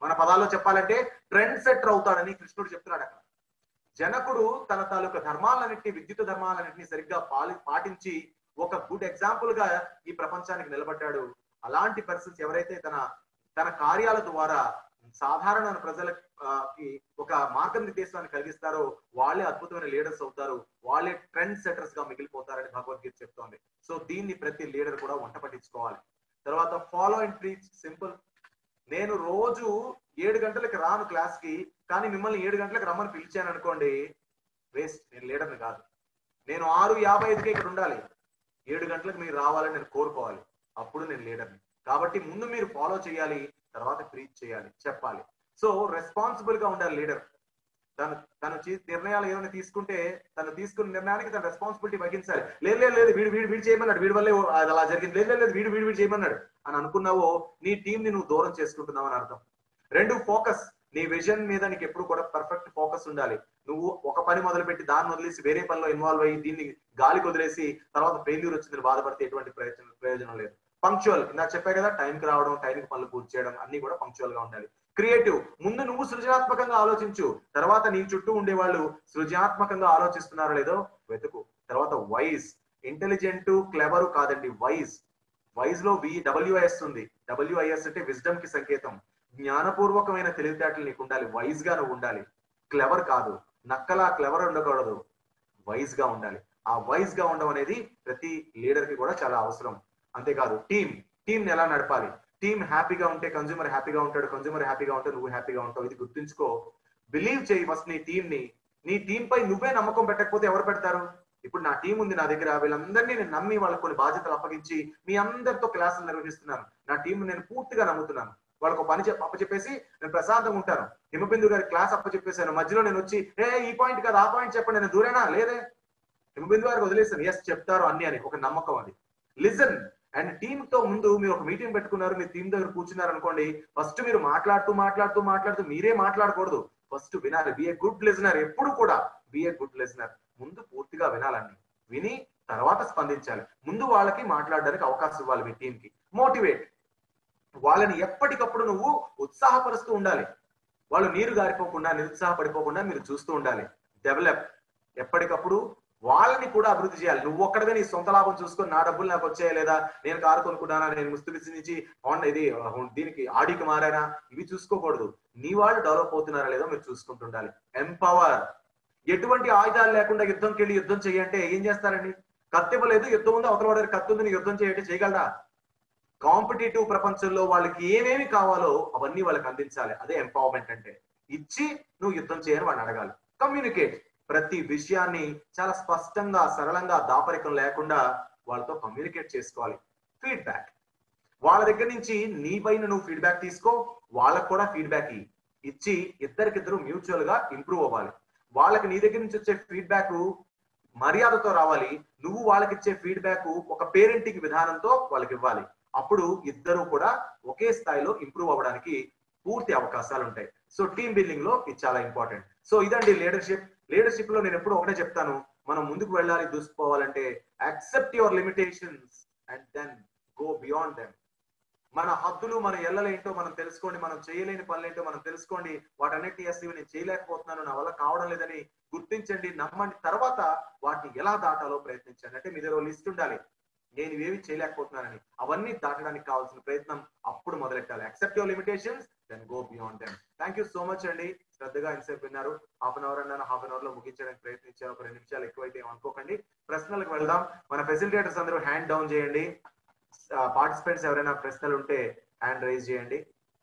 మన పదాల్లో చెప్పాలంటే ట్రెండ్ సెటర్ అవుతాడని కృష్ణుడు చెప్తున్నాడు అక్కడ జనకుడు తన తాలూకా ధర్మాలన్నింటినీ విద్యుత్ ధర్మాలన్నింటినీ సరిగ్గా పాలి పాటించి ఒక గుడ్ ఎగ్జాంపుల్ గా ఈ ప్రపంచానికి నిలబడ్డాడు అలాంటి పర్సన్స్ ఎవరైతే తన తన కార్యాల ద్వారా సాధారణ ప్రజలకి ఒక మార్గనిర్దేశాన్ని కలిగిస్తారో వాళ్ళే అద్భుతమైన లీడర్స్ అవుతారు వాళ్ళే ట్రెండ్ సెటర్స్ గా మిగిలిపోతారని భగవద్గీత చెప్తోంది సో దీన్ని ప్రతి లీడర్ కూడా వంట పట్టించుకోవాలి తర్వాత ఫాలో అండ్ ప్రీచ్ సింపుల్ నేను రోజు ఏడు గంటలకు రాను క్లాస్ కి కానీ మిమ్మల్ని ఏడు గంటలకు రమ్మని పిలిచాను అనుకోండి వేస్ట్ నేను లీడర్ని కాదు నేను ఆరు యాభై ఐదుకి ఇక్కడ ఉండాలి ఏడు గంటలకు మీరు రావాలని నేను కోరుకోవాలి అప్పుడు నేను లీడర్ని కాబట్టి ముందు మీరు ఫాలో చేయాలి తర్వాత ప్రీచ్ చేయాలి చెప్పాలి సో రెస్పాన్సిబుల్ గా ఉండాలి లీడర్ తను తను చే- నిర్ణయాలు ఏమైనా తీసుకుంటే తను తీసుకున్న నిర్ణయానికి తన రెస్పాన్సిబిలిటీ వహించాలి లేదు లేదు లేదు వీడు వీడు వీడు చేయమన్నాడు వీడి వల్లే ఓ- అది అలా జరిగింది లేదు లేదు లేదు వీడు వీడు వీడు చేయమన్నాడు అని అనుకున్నావో నీ టీం ని నువ్వు దూరం చేసుకుంటున్నావు అని అర్థం రెండు ఫోకస్ నీ విజన్ మీద నీకు ఎప్పుడు కూడా పర్ఫెక్ట్ ఫోకస్ ఉండాలి నువ్వు ఒక పని మొదలుపెట్టి దాన్ని వదిలేసి వేరే పనిలో ఇన్వాల్వ్ అయ్యి దీన్ని గాలికి వదిలేసి తర్వాత ఫెయిల్యూర్ వచ్చిందని బాధపడితే ఎటువంటి ప్రయోజనం ప్రయోజనం లేదు పంక్చువల్ ఇందాక చెప్పా కదా టైంకి రావడం టైంకి పనులు పూర్తి చేయడం అన్ని కూడా పంక్చువల్ గా ఉండాలి క్రియేటివ్ ముందు నువ్వు సృజనాత్మకంగా ఆలోచించు తర్వాత నీ చుట్టూ ఉండే వాళ్ళు సృజనాత్మకంగా ఆలోచిస్తున్నారో లేదో వెతుకు తర్వాత వైజ్ ఇంటెలిజెంట్ క్లెవర్ కాదండి వైజ్ వైజ్ లో వి డబ్ల్యూఐఎస్ ఉంది డబ్ల్యూఐఎస్ అంటే విజ్డమ్ కి సంకేతం జ్ఞానపూర్వకమైన తెలివితేటలు నీకు ఉండాలి వైజ్ గా నువ్వు ఉండాలి క్లెవర్ కాదు నక్కలా క్లెవర్ ఉండకూడదు వైజ్ గా ఉండాలి ఆ వైజ్ గా ఉండడం అనేది ప్రతి లీడర్ కి కూడా చాలా అవసరం అంతేకాదు టీం టీం ఎలా నడపాలి టీం హ్యాపీగా ఉంటే కన్జ్యూమర్ హ్యాపీగా ఉంటాడు కన్జ్యూమర్ హ్యాపీగా ఉంటే నువ్వు హ్యాపీగా ఉంటావు ఇది గుర్తుంచుకో బిలీవ్ చేయి ఫస్ట్ నీ టీం ని నీ టీం పై నువ్వే నమ్మకం పెట్టకపోతే ఎవరు పెడతారు ఇప్పుడు నా టీం ఉంది నా దగ్గర వీళ్ళందరినీ నేను నమ్మి వాళ్ళకి కొన్ని బాధ్యతలు అప్పగించి మీ అందరితో క్లాసులు నిర్వహిస్తున్నాను నా టీం నేను పూర్తిగా నమ్ముతున్నాను వాళ్ళకు ఒక పని చెప్ప అప్పచెప్పేసి నేను ప్రశాంతంగా ఉంటాను హిమబిందు గారి క్లాస్ అప్పచెప్పేశాను మధ్యలో నేను వచ్చి ఏ ఈ పాయింట్ కాదు ఆ పాయింట్ చెప్పండి నేను దూరేనా లేదే హిమబిందు గారికి వదిలేసాను ఎస్ చెప్తారు అన్ని అని ఒక నమ్మకం అది లిజన్ అండ్ టీమ్ తో ముందు మీరు ఒక మీటింగ్ పెట్టుకున్నారు మీ టీం దగ్గర కూర్చున్నారు అనుకోండి ఫస్ట్ మీరు మాట్లాడుతూ మాట్లాడుతూ మాట్లాడుతూ మీరే మాట్లాడకూడదు ఫస్ట్ వినాలి బి ఏ గుడ్ లిజనర్ ఎప్పుడు కూడా బి ఏ గుడ్ లిజనర్ ముందు పూర్తిగా వినాలండి విని తర్వాత స్పందించాలి ముందు వాళ్ళకి మాట్లాడడానికి అవకాశం ఇవ్వాలి మీ టీంకి మోటివేట్ వాళ్ళని ఎప్పటికప్పుడు నువ్వు ఉత్సాహపరుస్తూ ఉండాలి వాళ్ళు నీరు గారిపోకుండా నిరుత్సాహపడిపోకుండా మీరు చూస్తూ ఉండాలి డెవలప్ ఎప్పటికప్పుడు వాళ్ళని కూడా అభివృద్ధి చేయాలి నువ్వు ఒక్కడవే నీ సొంత లాభం చూసుకొని నా డబ్బులు నాకు వచ్చాయా లేదా నేను కారు కొనుక్కున్నానా నేను ముస్తుబిసి నుంచి హోండా ఇది దీనికి ఆడికి మారానా ఇవి చూసుకోకూడదు నీ వాళ్ళు డెవలప్ అవుతున్నారా లేదో మీరు చూసుకుంటుండాలి ఎంపవర్ ఎటువంటి ఆయుధాలు లేకుండా యుద్ధంకి వెళ్ళి యుద్ధం చేయంటే ఏం చేస్తారండి కత్తి ఇవ్వలేదు యుద్ధం ఉంది అవతల వాడి కత్తి ఉంది నీ యుద్ధం చేయంటే చేయగలరా కాంపిటేటివ్ ప్రపంచంలో వాళ్ళకి ఏమేమి కావాలో అవన్నీ వాళ్ళకి అందించాలి అదే ఎంపవర్మెంట్ అంటే ఇచ్చి నువ్వు యుద్ధం చేయని వాడిని అడగాలి కమ్యూనికేట్ ప్రతి విషయాన్ని చాలా స్పష్టంగా సరళంగా దాపరికం లేకుండా వాళ్ళతో కమ్యూనికేట్ చేసుకోవాలి ఫీడ్బ్యాక్ వాళ్ళ దగ్గర నుంచి నీ పైన నువ్వు ఫీడ్బ్యాక్ తీసుకో వాళ్ళకు కూడా ఫీడ్బ్యాక్ ఇ ఇచ్చి ఇద్దరికిద్దరు మ్యూచువల్ గా ఇంప్రూవ్ అవ్వాలి వాళ్ళకి నీ దగ్గర నుంచి వచ్చే ఫీడ్బ్యాక్ మర్యాదతో రావాలి నువ్వు వాళ్ళకి ఇచ్చే ఫీడ్బ్యాక్ ఒక పేరెంటింగ్ విధానంతో వాళ్ళకి ఇవ్వాలి అప్పుడు ఇద్దరు కూడా ఒకే స్థాయిలో ఇంప్రూవ్ అవ్వడానికి పూర్తి అవకాశాలు ఉంటాయి సో టీమ్ బిల్డింగ్ లో ఇది చాలా ఇంపార్టెంట్ సో ఇదండి లీడర్షిప్ లీడర్షిప్ లో నేను ఎప్పుడు ఒకటే చెప్తాను మనం ముందుకు వెళ్ళాలి దూసుకుపోవాలంటే accept your limitations and then go beyond them మన హద్దులు మన ఎల్లలేంటో మనం తెలుసుకోండి మనం చేయలేని పనులేంటో మనం తెలుసుకోండి వాటన్నిటి ఎస్ ఇవి నేను చేయలేకపోతున్నాను నా వల్ల కావడం లేదని గుర్తించండి నమ్మండి తర్వాత వాటిని ఎలా దాటాలో ప్రయత్నించండి అంటే మీ దగ్గర లిస్ట్ ఉండాలి నేను ఇవేవి చేయలేకపోతున్నానని అవన్నీ దాటడానికి కావాల్సిన ప్రయత్నం అప్పుడు మొదలెట్టాలి accept your limitations then go beyond them thank you so much అండి శ్రద్ధగా ఎంతసేపు విన్నారు హాఫ్ అన్ అవర్ అన్నాను హాఫ్ అన్ అవర్ లో ముగించడానికి ప్రయత్నించాను ఒక రెండు నిమిషాలు ఎక్కువైతే ఏం అనుకోకండి ప్రశ్నలకు వెళ్దాం మన ఫెసిలిటేటర్స్ అందరూ హ్యాండ్ డౌన్ చేయండి పార్టిసిపెంట్స్ ఎవరైనా ప్రశ్నలు ఉంటే హ్యాండ్ రైజ్ చేయండి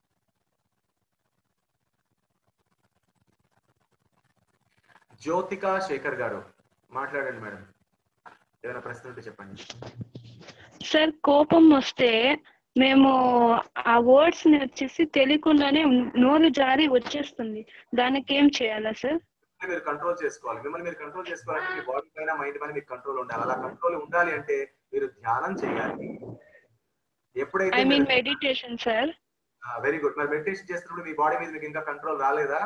జ్యోతిక శేఖర్ గారు మాట్లాడండి మేడం ఏమైనా ప్రశ్న ఉంటే చెప్పండి సార్ కోపం వస్తే మేము ఆ వర్డ్స్ ని వచ్చేసి తెలియకుండానే నోరు జారి వచ్చేస్తుంది దానికి ఏం చేయాలా సార్ మీరు కంట్రోల్ చేసుకోవాలి మిమ్మల్ని మీరు కంట్రోల్ చేసుకోవాలంటే మీ బాడీ పైన మైండ్ పైన మీకు కంట్రోల్ ఉండాలి అలా కంట్రోల్ ఉండాలి అంటే మీరు ధ్యానం చేయాలి ఐ ఎప్పుడైతే mean meditation sir very good మరి మెడిటేషన్ చేస్తున్నప్పుడు మీ బాడీ మీద మీకు ఇంకా కంట్రోల్ రాలేదా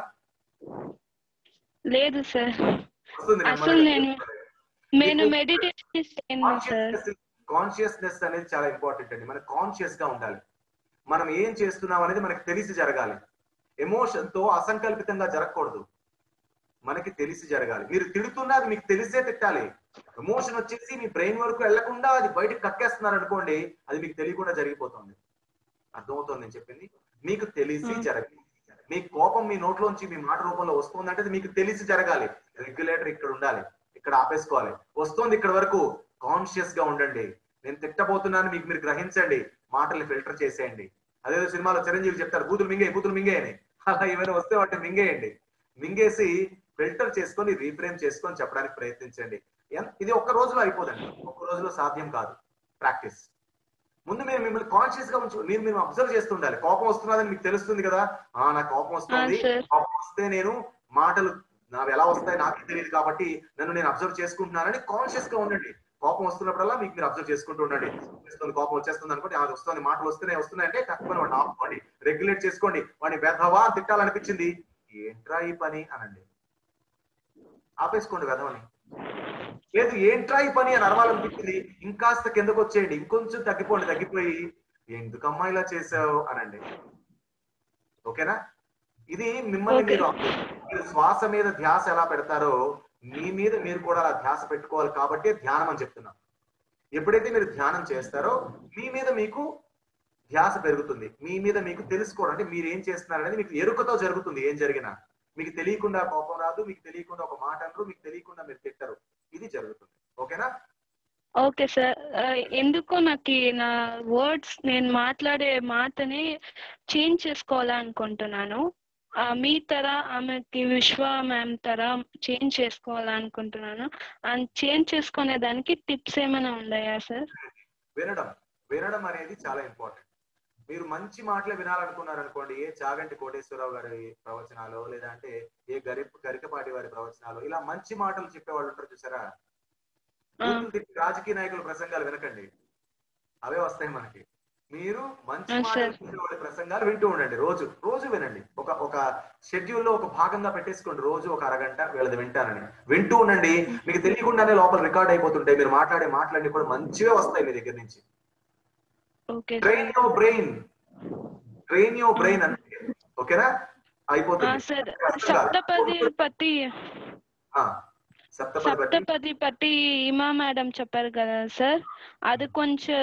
లేదు సార్ వస్తుంది అసలు నేను నేను మెడిటేషన్ చేయను సార్ కాన్షియస్నెస్ అనేది చాలా ఇంపార్టెంట్ అండి మనం కాన్షియస్ గా ఉండాలి మనం ఏం చేస్తున్నాం అనేది మనకు తెలిసి జరగాలి ఎమోషన్ తో అసంకల్పితంగా జరగకూడదు మనకి తెలిసి జరగాలి మీరు తిడుతున్నది మీకు తెలిసే తిట్టాలి ఎమోషన్ వచ్చేసి మీ బ్రెయిన్ వరకు వెళ్లకుండా అది బయటకు కక్కేస్తున్నారు అనుకోండి అది మీకు తెలియకుండా జరిగిపోతుంది అర్థమవుతుంది నేను చెప్పింది మీకు తెలిసి జరగాలి మీ కోపం మీ నోట్లోంచి మీ మాట రూపంలో వస్తుందంటే అది మీకు తెలిసి జరగాలి రెగ్యులేటర్ ఇక్కడ ఉండాలి ఇక్కడ ఆపేసుకోవాలి వస్తుంది ఇక్కడ వరకు కాన్షియస్ గా ఉండండి నేను తిట్టబోతున్నాను మీకు మీరు గ్రహించండి మాటల్ని ఫిల్టర్ చేసేయండి అదేదో సినిమాలో చిరంజీవి చెప్తారు బూతులు మింగే బూతులు మింగే అని అలా ఏమైనా వస్తే వాటిని మింగేయండి మింగేసి ఫిల్టర్ చేసుకొని రీఫ్రేమ్ చేసుకొని చెప్పడానికి ప్రయత్నించండి ఎన్- ఇది ఒక్క రోజులో అయిపోదండి ఒక్క రోజులో సాధ్యం కాదు ప్రాక్టీస్ ముందు మీరు మిమ్మల్ని కాన్షియస్ గా ఉంచు మీరు మీరు అబ్జర్వ్ చేస్తుండాలి కోపం వస్తున్నదని మీకు తెలుస్తుంది కదా ఆ నాకు కోపం వస్తుంది ఆ, sir. కోపం వస్తే నేను మాటలు నావి ఎలా వస్తాయి నాకే తెలియదు కాబట్టి నన్ను నేను అబ్జర్వ్ చేసుకుంటున్నానని కాన్షియస్ గా ఉండండి కోపం వస్తున్నప్పుడల్లా మీకు మీరు అబ్జర్వ్ చేసుకుంటూ ఉండండి వస్తుంది కోపం వచ్చేస్తుంది అనుకోండి అది వస్తుంది మాటలు వస్తున్నాయి వస్తున్నాయి అంటే తక్కువ వాడిని ఆపుకోండి రెగ్యులేట్ చేసుకోండి వాడిని బెదవా అని తిట్టాలనిపించింది ఏంట్రా ఈ పని అనండి ఆపేసుకోండి వెధవని లేదు ఏంట్రా ఈ పని అని అరవాలనిపించింది ఇంకాస్త కిందకు వచ్చేయండి ఇంకొంచెం తగ్గిపోండి తగ్గిపోయి ఎందుకమ్మా ఇలా చేసావు అనండి ఓకేనా ఇది మిమ్మల్ని Okay. మీరు మీరు శ్వాస మీద ధ్యాస ఎలా పెడతారో మీ మీద మీరు కూడా అలా ధ్యాస పెట్టుకోవాలి కాబట్టి ధ్యానం అని చెప్తున్నాం ఎప్పుడైతే మీరు ధ్యానం చేస్తారో మీ మీద మీకు ధ్యాస పెరుగుతుంది మీ మీద మీకు తెలుసుకోవడం అంటే మీరు ఏం చేస్తున్నారు అనేది మీకు ఎరుకతో జరుగుతుంది ఏం జరిగినా మీకు తెలియకుండా కోపం రాదు మీకు తెలియకుండా ఒక మాట అనరు మీకు తెలియకుండా మీరు తిట్టరు ఇది జరుగుతుంది ఓకేనా ఓకే సార్ ఎందుకో నాకు ఈ నా వర్డ్స్ నేను మాట్లాడే మాటని చేంజ్ చేసుకోవాలనుకుంటున్నాను ఆ, మీ తర ఆమెకి విశ్వ మ్యామ్ తర చేంజ్ చేసుకోవాలనుకుంటున్నాను అండ్ చేంజ్ చేసుకునే దానికి టిప్స్ ఏమైనా ఉన్నాయా సార్ వినడం వినడం అనేది చాలా ఇంపార్టెంట్ మీరు మంచి మాటలు వినాలనుకున్నారు అనుకోండి ఏ చాగంటి కోటేశ్వరరావు గారి ప్రవచనాలు లేదంటే ఏ గరిప్ గరికపాటి వారి ప్రవచనాలు ఇలా మంచి మాటలు చెప్పేవాళ్ళు ఉంటారు చూసారా ఆ, బూతులు తిట్టి రాజకీయ నాయకుల ప్రసంగాలు వినకండి అవే వస్తాయి మనకి మీరు మంచి ఆ, మాటలు సార్. చెప్పేవాళ్ళ ప్రసంగాలు వింటూ ఉండండి రోజు రోజు వినండి ఒక ఒక షెడ్యూల్ లో ఒక భాగంగా పెట్టేసుకోండి రోజు ఒక అరగంట వీళ్ళది వింటానని వింటూ ఉండండి మీకు తెలియకుండానే లోపల రికార్డ్ అయిపోతుంటాయి మీరు మాట్లాడే మాటలన్నీ కూడా మంచిగా వస్తాయి మీ దగ్గర నుంచి okay train your brain train your brain అంటే ఓకేనా ఆ, అయిపోతుంది సార్ అర్థం కాదు. సప్తపది పతి ఆ, సప్తపది బట్టి సప్తపది పట్టి ఇమా మేడం చెప్పారు కదా సార్ అది కొంచెం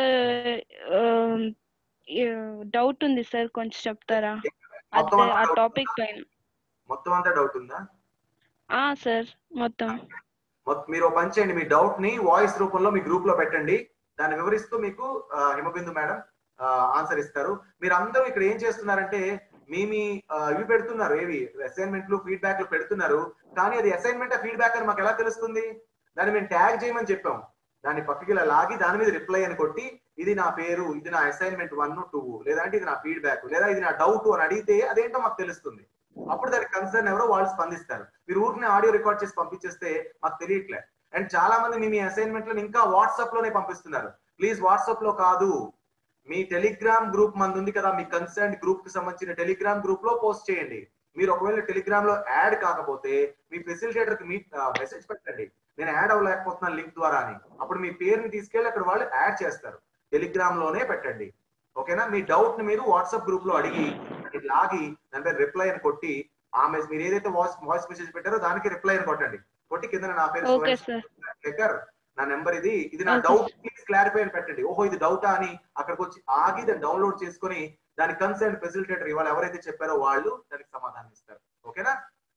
డౌట్ ఉంది సార్ కొంచెం చెప్తారా మొత్తం అదే ఆ అంతా టాపిక్ పైన మొత్తం అంతా డౌట్ ఉందా ఆ సార్ మొత్తం మొత్తం మీరు ఒక పని చేయండి మీ డౌట్ ని వాయిస్ రూపంలో మీ గ్రూప్ లో పెట్టండి దాన్ని వివరిస్తూ మీకు ఆ, హిమబిందు మేడం ఆన్సర్ ఇస్తారు మీరు అందరూ ఇక్కడ ఏం చేస్తున్నారంటే మీ మీ ఆ, ఇవి పెడుతున్నారు ఏవి అసైన్మెంట్లు ఫీడ్బ్యాక్లు పెడుతున్నారు కానీ అది అసైన్మెంట్ ఫీడ్బ్యాక్ అని మాకు ఎలా తెలుస్తుంది దాన్ని మేము ట్యాగ్ చేయమని చెప్పాం దాన్ని పక్కకి ఇలా లాగి దాని మీద రిప్లై అని కొట్టి ఇది నా పేరు ఇది నా అసైన్మెంట్ వన్ టూ లేదంటే ఇది నా ఫీడ్బ్యాక్ లేదా ఇది నా డౌట్ అని అడిగితే అదేంటో మాకు తెలుస్తుంది అప్పుడు దానికి కన్సర్న్ ఎవరో వాళ్ళు స్పందిస్తారు మీరు ఊరిని ఆడియో రికార్డ్ చేసి పంపించేస్తే మాకు తెలియట్లే అండ్ చాలా మంది మీ మీ అసైన్మెంట్ ఇంకా వాట్సాప్ లోనే పంపిస్తున్నారు ప్లీజ్ వాట్సాప్ లో కాదు మీ టెలిగ్రామ్ గ్రూప్ మంది ఉంది కదా మీ కన్సర్న్ గ్రూప్ కి సంబంధించిన టెలిగ్రామ్ గ్రూప్ లో పోస్ట్ చేయండి మీరు ఒకవేళ టెలిగ్రామ్ లో యాడ్ కాకపోతే మీ ఫెసిలిటేటర్ కి మీ మెసేజ్ పెట్టండి నేను యాడ్ అవ్వలేకపోతున్నాను లింక్ ద్వారా అని అప్పుడు మీ పేరుని తీసుకెళ్లి అక్కడ వాళ్ళు యాడ్ చేస్తారు టెలిగ్రామ్ లోనే పెట్టండి ఓకేనా మీ డౌట్ ని మీరు వాట్సాప్ గ్రూప్ లో అడిగి అది లాగి దానిపై రిప్లై అని కొట్టి ఆ మెస్ మీరు ఏదైతే వాయిస్ వాయిస్ మెసేజ్ పెట్టారో దానికి రిప్లై అని కొట్టండి కొట్టి కింద నా పేరు ఓకే సురేష్ సార్ శేఖర్ నా నెంబర్ ఇది ఇది నా Okay. డౌట్ ప్లీజ్ క్లారిఫై అని పెట్టండి ఓహో ఇది డౌటా అని అక్కడికి వచ్చి ఆగి దాన్ని డౌన్లోడ్ చేసుకొని దాని కన్సర్న్ ఫెసిలిటేటర్ ఇవాళ ఎవరైతే చెప్పారో వాళ్ళు దానికి సమాధానం ఇస్తారు ఓకేనా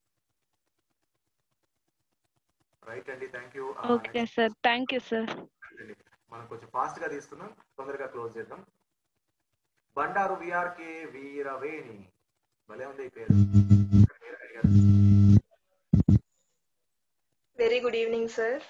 రైట్ అండి thank you okay sir thank you sir మనం కొంచెం ఫాస్ట్ గా తీసుకున్నాం తొందరగా క్లోజ్ చేద్దాం బండారు విఆర్కే వీరవేణి భలే ఉంది ఈ పేరు Veeraveni garu. Very good evening sir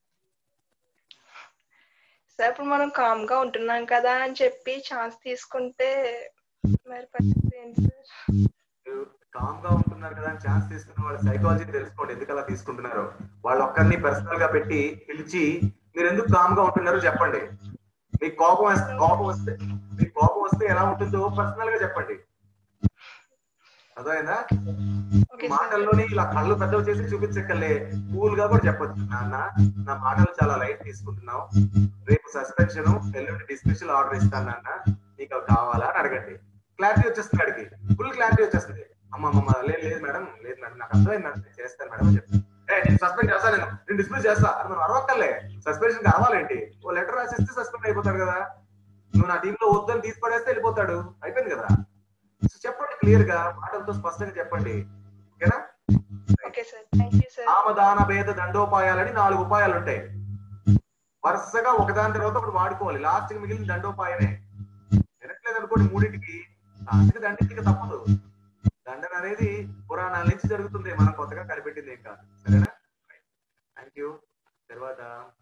sir ఇప్పుడు మనం కామ్ గా ఉంటున్నాం కదా అని చెప్పి ఛాన్స్ తీసుకుంటే మరి పరిస్థితి ఏంటి సార్ మీరు కామ్ గా ఉంటున్నారు కదా అని ఛాన్స్ తీసుకున్న వాళ్ళ సైకాలజీ తెలుసుకోండి ఎందుకు అలా తీసుకుంటున్నారు వాళ్ళు ఒక్కరిని పర్సనల్ గా పెట్టి పిలిచి మీరు ఎందుకు కామ్ గా ఉంటున్నారో చెప్పండి మీకు కోపం వస్తే కోపం వస్తే మీకు కోపం వస్తే ఎలా ఉంటుందో పర్సనల్ గా చెప్పండి అర్థమైందా ఓకే సార్ మాటల్లోనే ఇలా కళ్ళు పెద్దవి చేసి చూపించక్కర్లే కూల్ గా కూడా చెప్పొచ్చు నాన్న నా మాటలు చాలా లైట్ తీసుకుంటున్నావు రేపు సస్పెన్షన్ ఎల్లుండి డిస్మిషల్ ఆర్డర్ ఇస్తాను నాన్న నీకు అవి కావాలా అని అడగండి క్లారిటీ వచ్చేస్తుంది అడిగి ఫుల్ క్లారిటీ వచ్చేస్తుంది అమ్మ అమ్మమ్మ లేదు లేదు మేడం లేదు మేడం నాకు అర్థమైంది మేడం నేను చేస్తాను మేడం అని చెప్తాను ఏ నేను సస్పెండ్ చేస్తా నేను నేను డిస్మిస్ చేస్తా అని మనం అరవక్కర్లే సస్పెన్షన్ కి అరవాలేంటి ఓ లెటర్ రాసిస్తే సస్పెండ్ అయిపోతాడు కదా నువ్వు నా టీమ్ లో వద్దని తీసి పడేస్తే వెళ్ళిపోతాడు అయిపోయింది కదా సో చెప్పండి క్లియర్ గా మాటలతో స్పష్టంగా చెప్పండి ఓకేనా okay sir thank you sir సామధాన భేద దండోపాయాలని నాలుగు ఉపాయాలు ఉంటాయి వరుసగా ఒకదాని తర్వాత ఒకటి వాడుకోవాలి లాస్ట్ కి మిగిలిన దండోపాయమే వినట్లేదు అనుకోండి మూడింటికి లాస్ట్ కి దండించక తప్పదు దండన అనేది పురాణాల నుంచి జరుగుతుంది మనం కొత్తగా కనిపెట్టింది ఏం కాదు సరేనా థ్యాంక్ యూ తర్వాత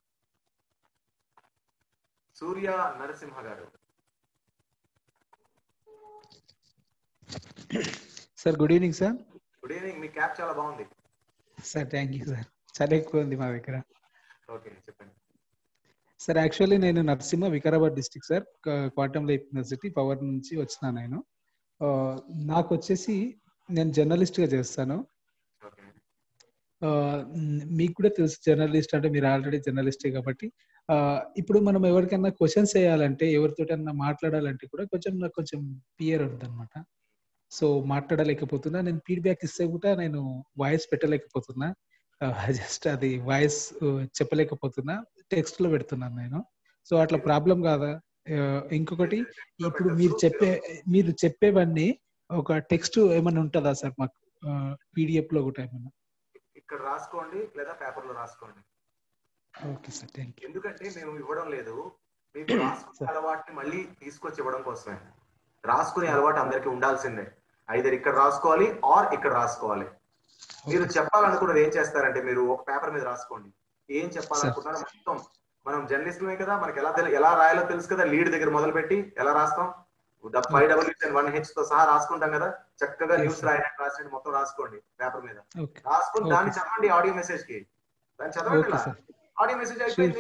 Surya Narasimha garu sir good evening sir good evening మీ క్యాప్ చాలా బాగుంది సార్ థ్యాంక్ యూ సార్ చాలా ఎక్కువ ఉంది మా దగ్గర ఓకే చెప్పండి సార్ యాక్చువల్లీ నేను Narasimha Vikarabad district sir quantum life university power నుంచి వచ్చిన నేను ఆ, నాకు వచ్చేసి నేను జర్నలిస్ట్ గా చేస్తాను ఓకే ఆ, మ్, మీకు కూడా తెలుసు జర్నలిస్ట్ అంటే మీరు ఆల్రెడీ జర్నలిస్టే కాబట్టి ఆ, ఇప్పుడు మనం ఎవరికైనా క్వశ్చన్స్ వేయాలంటే ఎవరితోటన్నా మాట్లాడాలంటే కూడా కొంచెం నాకు కొంచెం పియర్ ఉంటుంది అనమాట సో మాట్లాడలేకపోతున్నా నేను ఫీడ్బ్యాక్ ఇస్తే కూడా నేను వాయిస్ పెట్టలేకపోతున్నా జస్ట్ అది వాయిస్ చెప్పలేకపోతున్నా టెక్స్ట్ లో పెడుతున్నాను నేను సో అట్లా ప్రాబ్లం కాదా ఆ, ఇంకొకటి ఇప్పుడు మీరు చెప్పే మీరు చెప్పేవన్నీ ఒక టెక్స్ట్ ఏమైనా ఉంటుందా సార్ మాకు పీడిఎఫ్ లో కూడా ఏమైనా ఇక్కడ రాసుకోండి లేదా పేపర్ లో రాసుకోండి ఓకే సార్ థ్యాంక్ యూ ఎందుకంటే మేము ఇవ్వడం లేదు మీకు రాసుకునే అలవాటుని మళ్ళీ తీసుకొచ్చి ఇవ్వడం కోసమే రాసుకునే అలవాటు అందరికీ ఉండాల్సిందే ఐదర్ ఇక్కడ రాసుకోవాలి ఆర్ ఇక్కడ రాసుకోవాలి మీరు చెప్పాలనుకున్నది ఏం చేస్తారంటే మీరు ఒక పేపర్ మీద రాసుకోండి ఏం చెప్పాలనుకుంటున్నారో మొత్తం మనం జర్నలిస్టులమే కదా మనకి ఎలా తెలి- ఎలా రాయాలో తెలుసు కదా లీడ్ దగ్గర మొదలు పెట్టి ఎలా రాస్తాం five double and one H తో సహా రాసుకుంటాం కదా చక్కగా Yes, న్యూస్ sir. రాయడానికి రాసినట్టు మొత్తం రాసుకోండి పేపర్ మీద ఓకే రాసుకుని Okay, దాన్ని sir. చదవండి ఆడియో మెసేజ్ కి దాన్ని చదవండి ఓకే ఇలా. సార్ ఆడియో మెసేజ్ అయిపోయింది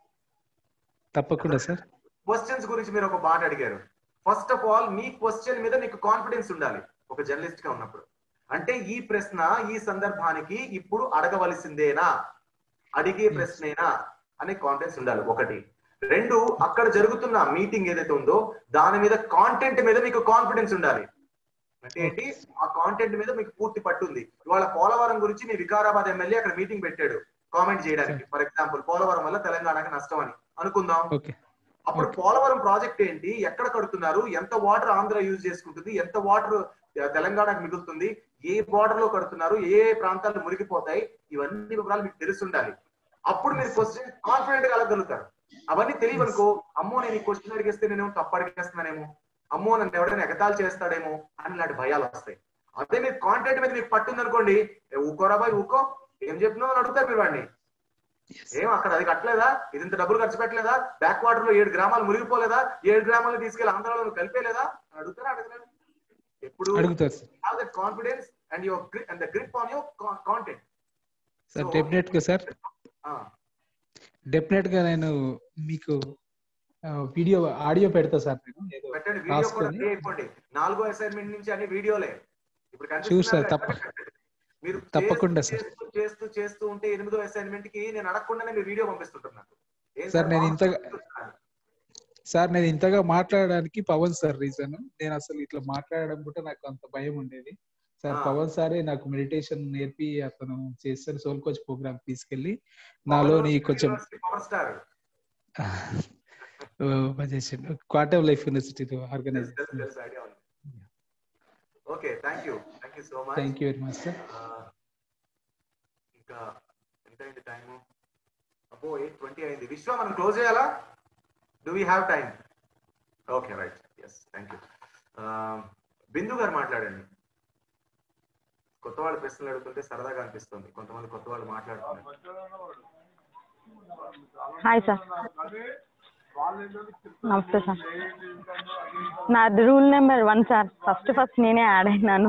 తప్పకుండా సార్ క్వశ్చన్స్ గురించి మీరు ఒక మాట అడిగారు ఫస్ట్ ఆఫ్ ఆల్ మీ క్వశ్చన్ మీద మీకు కాన్ఫిడెన్స్ ఉండాలి ఒక జర్నలిస్ట్ గా ఉన్నప్పుడు అంటే ఈ ప్రశ్న ఈ సందర్భానికి ఇప్పుడు అడగవలసిందేనా అడిగే ప్రశ్నేనా అనే కాన్ఫిడెన్స్ ఉండాలి ఒకటి రెండు అక్కడ జరుగుతున్న మీటింగ్ ఏదైతే ఉందో దాని మీద కాంటెంట్ మీద మీకు కాన్ఫిడెన్స్ ఉండాలి అంటే ఏంటి ఆ కాంటెంట్ మీద మీకు పూర్తి పట్టుంది ఇవాళ పోలవరం గురించి మీ వికారాబాద్ ఎమ్మెల్యే అక్కడ మీటింగ్ పెట్టాడు కామెంట్ చేయడానికి ఫర్ ఎగ్జాంపుల్ పోలవరం వల్ల తెలంగాణకి నష్టం అని అనుకుందాం ఓకే అప్పుడు పోలవరం ప్రాజెక్ట్ ఏంటి ఎక్కడ కడుతున్నారు ఎంత వాటర్ ఆంధ్ర యూజ్ చేసుకుంటుంది ఎంత వాటర్ తెలంగాణకు మిగులుతుంది ఏ బార్డర్ లో కడుతున్నారు ఏ ఏ ప్రాంతాలు మునిగిపోతాయి ఇవన్నీ వివరాలు మీకు తెలిసి ఉండాలి అప్పుడు మీరు క్వశ్చన్ కాన్ఫిడెంట్ గా అడగలుగుతారు అవన్నీ తెలియవనుకో అమ్మో నేను ఈ క్వశ్చన్ అడిగేస్తే నేను తప్పు అడిగేస్తున్నానేమో అమ్మో నన్ను ఎవడైనా ఎగతాళి చేస్తాడేమో అని ఇలాంటి భయాలు వస్తాయి అదే మీరు కాంటెంట్ మీద మీకు పట్టుంది అనుకోండి "ఏ, ఊకోరా బాయ్ ఊకో ఏం చెప్తున్నావు అని అడుగుతారు మీరు వాడిని ఏం అక్కడ అది కట్టలేదా ఇది ఇంత డబ్బులు ఖర్చు పెట్టలేదా బ్యాక్ వాటర్ లో ఏడు గ్రామాలు మునిగిపోలేదా ఏడు గ్రామాలు తీసుకెళ్లి ఆంధ్రాలో నువ్వు కలిపేలేదా అని అడుగుతారా అడగలేదు ఎప్పుడు అడుగుతారు sir have that confidence and your and the grip on your content sir definite గా సార్ డెఫినెట్ గా నేను మీకు వీడియో ఆడియో పెడతా సార్ నేను ఏదో పెట్టండి వీడియో కూడా రాసుకొని play అయిపోండి నాలుగో అసైన్మెంట్ నుంచి అన్ని వీడియోలే ఇప్పుడు Sure, sir. కనిపిస్తున్నాయి తప్ప- కదా, పెట్టండి. మీరు తప్పకుండా, చేస్తూ, sir. చేస్తూ చేస్తూ చేస్తూ ఉంటే ఎనిమిదో అసైన్మెంట్ కి నేను అడగకుండానే మీరు వీడియో పంపిస్తుంటారు నాకు ఏం సార్, నేను బాగా ఇంతగా- పంపిస్తున్నారు. సార్ నేను ఇంతగా మాట్లాడడానికి పవన్ సార్ రీజన్ నేను అసలు ఇట్లా మాట్లాడడం కూడా నాకు అంత భయం ఉండేది సార్ ఆ. పవన్ సారే నాకు మెడిటేషన్ నేర్పి అతను చేస్తారు సోల్ కోచ్ ప్రోగ్రామ్ తీసుకెళ్లి నాలోని కొంచెం power star quarter life university organise తెలుసు తెలుసు ఐడియా ఉంది okay thank you thank you so much thank you very much sir ఇంకా ఎంత అయింది టైము అబ్బో ఎయిట్ ట్వంటీ అయింది విశ్వ మనం క్లోజ్ చేయాలా do we have time okay right yes thank you Bindu garu మాట్లాడండి కొత్త వాళ్ళ ప్రశ్నలు అడుగుతుంటే సరదాగా అనిపిస్తుంది కొంతమంది కొత్త వాళ్ళు మాట్లాడుతున్నారు హాయ్ సార్ నమస్తే సార్ నాది rule number one sir first first నేనే యాడ్ అయినాను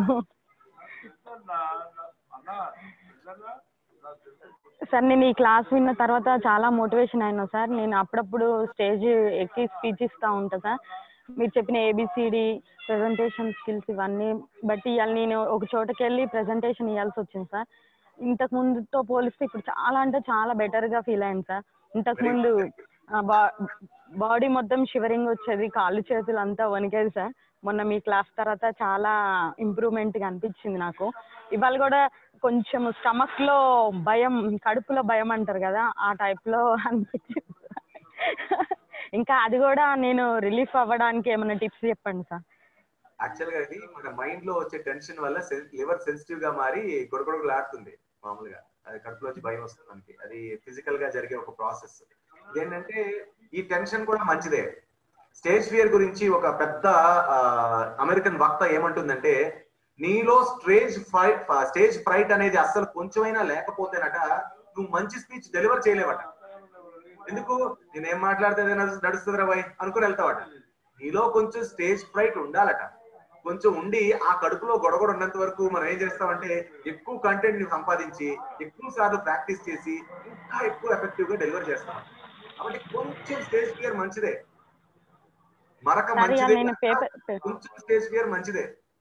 సార్ నేను ఈ క్లాస్ విన్న తర్వాత చాలా మోటివేషన్ అయినా సార్ నేను అప్పుడప్పుడు స్టేజ్ ఎక్కి స్పీచ్ ఇస్తూ ఉంటా సార్ మీరు చెప్పిన ఏబిసిడి ప్రెజెంటేషన్ స్కిల్స్ ఇవన్నీ బట్టి ఇవాళ నేను ఒక చోటకి వెళ్ళి ప్రెజెంటేషన్ ఇవ్వాల్సి వచ్చింది సార్ ఇంతకు ముందుతో పోలిస్తే ఇప్పుడు చాలా అంటే చాలా బెటర్ గా ఫీల్ అయింది సార్ ఇంతకు ముందు బాడీ మొత్తం షివరింగ్ వచ్చేది కాళ్ళు చేతులు అంతా వణికేది సార్ మొన్న మీ క్లాస్ తర్వాత చాలా ఇంప్రూవ్మెంట్ అనిపించింది నాకు ఇవాళ కూడా కొంచెం స్టమక్ లో భయం కడుపులో భయం అంటారు కదా ఆ టైప్ లో అనిపించింది ఇంకా అది కూడా నేను రిలీఫ్ అవ్వడానికి ఏమైనా టిప్స్ చెప్పండి సార్ యాక్చువల్ గా ఇది మన మైండ్ లో వచ్చే టెన్షన్ వల్ల లివర్ సెన్సిటివ్ గా మారి గొడగొడగలాడుతుంది మామూలుగా అది కడుపులో వచ్చి భయం వస్తుంది మనకి అది ఫిజికల్ గా జరిగే ఒక ప్రాసెస్ ఇదేంటంటే ఈ టెన్షన్ కూడా మంచిదే స్టేజ్ ఫియర్ గురించి ఒక పెద్ద అమెరికన్ వక్త ఏమంటుందంటే నీలో స్టేజ్ ఫ్రైట్ స్టేజ్ ఫ్రైట్ అనేది అస్సలు కొంచెమైనా లేకపోతేనట నువ్వు మంచి స్పీచ్ డెలివర్ చేయలేవట ఎందుకు నేనేం మాట్లాడితే అదే నడు- నడుస్తుంది రాబాయ్ అనుకుని వెళ్తావట నీలో కొంచెం స్టేజ్ ఫ్రైట్ ఉండాలట కొంచెం ఉండి ఆ కడుపులో గొడగొడ ఉన్నంత వరకు మనం ఏం చేస్తామంటే ఎక్కువ కంటెంట్ ని సంపాదించి ఎక్కువ సార్లు ప్రాక్టీస్ చేసి ఇంకా ఎక్కువ ఎఫెక్టివ్ గా డెలివర్ చేస్తాం కాబట్టి కొంచెం స్టేజ్ ఫియర్ మంచిదే మరక సార్ ఇవాళ మంచిదే నేను పేపర్ కొంచెం స్టేజ్ ఫియర్ మంచిదే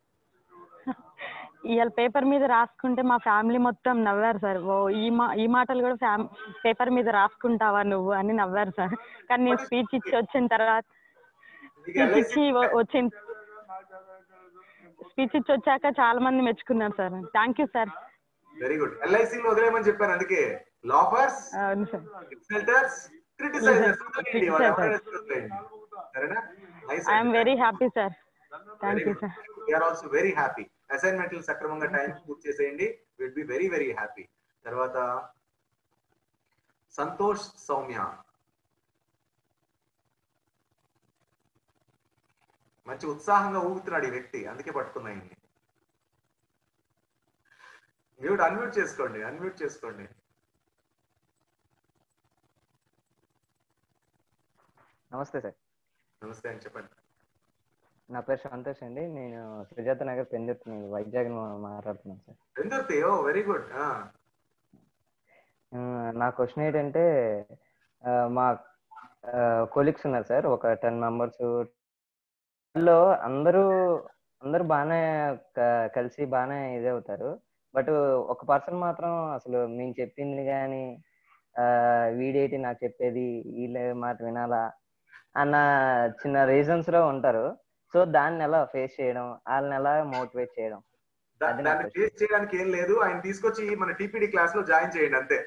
ఇవాళ పేపర్ మీద రాసుకుంటే మా ఫ్యామిలీ మొత్తం నవ్వారు సార్ ఓ ఈ మా ఈ మాటలు కూడా ఫ్యామ్ పేపర్ మీద రాసుకుంటావా నువ్వు అని నవ్వారు సార్ కానీ నేను స్పీచ్ ఇచ్చి వచ్చిన తర్వాత స్పీచ్ ఇచ్చి వ- వచ్చిన స్పీచ్ ఇచ్చి వచ్చాక చాలా మంది మెచ్చుకున్నారు sir thank you sir very good LIC లో వదిలేమని చెప్పాను అందుకే లాఫర్స్ అవును సార్ ఇన్సల్టర్స్ క్రిటిసైజర్స్ Criticizers. సరేనా nice I'm very happy sir thank you sir we're also very happy అసైన్మెంట్లు సక్రమంగా టైం పూర్తి చేసేయండి will be very very happy తర్వాత సంతోష్ సౌమ్య మంచి ఉత్సాహంగా ఊగుతున్నాడు ఈ వ్యక్తి అందుకే పట్టుకున్నా ఈయన్ని. మ్యూట్ అన్మ్యూట్ చేసుకోండి అన్మ్యూట్ చేసుకోండి నమస్తే సార్ నమస్తే అని చెప్పండి నా పేరు సంతోష్ అండి నేను సుజాత నగర్ పెందుర్తి నుంచి వైజాగ్ నుంచి మాట్లాడుతున్నాను సార్ ఎందుర్తి ఓ వెరీ గుడ్ ఆ, నా క్వశ్చన్ ఏంటంటే ఆ, మా కొలీగ్స్ ఉన్నారు సార్ ఒక టెన్ మెంబర్స్ లో అందరూ అందరూ బాగానే క- కలిసి బాగానే ఇదే అవుతారు బట్ ఒక పర్సన్ మాత్రం అసలు మేము చెప్పింది కానీ వీడేటి నాకు చెప్పేది వీళ్ళ మాట వినాలా అన్న చిన్న రీజన్స్ లో ఉంటారు సో దాన్ని ఎలా ఫేస్ చేయడం వాళ్ళని ఎలా మోటివేట్ చేయడం దా- అది నా దాన్ని ఫేస్ చేయడానికి ఏం లేదు ఆయన తీసుకొచ్చి మన టీపీడీ క్లాస్ లో జాయిన్ చేయండి అంతే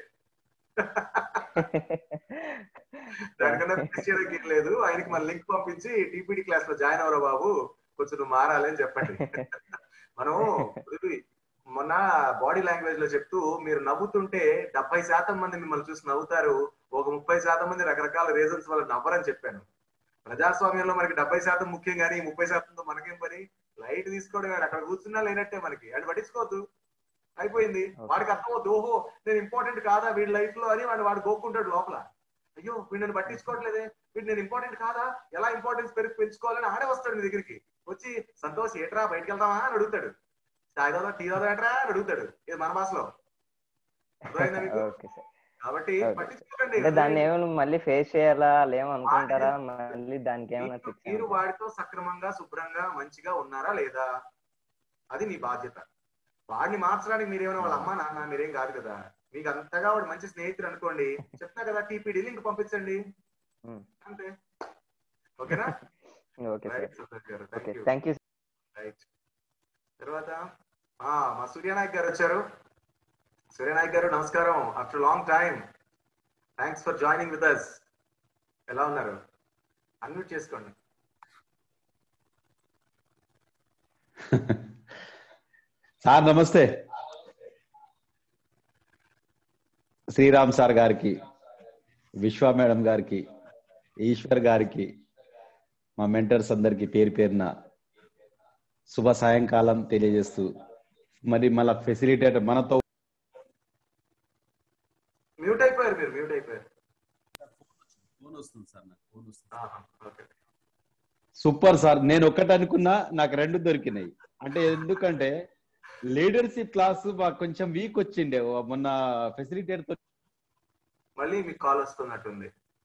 దానికన్నా ఫేస్ చేయడానికి ఏం లేదు ఆయనకి మన లింక్ పంపించి టీపీడీ క్లాస్ లో జాయిన్ అవరా బాబు కొంచెం నువ్వు మారాలి అని చెప్పండి మనం ఇది మొన్న బాడీ లాంగ్వేజ్ లో చెప్తూ మీరు నవ్వుతుంటే డెబ్బై శాతం మంది మిమ్మల్ని చూసి నవ్వుతారు ఒక ముప్పై శాతం మంది రకరకాల రీజన్స్ వల్ల నవ్వరని చెప్పాను ప్రజాస్వామ్యంలో మనకి డెబ్బై శాతం ముఖ్యం కానీ ఈ ముప్పై శాతంతో మనకేం పని లైట్ తీసుకోవడం కాదు. అక్కడ కూర్చున్నా లేనట్టే మనకి అది పట్టించుకోవద్దు అయిపోయింది వాడికి అర్థమవుతుంది ఓహో నేను ఇంపార్టెంట్ కాదా వీడి లైఫ్ లో అని వాడు వాడు గోక్కుంటాడు లోపల అయ్యో వీడు నన్ను పట్టించుకోవట్లేదే వీడు నేను ఇంపార్టెంట్ కాదా ఎలా ఇంపార్టెన్స్ పెరుగు పెంచుకోవాలని ఆడే వస్తాడు మీ దగ్గరికి వచ్చి సంతోష్ ఏట్రా బయటికి వెళ్దామా అని అడుగుతాడు తాగి తాగుదా టీ తాగుదా ఏట్రా అని అడుగుతాడు ఇది మన భాషలో అర్థమైందా మీకు ఓకే సార్ కాబట్టి Okay. పట్టించుకోకండి అంటే దాన్ని ఏమైనా మళ్ళీ ఫేస్ చేయాలా వాళ్ళు ఏమనుకుంటారా మళ్ళీ దానికి ఏమైనా మీరు- ఫిక్స్ మీరు వాడితో సక్రమంగా శుభ్రంగా మంచిగా ఉన్నారా లేదా అది మీ బాధ్యత వాడిని మార్చడానికి మీరేమైనా వాళ్ళ అమ్మ నాన్న మీరేం కాదు కదా మీకు అంతగా వాడు మంచి స్నేహితుడు అనుకోండి చెప్తా కదా టీపీడీ లింక్ పంపించండి అంతే ఓకేనా okay sir right Sudheer garu okay thank you thank you right తర్వాత ఆ, మా సూర్యనాయక్ గారు వచ్చారు సూర్యనాయక్ గారు నమస్కారం after long time thanks for joining with us ఎలా ఉన్నారు అన్మ్యూట్ చేసుకోండి సార్ నమస్తే శ్రీరామ్ సార్ గారికి విశ్వ మేడం గారికి ఈశ్వర్ గారికి మా మెంటర్స్ అందరికి పేరు పేరున శుభ సాయంకాలం తెలియజేస్తూ మరి మళ్ళా ఫెసిలిటేటర్ మనతో మ్యూట్ అయిపోయారు మీరు మ్యూట్ అయిపోయారు ఫోన్ వస్తుంది సార్ నాకు ఫోన్ వస్తుంది ఆహా, ఓకే సూపర్ సార్ నేను ఒక్కటి అనుకున్నా నాకు రెండు దొరికినాయి అంటే ఎందుకంటే లీడర్షిప్ క్లాస్ మాకు కొంచెం వీక్ వచ్చిండే ఓ మొన్న ఫెసిలిటేటర్ తో మళ్ళీ మీకు కాల్ వస్తున్నట్టుంది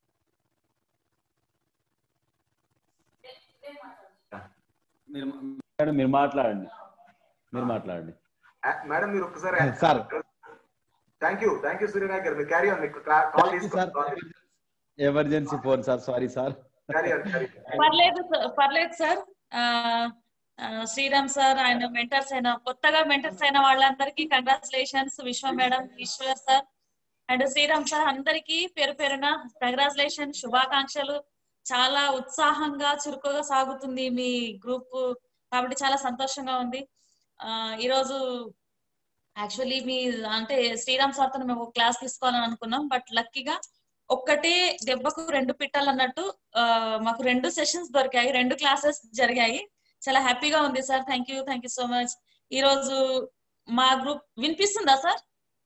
మీరు మేడం మీరు మాట్లాడండి మీరు మాట్లాడండి ఆ, మేడం మీరు ఒక్కసారి sir thank you thank you Suryanayak garu మీరు క్యారీ ఆన్ మీకు కాల్ తీసుకోండి emergency phone sir sorry sir carry on carry పర్లేదు సార్ పర్లేదు సార్ ఆ, ఆ, శ్రీరామ్ సార్ ఆయన మెంటర్స్ అయిన కొత్తగా మెంటర్స్ అయిన వాళ్ళందరికీ congratulations Vishwa madam Eshwar sir and Sriram sir అందరికీ పేరు పేరున కంగ్రాచులేషన్ శుభాకాంక్షలు చాలా ఉత్సాహంగా చురుకుగా సాగుతుంది మీ గ్రూప్ కాబట్టి చాలా సంతోషంగా ఉంది ఆ, ఈరోజు యాక్చువల్లీ మీ అంటే శ్రీరామ్ సార్ తో మేము ఒక క్లాస్ తీసుకోవాలని అనుకున్నాం బట్ లక్కీగా ఒక్కటే దెబ్బకు రెండు పిట్టలు అన్నట్టు ఆ, మాకు రెండు సెషన్స్ దొరికాయి రెండు క్లాసెస్ జరిగాయి చాలా హ్యాపీగా ఉంది sir thank you thank you so much ఈ రోజు మా గ్రూప్ వినిపిస్తుందా సార్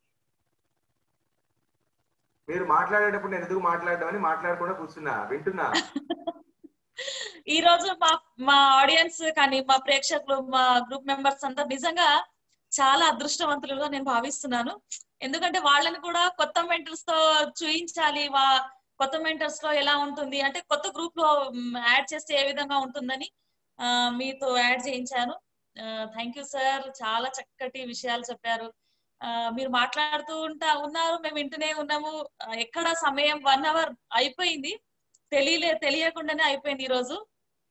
మీరు మాట్లాడేటప్పుడు నేను ఎందుకు మాట్లాడడం మాట్లాడకుండా కూర్చున్నా వింటున్నా ఈ రోజు మా మా ఆడియన్స్ కానీ మా ప్రేక్షకులు మా గ్రూప్ మెంబర్స్ అంతా నిజంగా చాలా అదృష్టవంతులుగా నేను భావిస్తున్నాను ఎందుకంటే వాళ్ళని కూడా కొత్త మెంటర్స్ తో చూయించాలి వా కొత్త మెంటర్స్ లో ఎలా ఉంటుంది అంటే కొత్త గ్రూప్ లో యాడ్ చేస్తే ఏ విధంగా ఉంటుందని ఆ, మీతో యాడ్ చేయించాను థ్యాంక్ యూ సార్ చాలా చక్కటి విషయాలు చెప్పారు ఆ, మీరు మాట్లాడుతూ ఉంటా ఉన్నారు మేము వింటూనే ఉన్నాము ఆ, ఎక్కడ సమయం వన్ అవర్ అయిపోయింది తెలియలే తెలియకుండానే అయిపోయింది ఈ రోజు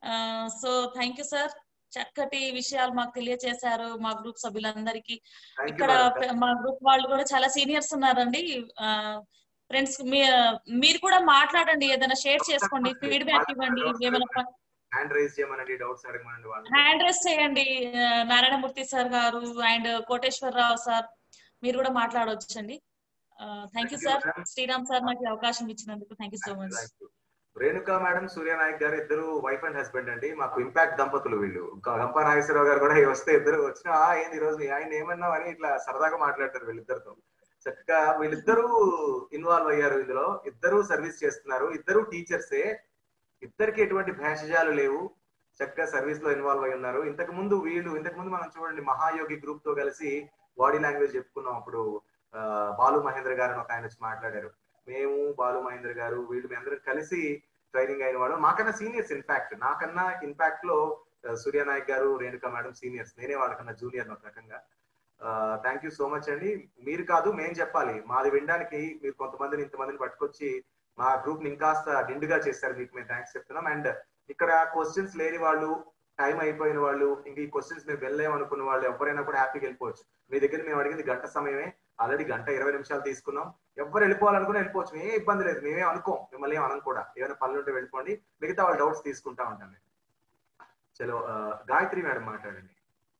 సో థ్యాంక్ యూ సార్ చక్కటి విషయాలు మాకు తెలియజేశారు మా గ్రూప్ సభ్యులందరికీ Thank you, ఇక్కడ madam. పె- మా గ్రూప్ వాళ్ళు కూడా చాలా సీనియర్స్ ఉన్నారండి ఫ్రెండ్స్ మీరు కూడా మాట్లాడండి ఏదైనా షేర్ చేసుకోండి ఫీడ్బ్యాక్ ఇవ్వండి ఏమైనా హ్యాండ్ రైజ్ చేయమనండి డౌట్స్ అడగమనండి వాళ్ళు హ్యాండ్ రైస్ చేయండి ఆ, Narayanamurthy sir garu and Koteswararao sir మీరు కూడా మాట్లాడవచ్చండి thank you Thank you, sir madam. Sriram sir నాకు ఈ అవకాశం ఇచ్చినందుకు thank you so much Renuka madam Suryanayak garu ఇద్దరు వైఫ్ అండ్ హస్బెండ్ అండి మాకు ఇంపాక్ట్ దంపతులు వీళ్ళు గంప నాగేశ్వరరావు గారు కూడా వస్తే ఇద్దరు వచ్చిన "ఆ, ఏంది ఈ రోజు ఆయన ఏమన్నావు అని ఇట్లా సరదాగా మాట్లాడతారు వీళ్ళిద్దరితో చక్కగా వీళ్ళిద్దరూ ఇన్వాల్వ్ అయ్యారు ఇందులో ఇద్దరు సర్వీస్ చేస్తున్నారు ఇద్దరు టీచర్సే ఇద్దరికి ఎటువంటి భేషజాలు లేవు చక్కగా సర్వీస్ లో ఇన్వాల్వ్ అయి ఉన్నారు ఇంతకు ముందు వీళ్ళు ఇంతకు ముందు మనం చూడండి మహాయోగి గ్రూప్ తో కలిసి బాడీ లాంగ్వేజ్ చెప్పుకున్నాం అప్పుడు ఆ, బాలు మహేంద్ర గారు అని ఒక ఆయన వచ్చి మాట్లాడారు మేము బాలు మహేంద్ర గారు వీళ్ళు మీ అందరం కలిసి ట్రైనింగ్ అయిన వాళ్ళు మాకన్నా సీనియర్స్ ఇన్ఫాక్ట్ నాకన్నా ఇన్ఫాక్ట్ లో ఆ, సూర్యనాయక్ గారు రేణుక మేడం సీనియర్స్ నేనే వాళ్ళకన్నా జూనియర్ ఒక రకంగా థ్యాంక్ యూ సో మచ్ అండి మీరు కాదు మేం చెప్పాలి మాది వినడానికి మీరు కొంతమందిని ఇంతమందిని పట్టుకొచ్చి మా గ్రూప్ ని ఇంకాస్త నిండుగా చేశారు మీకు మేము థ్యాంక్స్ చెప్తున్నాం అండ్ ఇక్కడ క్వశ్చన్స్ లేని వాళ్ళు టైం అయిపోయిన వాళ్ళు ఇంక ఈ క్వశ్చన్స్ మేము వెళ్ళలేము అనుకున్న వాళ్ళు ఎవరైనా కూడా హ్యాపీగా వెళ్ళిపోవచ్చు మీ దగ్గర మేము అడిగింది గంట సమయమే ఆల్రెడీ గంట ఇరవై నిమిషాలు తీసుకున్నాం ఎవరు వెళ్ళిపోవాలనుకుని వెళ్ళిపోవచ్చు ఏ ఇబ్బంది లేదు మేమే అనుకోం మిమ్మల్ని ఏం అనం కూడా ఏమైనా పనులు ఉంటే వెళ్ళిపోండి మిగతా వాళ్ళ డౌట్స్ తీసుకుంటా ఉంటాం మేము చలో ఆ, గాయత్రి మేడం మాట్లాడండి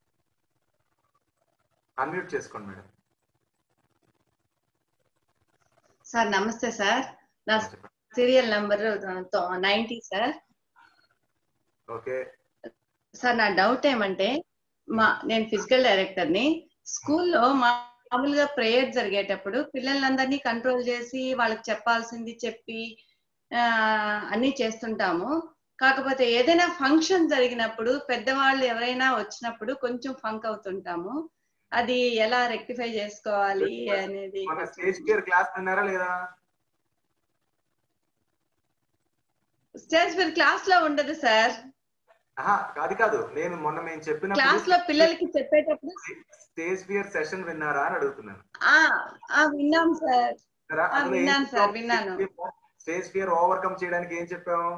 అన్మ్యూట్ చేసుకోండి మేడం సార్ నమస్తే సార్ నా serial number ninety sir okay sir నా డౌట్ ఏమంటే మా నేను ఫిజికల్ డైరెక్టర్ ని స్కూల్లో మామూలుగా ప్రేయర్ జరిగేటప్పుడు పిల్లలందరినీ కంట్రోల్ చేసి వాళ్ళకి చెప్పాల్సింది చెప్పి ఆ, అన్ని చేస్తుంటాము కాకపోతే ఏదైనా ఫంక్షన్ జరిగినప్పుడు పెద్దవాళ్ళు ఎవరైనా వచ్చినప్పుడు కొంచెం ఫంక్ అవుతుంటాము అది ఎలా రెక్టిఫై చేసుకోవాలి అనేది మన స్టేజ్ ఫియర్ క్లాస్ విన్నారా లేదా స్టేజ్ ఫియర్ క్లాస్ లో ఉండదు సార్ ఆహా, అది కాదు నేను మొన్న మేము క్లాస్ చెప్పినప్పుడు లో పిల్లలకి చెప్పేటప్పుడు స్టేజ్ ఫియర్ సెషన్ విన్నారా అని అడుగుతున్నాను ఆ ఆ విన్నాం సార్ విన్నారా? ఆ, అందులో ఏం విన్నాను సార్ చెప్పాము? విన్నాను స్టేజ్ ఫియర్ ఓవర్కమ్ చేయడానికి ఏం చెప్పాము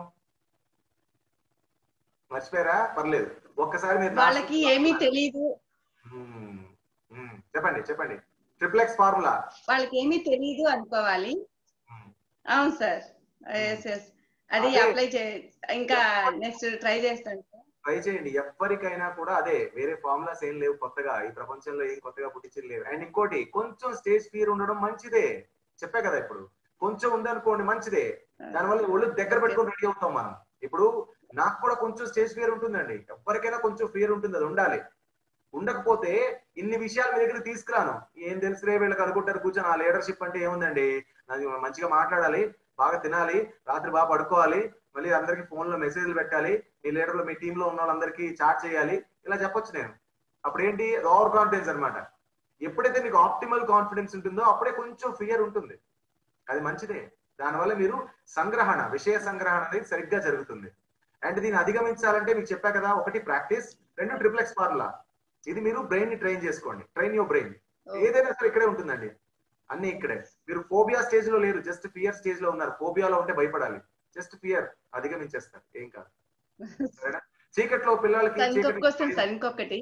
మర్చిపోయారా పర్లేదు ఒక్కసారి మీరు నా- వాళ్ళకి ఏమీ తెలియదు మ్మ్. మ్మ్. చెప్పండి చెప్పండి ట్రిప్లెక్స్ ఫార్ములా వాళ్ళకి ఏమీ తెలియదు అనుకోవాలి అవును సార్ ఎస్ ఎస్ అది అదే. అప్లై చే ఇంకా నెక్స్ట్ ట్రై చేస్తాను సార్ ట్రై చేయండి ఎవరికైనా కూడా అదే వేరే ఫార్ములాస్ ఏం లేవు కొత్తగా ఈ ప్రపంచంలో ఏం కొత్తగా పుట్టించి లేవు అండ్ ఇంకోటి కొంచెం స్టేజ్ ఫియర్ ఉండడం మంచిదే చెప్పే కదా ఇప్పుడు కొంచెం ఉందనుకోండి మంచిదే దానివల్ల ఒళ్ళు దగ్గర పెట్టుకొని రెడీ అవుతాం మనం ఇప్పుడు నాకు కూడా కొంచెం స్టేజ్ ఫియర్ ఉంటుందండి ఎవరికైనా కొంచెం ఫియర్ ఉంటుంది అది ఉండాలి ఉండకపోతే ఇన్ని విషయాలు మీ దగ్గర తీసుకురాను ఏం తెలుసులే వీళ్ళకి అనుకుంటారు కూర్చొని ఆ లీడర్షిప్ అంటే ఏముందండి నాది మంచిగా మాట్లాడాలి బాగా తినాలి రాత్రి బాగా పడుకోవాలి మళ్ళీ అందరికి ఫోన్ లో మెసేజ్లు పెట్టాలి మీ లీడర్లు మీ టీమ్ లో ఉన్న వాళ్ళందరికీ చాట్ చేయాలి ఇలా చెప్పొచ్చు నేను అప్పుడు ఏంటి ఓవర్ కాన్ఫిడెన్స్ అన్నమాట ఎప్పుడైతే మీకు ఆప్టిమల్ కాన్ఫిడెన్స్ ఉంటుందో అప్పుడే కొంచెం ఫియర్ ఉంటుంది అది మంచిదే దానివల్ల మీరు సంగ్రహణ విషయ సంగ్రహణ అనేది సరిగ్గా జరుగుతుంది అండ్ దీన్ని అధిగమించాలంటే మీకు చెప్పా కదా ఒకటి ప్రాక్టీస్ రెండు ట్రిప్లెక్స్ ఫార్ములా ఇది మీరు బ్రెయిన్ ని ట్రైన్ చేసుకోండి ట్రైన్ యువర్ బ్రెయిన్ ఏదైనా సరే ఇక్కడే ఉంటుందండి అన్ని ఇక్కడే మీరు ఫోబియా స్టేజ్ లో లేరు జస్ట్ ఫియర్ స్టేజ్ లో ఉన్నారు ఫోబియాలో ఉంటే భయపడాలి జస్ట్ ఫియర్ అధిగమించేస్తారు ఏం కాదు సరేనా చీకట్లో పిల్లలకి సార్ ఇంకొక చీకటి క్వశ్చన్ సార్ ఇంకొకటి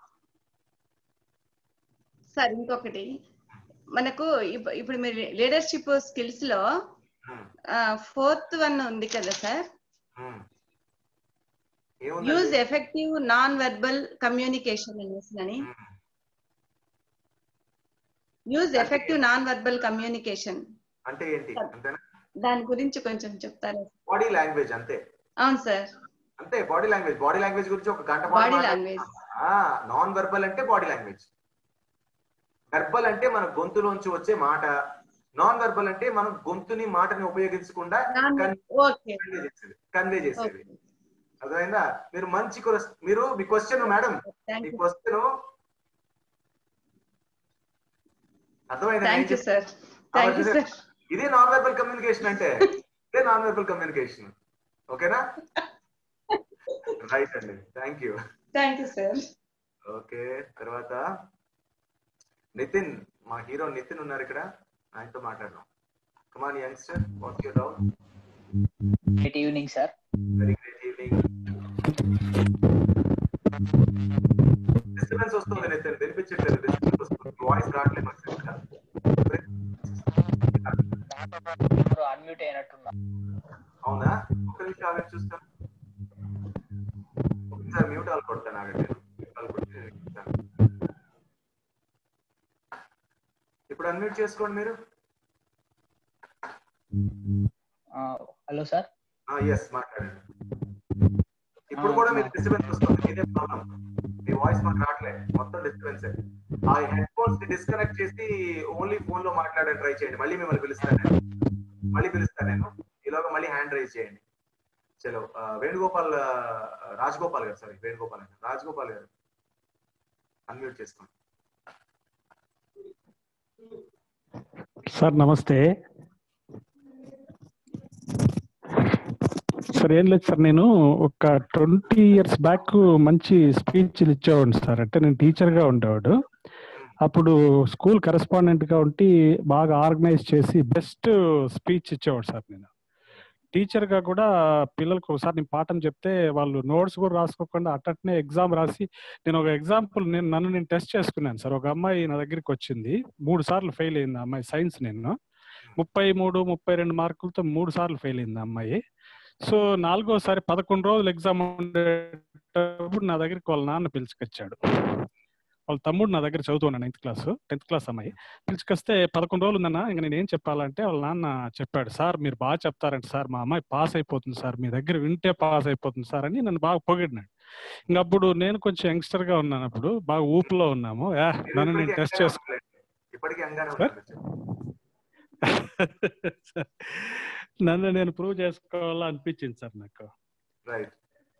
సార్ ఇంకొకటి మనకు ఇప్- ఇప్పుడు మీరు లీడర్షిప్ స్కిల్స్ లో ఫోర్త్ వన్ ఉంది కదా సార్ ఉమ్. యూజ్ ఏముందండి ఎఫెక్టివ్ నాన్ వెర్బల్ కమ్యూనికేషన్ అనేసి అని use effective non verbal communication అంటే ఏంటి అంతేనా దాని గురించి కొంచెం చెప్తారా బాడీ లాంగ్వేజ్ అంతే అవును సార్ అంతే బాడీ లాంగ్వేజ్ బాడీ లాంగ్వేజ్ గురించి ఒక గంట బాడీ లాంగ్వేజ్ నాన్ వెర్బల్ అంటే బాడీ లాంగ్వేజ్ వెర్బల్ అంటే మన గొంతులోంచి వచ్చే మాట నాన్ వెర్బల్ అంటే మనం గొంతుని మాటని ఉపయోగించకుండా ఓకే కన్వే చేసేది కన్వే చేసేది అర్థమైందా మీరు మంచి క్వశ్చన్ మీరు మీ క్వశ్చన్ మేడం మీ క్వశ్చన్ అర్థమైందా thank you sir thank you sir ఇదే నాన్ వెర్బల్ కమ్యూనికేషన్ అంటే ఇదే నాన్ వెర్బల్ కమ్యూనికేషన్ ఓకేనా రైట్ అండి thank you thank you sir okay తర్వాత నితిన్ మా హీరో నితిన్ ఉన్నారు ఇక్కడ ఆయనతో మాట్లాడదాం come on youngster what's your doubt great evening sir very great evening disturbance వస్తుంది నితిన్ వినిపించట్లేదు డిస్టర్బెన్స్ వస్తుంది వాయిస్ రావట్లేదు నాకు సరిగ్గా. అన్మ్యూట్ అయినట్టున్నా అవునా ఒక్క నిమిషం ఆగండి చూస్తాను ఒకసారి మ్యూట్ ఆల్ కొడతాను ఆగండి నేను. Mute all కొట్టి నేను చెప్తాను. ఇప్పుడు అన్మ్యూట్ చేసుకోండి మీరు హలో సార్ ఎస్ మాట్లాడండి ఇప్పుడు కూడా మీకు డిస్టర్బెన్స్ వస్తుంది ఇదే ప్రాబ్లం మీ వాయిస్ మాకు రావట్లేదు మొత్తం డిస్టర్బెన్స్ ఆ హెడ్ ఫోన్స్ డిస్కనెక్ట్ చేసి ఓన్లీ ఫోన్ లో మాట్లాడడానికి ట్రై చేయండి మళ్ళీ మిమ్మల్ని పిలుస్తాను నేను మళ్ళీ పిలుస్తాను నేను ఈలోగా మళ్ళీ హ్యాండ్ రైజ్ చేయండి చలో ఆ, వేణుగోపాల్ ఆ, రాజగోపాల్ గారు సారీ వేణుగోపాల్ గారు రాజగోపాల్ గారు అన్మ్యూట్ చేసుకోండి సార్ నమస్తే సార్ ఏం లేదు సార్ నేను ఒక ట్వంటీ ఇయర్స్ బ్యాక్ మంచి స్పీచ్లు ఇచ్చేవాడిని సార్ అంటే నేను టీచర్గా ఉండేవాడు అప్పుడు స్కూల్ కరెస్పాండెంట్గా ఉండి బాగా ఆర్గనైజ్ చేసి బెస్ట్ స్పీచ్ ఇచ్చేవాడు సార్ నేను టీచర్గా కూడా పిల్లలకు ఒకసారి నేను పాఠం చెప్తే వాళ్ళు నోట్స్ కూడా రాసుకోకుండా అట్టనే ఎగ్జామ్ రాసి నేను ఒక ఎగ్జాంపుల్ నేను నన్ను నేను టెస్ట్ చేసుకున్నాను సార్ ఒక అమ్మాయి నా దగ్గరికి వచ్చింది మూడు సార్లు ఫెయిల్ అయింది ఆ అమ్మాయి సైన్స్ నేను ముప్పై మూడు ముప్పై రెండు మార్కులతో మూడు సార్లు ఫెయిల్ అయింది ఆ అమ్మాయి సో నాలుగోసారి పదకొండు రోజులు ఎగ్జామ్ ఉండేటప్పుడు నా దగ్గరికి వాళ్ళ నాన్న పిలుచుకొచ్చాడు వాళ్ళ తమ్ముడు నా దగ్గర చదువుతున్నాడు నైన్త్ క్లాస్ టెన్త్ క్లాస్ అమ్మాయి పిలుచుకొస్తే పదకొండు రోజులు ఉందన్న ఇంకా నేను ఏం చెప్పాలంటే వాళ్ళ నాన్న చెప్పాడు సార్ మీరు బాగా చెప్తారంట సార్ మా అమ్మాయి పాస్ అయిపోతుంది సార్ మీ దగ్గర వింటే పాస్ అయిపోతుంది సార్ అని నన్ను బాగా పొగిడినాడు ఇంకా అప్పుడు నేను కొంచెం యంగ్స్టర్ గా ఉన్నాను అప్పుడు బాగా ఊపులో ఉన్నాము యా నన్ను నేను టెస్ట్ చేసుకు ఇప్పటికీ అంగానే సార్? ఉంటుంది నన్ను నేను ప్రూవ్ చేసుకోవాలా అనిపించింది సార్ నాకు రైట్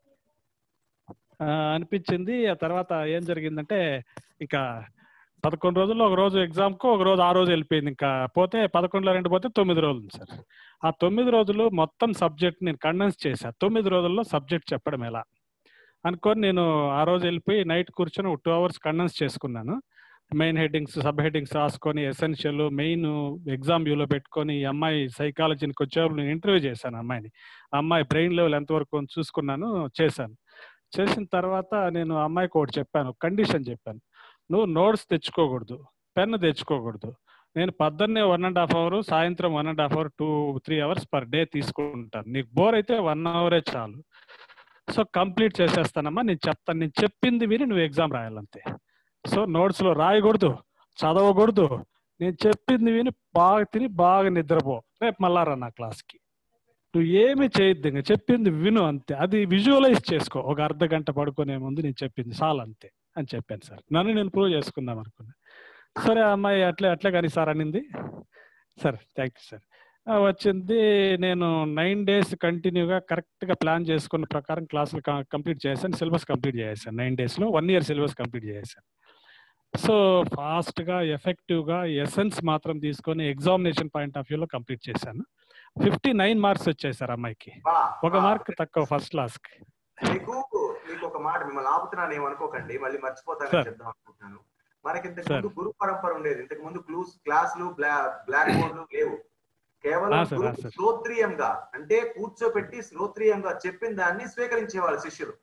ఆ, అనిపించింది ఆ తర్వాత ఏం జరిగిందంటే ఇంకా పదకొండు రోజుల్లో ఒక రోజు ఎగ్జామ్ కు ఒక రోజు ఆ రోజు వెళ్ళిపోయింది ఇంకా పోతే పదకొండులో రెండు పోతే తొమ్మిది రోజులు ఉంది సార్ ఆ తొమ్మిది రోజులు మొత్తం సబ్జెక్ట్ నేను కండెన్స్ చేశా తొమ్మిది రోజుల్లో సబ్జెక్ట్ చెప్పడం ఎలా అనుకొని నేను ఆ రోజు వెళ్ళిపోయి నైట్ కూర్చొని ఒక టూ అవర్స్ కండెన్స్ చేసుకున్నాను మెయిన్ హెడ్డింగ్స్ సబ్ హెడ్డింగ్స్ రాసుకొని ఎసెన్షియల్ మెయిన్ ఎగ్జామ్ వ్యూలో పెట్టుకొని ఈ అమ్మాయి సైకాలజీకి వచ్చేప్పుడు నేను ఇంటర్వ్యూ చేశాను ఆ అమ్మాయిని ఆ అమ్మాయి బ్రెయిన్ లెవెల్ ఎంతవరకు ఉందో చూసుకున్నాను చేశాను చేసిన తర్వాత నేను ఆ అమ్మాయికి ఒకటి చెప్పాను కండిషన్ చెప్పాను నువ్వు నోట్స్ తెచ్చుకోకూడదు పెన్ తెచ్చుకోకూడదు నేను పొద్దున్నే వన్ అండ్ హాఫ్ అవర్ సాయంత్రం one and half hour two three hours per day తీసుకుంటాను నీకు బోర్ అయితే వన్ అవరే చాలు సో కంప్లీట్ చేసేస్తానమ్మా నేను చెప్తాను నేను చెప్పింది విని నువ్వు ఎగ్జామ్ రాయాలంతే సో నోట్స్ లో రాయకూడదు చదవకూడదు నేను చెప్పింది విని బాగా తిని బాగా నిద్రపో రేపు మళ్ళా రా నా క్లాస్కి నువ్వు ఏమి చేయొద్దు ఇంకా చెప్పింది విను అంతే అది విజువలైజ్ చేసుకో ఒక అర్ధ గంట పడుకునే ముందు నేను చెప్పింది చాలు అంతే అని చెప్పాను సార్ నన్ను నేను ప్రూవ్ చేసుకుందాం అనుకున్నా సరే ఆ అమ్మాయి అట్లే అట్లే కానీ సార్ అనింది సార్ థ్యాంక్ యూ సార్ ఆ, వచ్చింది నేను నైన్ డేస్ కంటిన్యూగా కరెక్ట్గా ప్లాన్ చేసుకున్న ప్రకారం క్లాసులు కంప్లీట్ చేశాను సిలబస్ కంప్లీట్ చేశాను నైన్ డేస్లో వన్ ఇయర్ సిలబస్ కంప్లీట్ చేశాను సో ఫాస్ట్గా ఎఫెక్టివ్గా ఎసెన్స్ మాత్రం తీసుకొని ఎగ్జామినేషన్ పాయింట్ ఆఫ్ వ్యూలో కంప్లీట్ చేశాను ఫిఫ్టీ నైన్ మార్క్స్ వచ్చాయి సార్ అమ్మాయికి ఒక మార్క్ తక్కువ ఫస్ట్ క్లాస్కి మీకు మీకు ఒక మాట మిమ్మల్ని ఆపుతున్నాను ఏమనుకోకండి మళ్ళీ మర్చిపోతానని సార్. చెప్దాం అనుకుంటున్నాను మనకి ఇంతకు సార్. ముందు గురు పరంపర ఉండేది ఇంతకు ముందు క్లూస్ క్లాసులు బ్లాక్ బోర్డులు లేవు కేవలం ఆ, సార్, ఆ, గురువు సార్. శ్రోత్రియంగా అంటే కూర్చోపెట్టి శ్రోత్రియంగా చెప్పిన దాన్ని స్వీకరించేవాళ్ళు శిష్యులు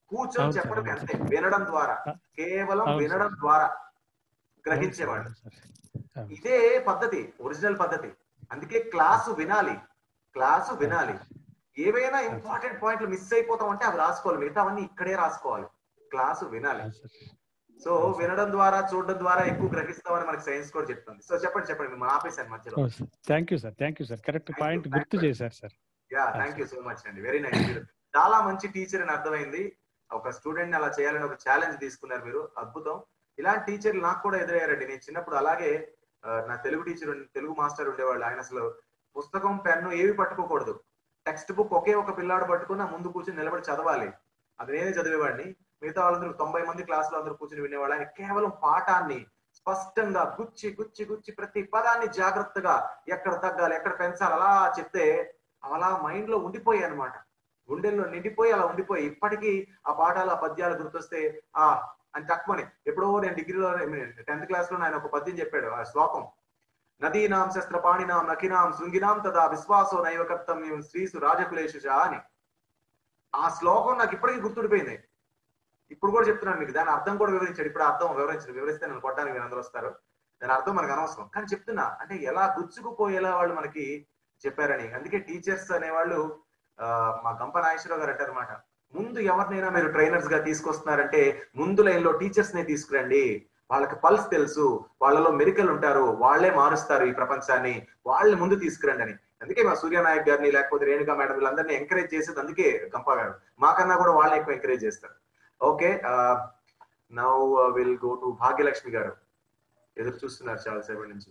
కూర్చొని అవును సార్, చెప్పడం అవును అంతే వినడం ద్వారా కేవలం అవును వినడం సార్. ద్వారా అవును సార్, గ్రహించేవాడు అవును సార్. అవును. ఇదే పద్ధతి ఒరిజినల్ పద్ధతి అందుకే క్లాసు వినాలి క్లాసు వినాలి ఏవైనా ఇంపార్టెంట్ పాయింట్లు మిస్ అయిపోతాం అంటే అవి రాసుకోవాలి మిగతా అవన్నీ ఇక్కడే రాసుకోవాలి క్లాసు వినాలి సో వినడం ద్వారా చూడడం ద్వారా ఎక్కువ గ్రహిస్తామని మనకి సైన్స్ కూడా చెప్తుంది సో చెప్పండి చెప్పండి మిమ్మల్ని ఆపేశాను మధ్యలో thank you sir thank you sir correct point గుర్తు చేశారు sir yeah thank you so much అండి వెరీ నైస్ మీరు చాలా మంచి టీచర్ అని అర్థమైంది ఒక స్టూడెంట్ ని అలా చేయాలని ఒక ఛాలెంజ్ తీసుకున్నారు మీరు అద్భుతం ఇలాంటి టీచర్లు నాకు కూడా ఎదురయ్యారండి నేను చిన్నప్పుడు అలాగే ఆ, నా తెలుగు టీచర్ తెలుగు మాస్టర్ ఉండేవాళ్ళు ఆయన అసలు పుస్తకం పెన్ను ఏవి పట్టుకోకూడదు టెక్స్ట్ బుక్ ఒకే ఒక పిల్లాడు పట్టుకుని ఆ ముందు కూర్చొని నిలబడి చదవాలి అది నేనే చదివేవాడిని మిగతా వాళ్ళందరూ తొంభై మంది క్లాసులో అందరూ కూర్చొని వినేవాళ్ళు ఆయన కేవలం పాఠాన్ని స్పష్టంగా గుచ్చి గుచ్చి గుచ్చి ప్రతి పదాన్ని జాగ్రత్తగా ఎక్కడ తగ్గాలి ఎక్కడ పెంచాలి అలా చెప్తే అలా మైండ్ లో ఉండిపోయాయి అనమాట గుండెల్లో నిండిపోయి అలా ఉండిపోయి ఇప్పటికీ ఆ పాఠాలు ఆ పద్యాలు గుర్తొస్తే ఆ అని తక్కువని ఎప్పుడో నేను డిగ్రీలో టెన్త్ క్లాస్ లో ఆయన ఒక పద్యం చెప్పాడు ఆ శ్లోకం నదీనాం శస్త్రపాణినాం నకినాం శృంగినాం తదా విశ్వాసో నైవ కర్తవ్యం శ్రీసు రాజకులేషు చ అని ఆ శ్లోకం నాకు ఇప్పటికీ గుర్తుండిపోయింది ఇప్పుడు కూడా చెప్తున్నాను మీకు దాని అర్థం కూడా వివరించాడు ఇప్పుడు అర్థం వివరించాడు వివరిస్తే నన్ను కొట్టడానికి మీరు అందరూ వస్తారు దాని అర్థం మనకు అనవసరం కానీ చెప్తున్నా అంటే ఎలా గుచ్చుకుపోయేలా వాళ్ళు మనకి చెప్పారని అందుకే టీచర్స్ అనేవాళ్ళు ఆ, మా గంప నాగేశ్వరరావు గారు అంటారు అనమాట ముందు ఎవరినైనా మీరు ట్రైనర్స్ గా తీసుకొస్తున్నారంటే ముందు లైన్ లో టీచర్స్ నే తీసుకురండి వాళ్ళకి పల్స్ తెలుసు వాళ్ళలో మెరికల్ ఉంటారు వాళ్ళే మారుస్తారు ఈ ప్రపంచాన్ని వాళ్ళని ముందు తీసుకురండి అని అందుకే మా సూర్యనాయక్ గారిని లేకపోతే రేణుకా మేడం వీళ్ళందరినీ ఎంకరేజ్ చేసేది అందుకే గంప గారు మాకన్నా కూడా వాళ్ళని ఎక్కువ ఎంకరేజ్ చేస్తారు okay now will go to Bhagyalakshmi garu ఎదురు చూస్తున్నారు చాలా సేపటి నుంచి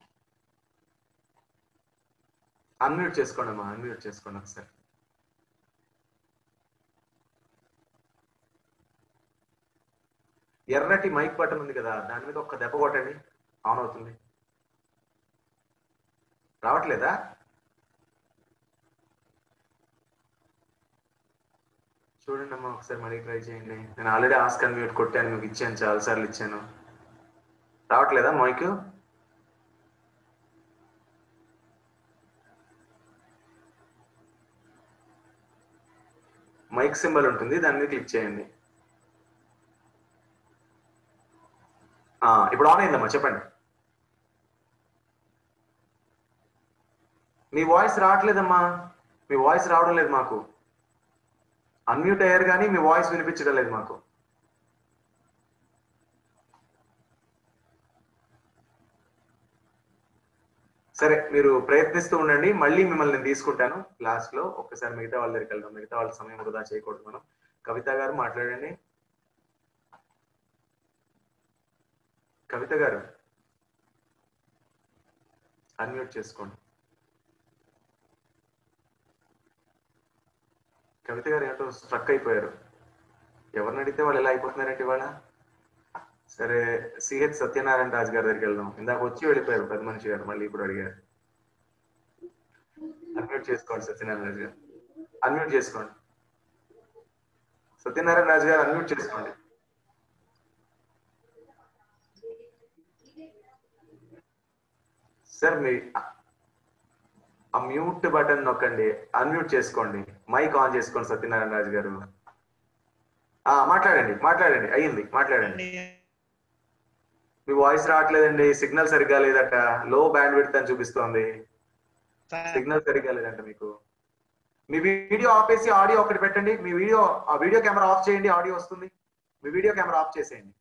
అన్మ్యూట్ చేసుకోండి అమ్మా అన్మ్యూట్ చేసుకోండి ఒకసారి ఎర్రటి మైక్ బటన్ ఉంది కదా దాని మీద ఒక్క దెబ్బ కొట్టండి ఆన్ అవుతుంది రావట్లేదా చూడండి అమ్మా ఒకసారి మళ్ళీ ట్రై చేయండి నేను ఆల్రెడీ ఆస్క్ అన్మ్యూట్ కొట్టాను మీకు ఇచ్చాను చాలా సార్లు ఇచ్చాను రావట్లేదా మైక్ మైక్ సింబల్ ఉంటుంది దాని మీద క్లిక్ చేయండి ఆ, ఇప్పుడు ఆన్ అయిందమ్మా చెప్పండి మీ వాయిస్ రావట్లేదమ్మా మీ వాయిస్ రావడం లేదు మాకు అన్మ్యూట్ అయ్యారు కానీ మీ వాయిస్ వినిపించడం లేదు మాకు సరే మీరు ప్రయత్నిస్తూ ఉండండి మళ్ళీ మిమ్మల్ని నేను తీసుకుంటాను క్లాస్ లో ఒక్కసారి మిగతా వాళ్ళ దగ్గరికి వెళ్దాం మిగతా వాళ్ళ సమయం వృధా చేయకూడదు మనం కవిత గారు మాట్లాడండి కవిత గారు అన్మ్యూట్ చేసుకోండి కవిత గారు ఏంటో స్ట్రక్ అయిపోయారు ఎవరిని అడిగితే వాళ్ళు ఎలా అయిపోతున్నారంటే ఇవాళ సరే సిహెచ్ సత్యనారాయణ రాజు గారి దగ్గరికి వెళ్దాం ఇందాక వచ్చి వెళ్ళిపోయారు పెద్ద మనిషి గారు మళ్ళీ ఇప్పుడు అడిగారు అన్మ్యూట్ చేసుకోండి సత్యనారాయణ రాజు గారు అన్మ్యూట్ చేసుకోండి సత్యనారాయణ రాజు గారు అన్మ్యూట్ చేసుకోండి సార్ మీ ఆ మ్యూట్ బటన్ నొక్కండి అన్మ్యూట్ చేసుకోండి మైక్ ఆన్ చేసుకోండి సత్యనారాయణ రాజు గారు ఆ మాట్లాడండి మాట్లాడండి అయ్యింది మాట్లాడండి మీ వాయిస్ రావట్లేదండి సిగ్నల్ సరిగ్గా లేదట లో బ్యాండ్ విడ్త్ అని చూపిస్తోంది సిగ్నల్ సరిగ్గా లేదంట మీకు మీ వీడియో ఆపేసి ఆడియో ఒకటి పెట్టండి మీ వీడియో ఆ వీడియో కెమెరా ఆఫ్ చేయండి ఆడియో వస్తుంది మీ వీడియో కెమెరా ఆఫ్ చేసేయండి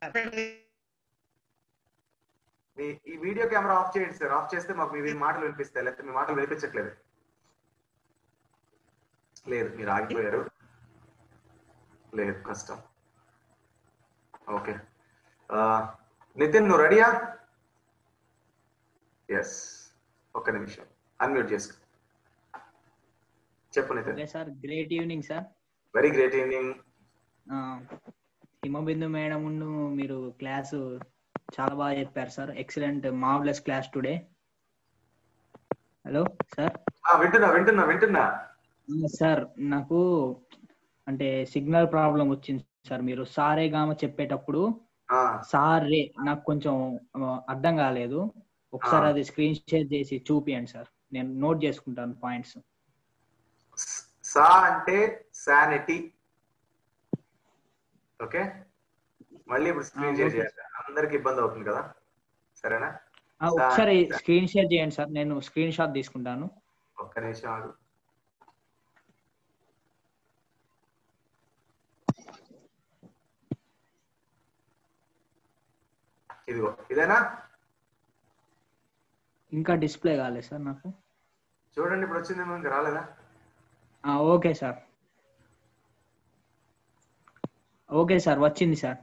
మీ ఈ వీడియో కెమెరా ఆఫ్ చేయండి సార్ ఆఫ్ చేస్తే మాకు మీ మాటలు వినిపిస్తాయి లేకపోతే మీ మాటలు వినిపించట్లేదు లేదు మీరు ఆగిపోయారు లేదు కష్టం ఓకే నితిన్ నువ్వు రెడీయా ఎస్ ఒక్క నిమిషం అన్మ్యూట్ చేసుకో చెప్పు Nitin okay sir great evening sir very great evening Himabindu madam మీరు క్లాసు చాలా బాగా చెప్పారు sir excellent marvellous class today hello sir వింటున్నా వింటున్నా వింటున్నా సార్ నాకు అంటే సిగ్నల్ ప్రాబ్లం వచ్చింది సార్ మీరు సారే గామ చెప్పేటప్పుడు సారే నాకు కొంచెం ఆ, అర్థం కాలేదు ఒకసారి ఆ. అది స్క్రీన్ షేర్ చేసి చూపియండి సార్ నేను నోట్ చేసుకుంటాను పాయింట్స్ సా అంటే శానిటీ ఓకే మళ్ళీ ఇప్పుడు స్క్రీన్ షేర్ చేయాలి అందరికి ఇబ్బంది అవుతుంది కదా సరేనా ఆ, ఒకసారి స్క్రీన్ షేర్ చేయండి సార్ నేను స్క్రీన్ షాట్ తీసుకుంటాను ఒక్క నిమిషం ఆగు ఇదిగో ఇదేనా ఇంకా డిస్ప్లే కాలేదు సార్ నాకు చూడండి ఇప్పుడు వచ్చిందేమో ఇంకా రాలేదా ఆ, ఓకే సార్ ఓకే సార్ వచ్చింది sir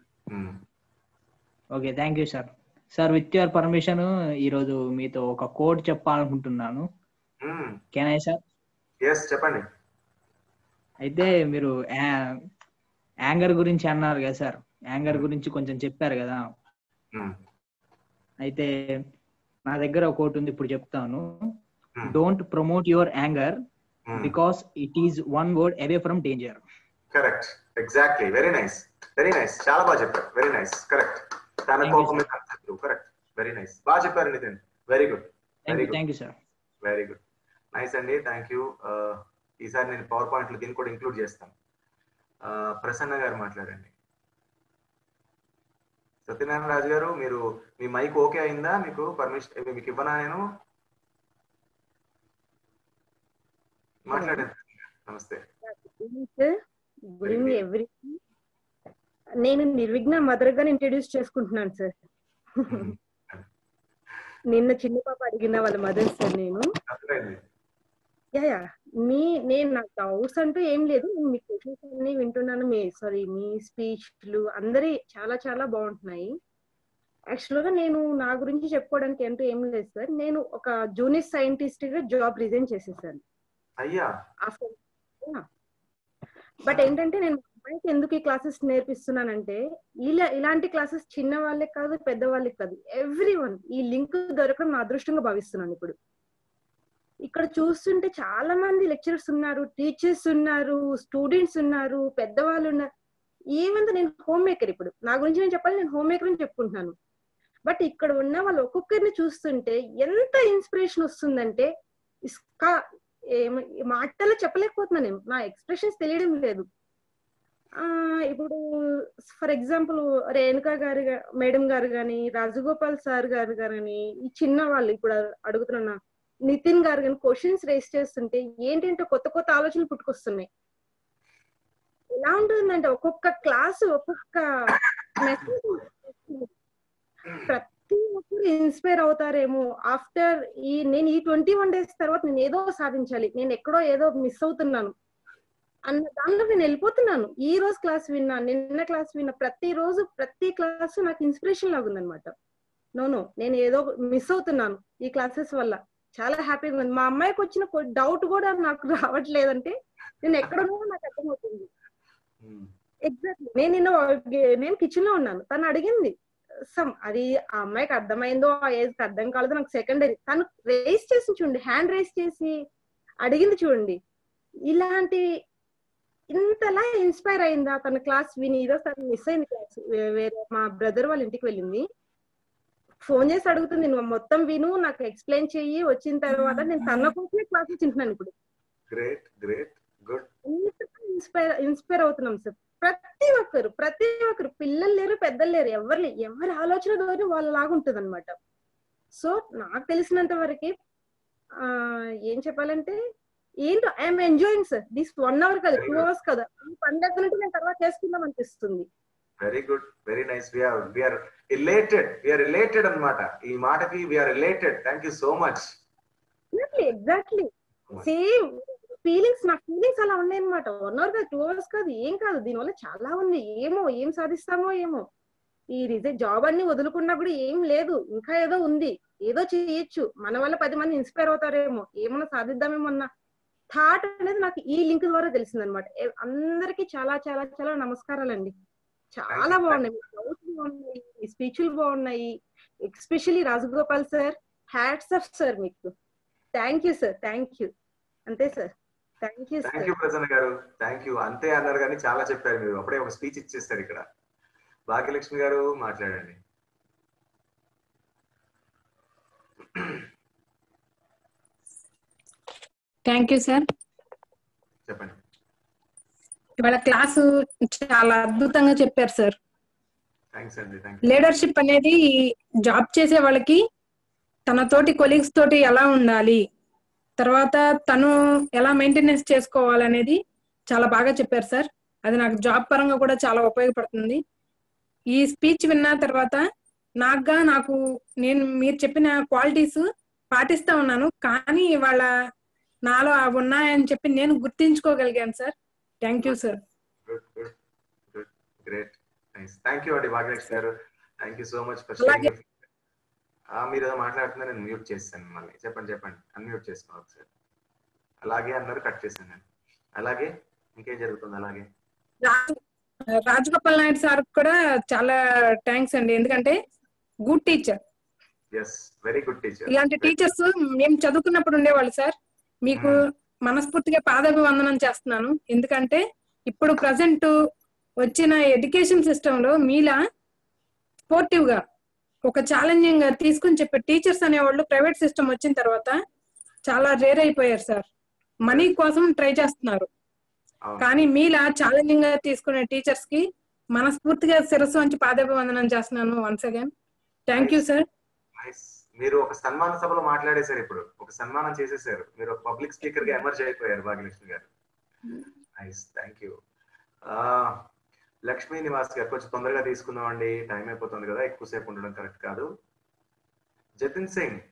okay thank you sir sir with your permission ఈరోజు మీతో ఒక కోడ్ చెప్పాలనుకుంటున్నాను కెన్ ఐ సార్ ఎస్ చెప్పండి అయితే మీరు యాంగర్ గురించి అన్నారు కదా సార్ యాంగర్ గురించి కొంచెం చెప్పారు కదా అయితే నా దగ్గర ఒక కోట్ ఉంది ఇప్పుడు చెప్తాను don't promote your anger because it is one word away from danger correct exactly very nice very nice చాలా బాగా చెప్పారు వెరీ నైస్ కరెక్ట్ తన Thank you, కోపం మీద శత్రువు కరెక్ట్ వెరీ నైస్ బాగా చెప్పారు Nitin very good very good thank you sir very good nice అండి థ్యాంక్ యూ ఈసారి నేను పవర్ పాయింట్లు దీన్ని కూడా ఇంక్లూడ్ చేస్తాను Uh, ప్రసన్న గారు మాట్లాడండి సత్యనారాయణ రాజు గారు మీరు మీ మైక్ ఓకే అయిందా మీకు పర్మిషన్ మీకు ఇవ్వనా నేను మాట్లాడండి నమస్తే సార్ గుడ్ ఈవినింగ్ ఎవ్రీ నేను నిర్విఘ్న మదర్ గా ఇంట్రడ్యూస్ చేసుకుంటున్నాను సార్ నిన్న చిన్న పాప అడిగిన వాళ్ళ మదర్ సార్ నేను యా యా మీ నేను నాకు డౌట్స్ అంటూ ఏం లేదు నేను మీ క్వశ్చన్స్ అన్ని వింటున్నాను మీ సారీ మీ స్పీచ్లు అందరి చాలా చాలా బాగుంటున్నాయి యాక్చువల్ గా నేను నా గురించి చెప్పుకోవడానికి అంటూ ఏం లేదు సార్ నేను ఒక జూనియర్ సైంటిస్ట్ గా జాబ్ రిజైన్ చేసేసాను అయ్యా ఆఫ్టర్ బట్ ఏంటంటే నేను మా అమ్మాయికి ఎందుకు ఈ క్లాసెస్ నేర్పిస్తున్నానంటే ఇలా ఇలాంటి క్లాసెస్ చిన్న వాళ్ళకి కాదు పెద్ద వాళ్ళకి కాదు ఎవ్రీ వన్ ఈ లింక్ దొరకడం నా అదృష్టంగా భావిస్తున్నాను ఇప్పుడు ఇక్కడ చూస్తుంటే చాలా మంది లెక్చరర్స్ ఉన్నారు టీచర్స్ ఉన్నారు స్టూడెంట్స్ ఉన్నారు పెద్దవాళ్ళు ఉన్నారు ఏమంతా నేను హోమ్ మేకర్ ఇప్పుడు నా గురించి నేను చెప్పాలి నేను హోమ్ మేకర్ అని చెప్పుకుంటున్నాను బట్ ఇక్కడ ఉన్న వాళ్ళు ఒక్కొక్కరిని చూస్తుంటే ఎంత ఇన్స్పిరేషన్ వస్తుందంటే ఇస్కా ఏమ- మాటల్లో చెప్పలేకపోతున్నాను నేను నా ఎక్స్ప్రెషన్స్ తెలియడం లేదు ఆ ఇప్పుడు ఫర్ ఎగ్జాంపుల్ రేణుకా గారు గా- మేడం గారు కానీ రాజగోపాల్ సార్ గారు కానీ ఈ చిన్న వాళ్ళు ఇప్పుడు అడుగుతున్న నితిన్ గారు కానీ క్వశ్చన్స్ రేస్ చేస్తుంటే ఏంటంటే కొత్త కొత్త ఆలోచనలు పుట్టుకొస్తున్నాయి ఎలా ఉంటుందంటే ఒక్కొక్క క్లాస్ ఒక్కొక్క మెసేజ్ ప్రతి ఒక్కరు ఇన్స్పైర్ అవుతారేమో ఆఫ్టర్ ఈ నేను ఈ ట్వంటీ వన్ డేస్ తర్వాత నేను ఏదో సాధించాలి నేను ఎక్కడో ఏదో మిస్ అవుతున్నాను అన్న దానిలో నేను వెళ్ళిపోతున్నాను ఈ రోజు క్లాస్ విన్నా నిన్న క్లాస్ విన్నా ప్రతి రోజు ప్రతి క్లాస్ నాకు ఇన్స్పిరేషన్ లాగా ఉందన్నమాట నో నో నేను ఏదో మిస్ అవుతున్నాను ఈ క్లాసెస్ వల్ల చాలా హ్యాపీగా ఉంది మా అమ్మాయికి వచ్చిన డౌట్ కూడా నాకు రావట్లేదంటే నేను ఎక్కడనో నాకు అర్థమవుతుంది ఎగ్జాక్ట్లీ నేను నిన్న నేను కిచెన్ లో ఉన్నాను తను అడిగింది సమ్ అది ఆ అమ్మాయికి అర్థమైందో ఆ ఏజ్ కి అర్థం కాలేదో నాకు సెకండరీ తను రేస్ చేసి చూడండి హ్యాండ్ రేస్ చేసి అడిగింది చూడండి ఇలాంటి ఇంతలా ఇన్స్పైర్ అయిందా తన క్లాస్ విని ఈరోజు తను మిస్ అయింది క్లాస్ వేరే మా బ్రదర్ వాళ్ళ ఇంటికి వెళ్ళింది ఫోన్ చేసి అడుగుతుంది నువ్వు మొత్తం విను నాకు ఎక్స్ప్లెయిన్ చెయ్యి వచ్చిన తర్వాత నేను తన కోసమే క్లాసెస్ వింటున్నాను ఇప్పుడు great great good inspire inspire అవుతున్నాం సార్ ప్రతి ఒక్కరు ప్రతి ఒక్కరు పిల్లలు లేరు పెద్దలు లేరు ఎవరు లేరు ఎవరి ఆలోచన ధోరణి వాళ్ళలాగా ఉంటుంది అనమాట సో నాకు తెలిసినంత వరకు ఆ ఏం చెప్పాలంటే ఏంటో I'm enjoying sir this one hour కదా టూ అవర్స్ కదా ఈ పని దగ్గర నుండి నేను తర్వాత చేసుకుందాం అనిపిస్తుంది very good very nice we are we are related we are related అన్నమాట ఈ మాటకి we are related thank you so much exactly same feelings నా ఫీలింగ్స్ అలా ఉన్నాయి అనమాట వన్ అవర్ కాదు టూ అవర్స్ కాదు ఏం కాదు దీనివల్ల చాలా ఉంది ఏమో ఏం సాధిస్తామో ఏమో ఈ రిజైన్ జాబ్ అన్ని వదులుకున్నా కూడా ఏం లేదు ఇంకా ఏదో ఉంది ఏదో చేయొచ్చు మన వల్ల పది మంది ఇన్స్పైర్ అవుతారేమో ఏమన్నా సాధిద్దామేమో అన్న థాట్ అనేది నాకు ఈ లింక్ ద్వారా తెలిసింది అనమాట అందరికి చాలా చాలా చాలా నమస్కారాలండి చాలా బాగున్నాయి డౌట్స్ బాగున్నాయి స్పీచ్లు బాగున్నాయి especially Rajagopal sir hats off sir మీకు thank you sir thank you అంతే sir thank you thank sir you Prasanna గారు థ్యాంక్ యూ అంతే అన్నారు కానీ చాలా చెప్పారు మీరు అప్పుడే ఒక స్పీచ్ ఇచ్చేస్తారు ఇక్కడ భాగ్యలక్ష్మి గారు మాట్లాడండి థ్యాంక్ యూ సార్ చెప్పండి ఇవాళ క్లాసు చాలా అద్భుతంగా చెప్పారు సార్ థ్యాంక్స్ అండి థ్యాంక్ లీడర్షిప్ అనేది జాబ్ చేసే వాళ్ళకి తన తోటి కొలీగ్స్ తోటి ఎలా ఉండాలి తర్వాత తను ఎలా మెయింటెనెన్స్ చేసుకోవాలనేది చాలా బాగా చెప్పారు సార్ అది నాకు జాబ్ పరంగా కూడా చాలా ఉపయోగపడుతుంది ఈ స్పీచ్ విన్న తర్వాత నాకుగా నాకు నేను మీరు చెప్పిన క్వాలిటీస్ పాటిస్తా ఉన్నాను కానీ వాళ్ళ నాలో అవి ఉన్నాయని చెప్పి నేను గుర్తించుకోగలిగాను sir thank you sir good good good great nice thank you అండి భాగ్యలక్ష్మి గారు thank you so much for అలాగే. మీరు ఏదో మాట్లాడుతున్నా నేను మ్యూట్ చేస్తాను మళ్ళీ చెప్పండి చెప్పండి అన్మ్యూట్ చేసుకోవాలి ఒకసారి అలాగే అన్నారు కట్ చేశాను నేను అలాగే ఇంకేం జరుగుతుంది అలాగే రాజు రాజగోపాల్ నాయుడు సార్ కూడా చాలా థ్యాంక్స్ అండి ఎందుకంటే good teacher yes very good teacher ఇలాంటి టీచర్స్ మేము చదువుకున్నప్పుడు ఉండేవాళ్ళు సార్ మీకు మనస్ఫూర్తిగా పాదాభివందనం చేస్తున్నాను ఎందుకంటే ఇప్పుడు ప్రజెంట్ వచ్చిన ఎడ్యుకేషన్ సిస్టమ్ లో మీలా స్పోర్టివ్ గా ఒక ఛాలెంజింగ్ గా తీసుకుని చెప్పే టీచర్స్ అనేవాళ్ళు ప్రైవేట్ సిస్టమ్ వచ్చిన తర్వాత చాలా రేర్ అయిపోయారు సార్ మనీ కోసం ట్రై చేస్తున్నారు కానీ మీలా ఛాలెంజింగ్ గా తీసుకునే టీచర్స్ కి మనస్ఫూర్తిగా శిరస్సు వంచి పాదాభివందనం చేస్తున్నాను once again thank you sir nice మీరు ఒక సన్మాన సభలో మాట్లాడేశారు ఇప్పుడు ఒక సన్మానం చేసేసారు మీరు ఒక పబ్లిక్ స్పీకర్ గా ఎమర్జ్ అయిపోయారు భాగ్యలక్ష్మి గారు nice thank you Lakshmi Nivas గారు కొంచెం తొందరగా తీసుకుందాం అండి టైం అయిపోతుంది కదా ఎక్కువసేపు ఉండడం కరెక్ట్ కాదు Jatin Singh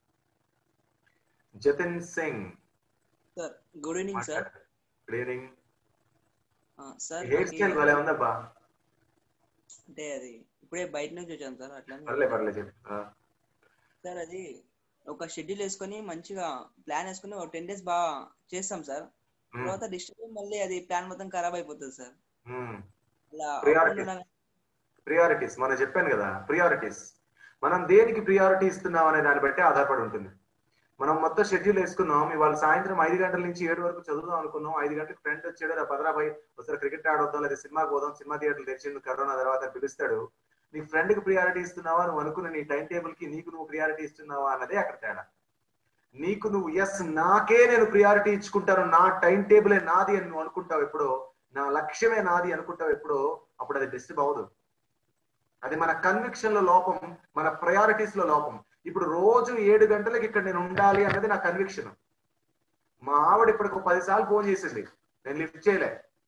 Jatin Singh sir good evening sir good evening sir hair style భలే ఉందబ్బా అంటే అది ఇప్పుడే బయట నుంచి వచ్చాను సార్ అట్లా పర్లే పర్లే చెప్పు ఆ, సార్ అది ఒక షెడ్యూల్ వేసుకొని మంచిగా ప్లాన్ వేసుకొని ఒక టెన్ డేస్ బాగా చేస్తాం సార్ మ్మ్. తర్వాత డిస్టర్బ్ మళ్ళీ అది ప్లాన్ మొత్తం ఖరాబ్ అయిపోతుంది సార్ మ్మ్. అలా Priorities. అవ్వకుండా ప్రియారిటీస్ మనం చెప్పాను కదా ప్రియారిటీస్ మనం దేనికి ప్రియారిటీ ఇస్తున్నాం అనే దాన్ని బట్టి ఆధారపడి ఉంటుంది మనం మొత్తం షెడ్యూల్ వేసుకున్నాం ఇవాళ సాయంత్రం ఐదు గంటల నుంచి ఏడు వరకు చదువుదాం అనుకున్నాం ఐదు గంటలకు ఫ్రెండ్ వచ్చాడు రా పదరా భయ్ ఒకసారి క్రికెట్ ఆడొద్దాం లేదా సినిమాకి పోదాం సినిమా థియేటర్లు తెచ్చిండు కరోనా తర్వాత పిలుస్తాడు నీ ఫ్రెండ్ కి ప్రియారిటీ ఇస్తున్నావా నువ్వు అనుకున్న నీ టైం టేబుల్ కి నీకు నువ్వు ప్రియారిటీ ఇస్తున్నావా అన్నదే అక్కడ తేడా నీకు నువ్వు ఎస్ నాకే నేను ప్రియారిటీ ఇచ్చుకుంటాను నా టైం టేబులే నాది అని నువ్వు అనుకుంటావు ఎప్పుడో నా లక్ష్యమే నాది అనుకుంటావు ఎప్పుడో అప్పుడు అది డిస్టర్బ్ అవ్వదు అది మన కన్విక్షన్ లో లోపం మన ప్రయారిటీస్ లో లోపం ఇప్పుడు రోజు ఏడు గంటలకు ఇక్కడ నేను ఉండాలి అన్నది నా కన్విక్షన్ మా ఆవిడ ఇప్పటికి ఒక పదిసార్లు ఫోన్ చేసింది నేను లిఫ్ట్ చేయలే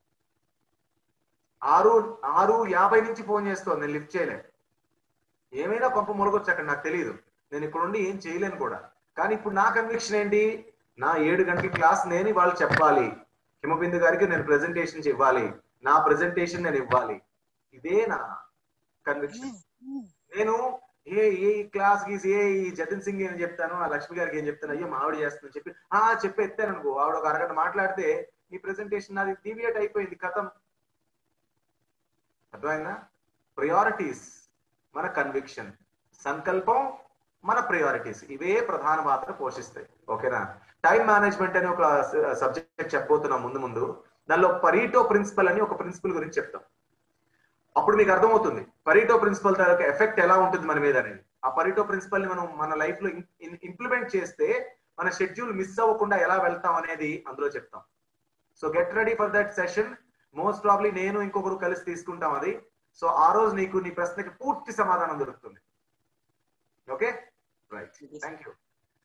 ఆరు ఆరు యాభై నుంచి ఫోన్ చేస్తాను నేను లిఫ్ట్ చేయలే ఏమైనా పంప మొలగొచ్చు అక్కడ నాకు తెలియదు నేను ఇక్కడ ఉండి ఏం చేయలేను కూడా కానీ ఇప్పుడు నా కన్విక్షన్ ఏంటి నా ఏడు గంటల క్లాస్ నేను వాళ్ళు చెప్పాలి హిమబిందు గారికి నేను ప్రెజెంటేషన్ ఇవ్వాలి నా ప్రెజెంటేషన్ నేను ఇవ్వాలి ఇదే నా కన్విక్షన్ నేను ఏ ఏ క్లాస్ గీసి ఏ ఈ జతిన్ సింగ్ ఏం చెప్తాను ఆ లక్ష్మి గారికి ఏం చెప్తాను అయ్యో మా ఆవిడ చేస్తుందని చెప్పి ఆ చెప్పి ఎత్తాను అనుకో ఆవిడ ఒక అరగంట మాట్లాడితే నీ ప్రెజెంటేషన్ నాది డీవియేట్ అయిపోయింది కథం అర్థమైందా ప్రియారిటీస్ మన కన్విక్షన్ సంకల్పం మన ప్రియారిటీస్ ఇవే ప్రధాన పాత్ర పోషిస్తాయి ఓకేనా టైం మేనేజ్మెంట్ అనే ఒక సబ్జెక్ట్ చెప్పబోతున్నాం ముందు ముందు దానిలో పరీటో ప్రిన్సిపల్ అని ఒక ప్రిన్సిపల్ గురించి చెప్తాం అప్పుడు మీకు అర్థమవుతుంది పరీటో ప్రిన్సిపల్ తాలూకా ఎఫెక్ట్ ఎలా ఉంటుంది మన మీద అనేది ఆ పరీటో ప్రిన్సిపల్ ని మనం మన లైఫ్ లో ఇంప్లిమెంట్ చేస్తే మన షెడ్యూల్ మిస్ అవ్వకుండా ఎలా వెళ్తాం అనేది అందులో చెప్తాం so get ready for that session most probably నేను ఇంకొకరు కలిసి తీసుకుంటాం అది సో ఆ రోజు నీకు నీ ప్రశ్నకి పూర్తి సమాధానం దొరుకుతుంది okay right thank you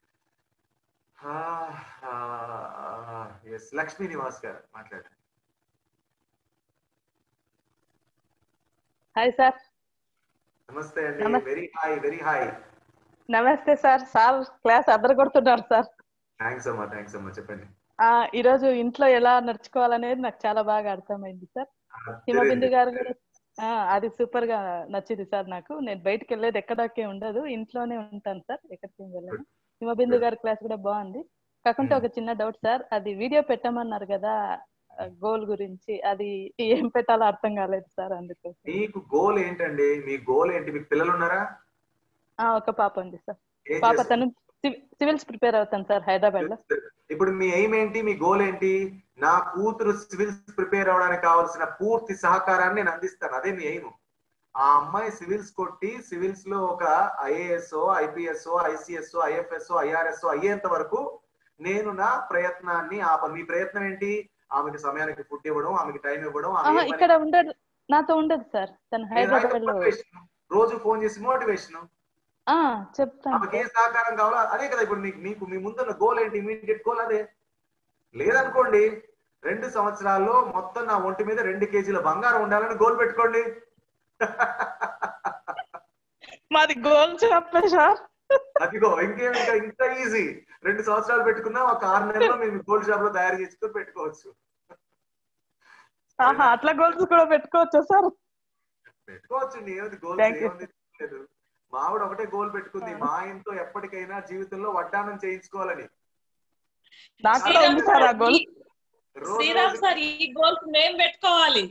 yes Lakshmi Nivas గారు మాట్లాడండి హాయ్ సార్ నమస్తే అండి నమస్తే. వెరీ హాయ్ వెరీ హాయ్ నమస్తే సార్ సార్ క్లాస్ అద్దరు కొడుతున్నారు సార్ థ్యాంక్స్ అమ్మా థ్యాంక్స్ అమ్మా చెప్పండి ఆ ఈ రోజు ఇంట్లో ఎలా నడుచుకోవాలనేది నాకు చాలా బాగా అర్థమైంది సార్ హిమబిందు గారు కూడా ఆ, అది సూపర్ గా నచ్చింది సార్ నాకు నేను బయటకు వెళ్ళేది ఎక్కడికే ఉండదు ఇంట్లోనే ఉంటాను సార్ ఎక్కడికి వెళ్ళను హిమబిందు గారి క్లాస్ కూడా బాగుంది కాకుంటే ఒక చిన్న డౌట్ సార్ అది వీడియో పెట్టమన్నారు కదా గోల్ గురించి అది ఏం పెట్టాలో అర్థం కాలేదు సార్ అందుకోసం మీకు గోల్ ఏంటండి మీ గోల్ ఏంటి మీకు పిల్లలు ఉన్నారా ఆ, ఒక పాప ఉంది సార్ ఏం పాప చేస్తారు? తను సివి- సివిల్స్ ప్రిపేర్ అవుతాను సార్ హైదరాబాద్ లో ఇప్పుడు మీ ఎయిమ్ ఏంటి మీ గోల్ ఏంటి నా కూతురు సివిల్స్ ప్రిపేర్ అవడానికి కావాల్సిన పూర్తి సహకారాన్ని నేను అందిస్తాను అదే మీ ఎయిమ్ ఆ అమ్మాయి సివిల్స్ కొట్టి సివిల్స్ లో ఒక IAS IPS ICS IFS IRS అయ్యేంత వరకు నేను నా ప్రయత్నాన్ని ఆప మీ ప్రయత్నం ఏంటి ఆమెకి సమయానికి ఫుడ్ ఇవ్వడం ఆమెకి టైం ఇవ్వడం ఆమె ఆహా, ఏ పని- ఇక్కడ ఉండదు నాతో ఉండదు సార్ తను హైదరాబాద్ లో motivation. రోజు ఫోన్ చేసి మోటివేషన్ ఆ చెప్తాను ఆమెకి ఏ సహకారం కావాలో అదే కదా ఇప్పుడు మీకు మీకు మీ ముందున్న గోల్ ఏంటి ఇమీడియట్ గోల్ అదే లేదనుకోండి రెండు సంవత్సరాల్లో మొత్తం నా ఒంటి మీద రెండు కేజీల బంగారం ఉండాలని గోల్ పెట్టుకోండి మాది గోల్ చెప్పే సార్ అదిగో ఇంకేం ఇంకా ఇంకా ఈజీ రెండు సంవత్సరాలు పెట్టుకున్నా ఒక ఆరు నెలల్లో మేము గోల్డ్ షాప్ లో తయారు చేసుకుని పెట్టుకోవచ్చు ఆహా అట్లా గోల్స్ కూడా పెట్టుకోవచ్చా సార్ పెట్టుకోవచ్చు ఏమిటి గోల్స్ Thank you. ఏముంది లేదు మావిడ ఒకటే గోల్ పెట్టుకుంది మా ఆయనతో ఎప్పటికైనా జీవితంలో వడ్డానం చేయించుకోవాలని నాకు కూడా ఉంది సార్ ఆ గోల్ రోజు శ్రీరామ్ సార్ ఈ గోల్స్ మేం పెట్టుకోవాలి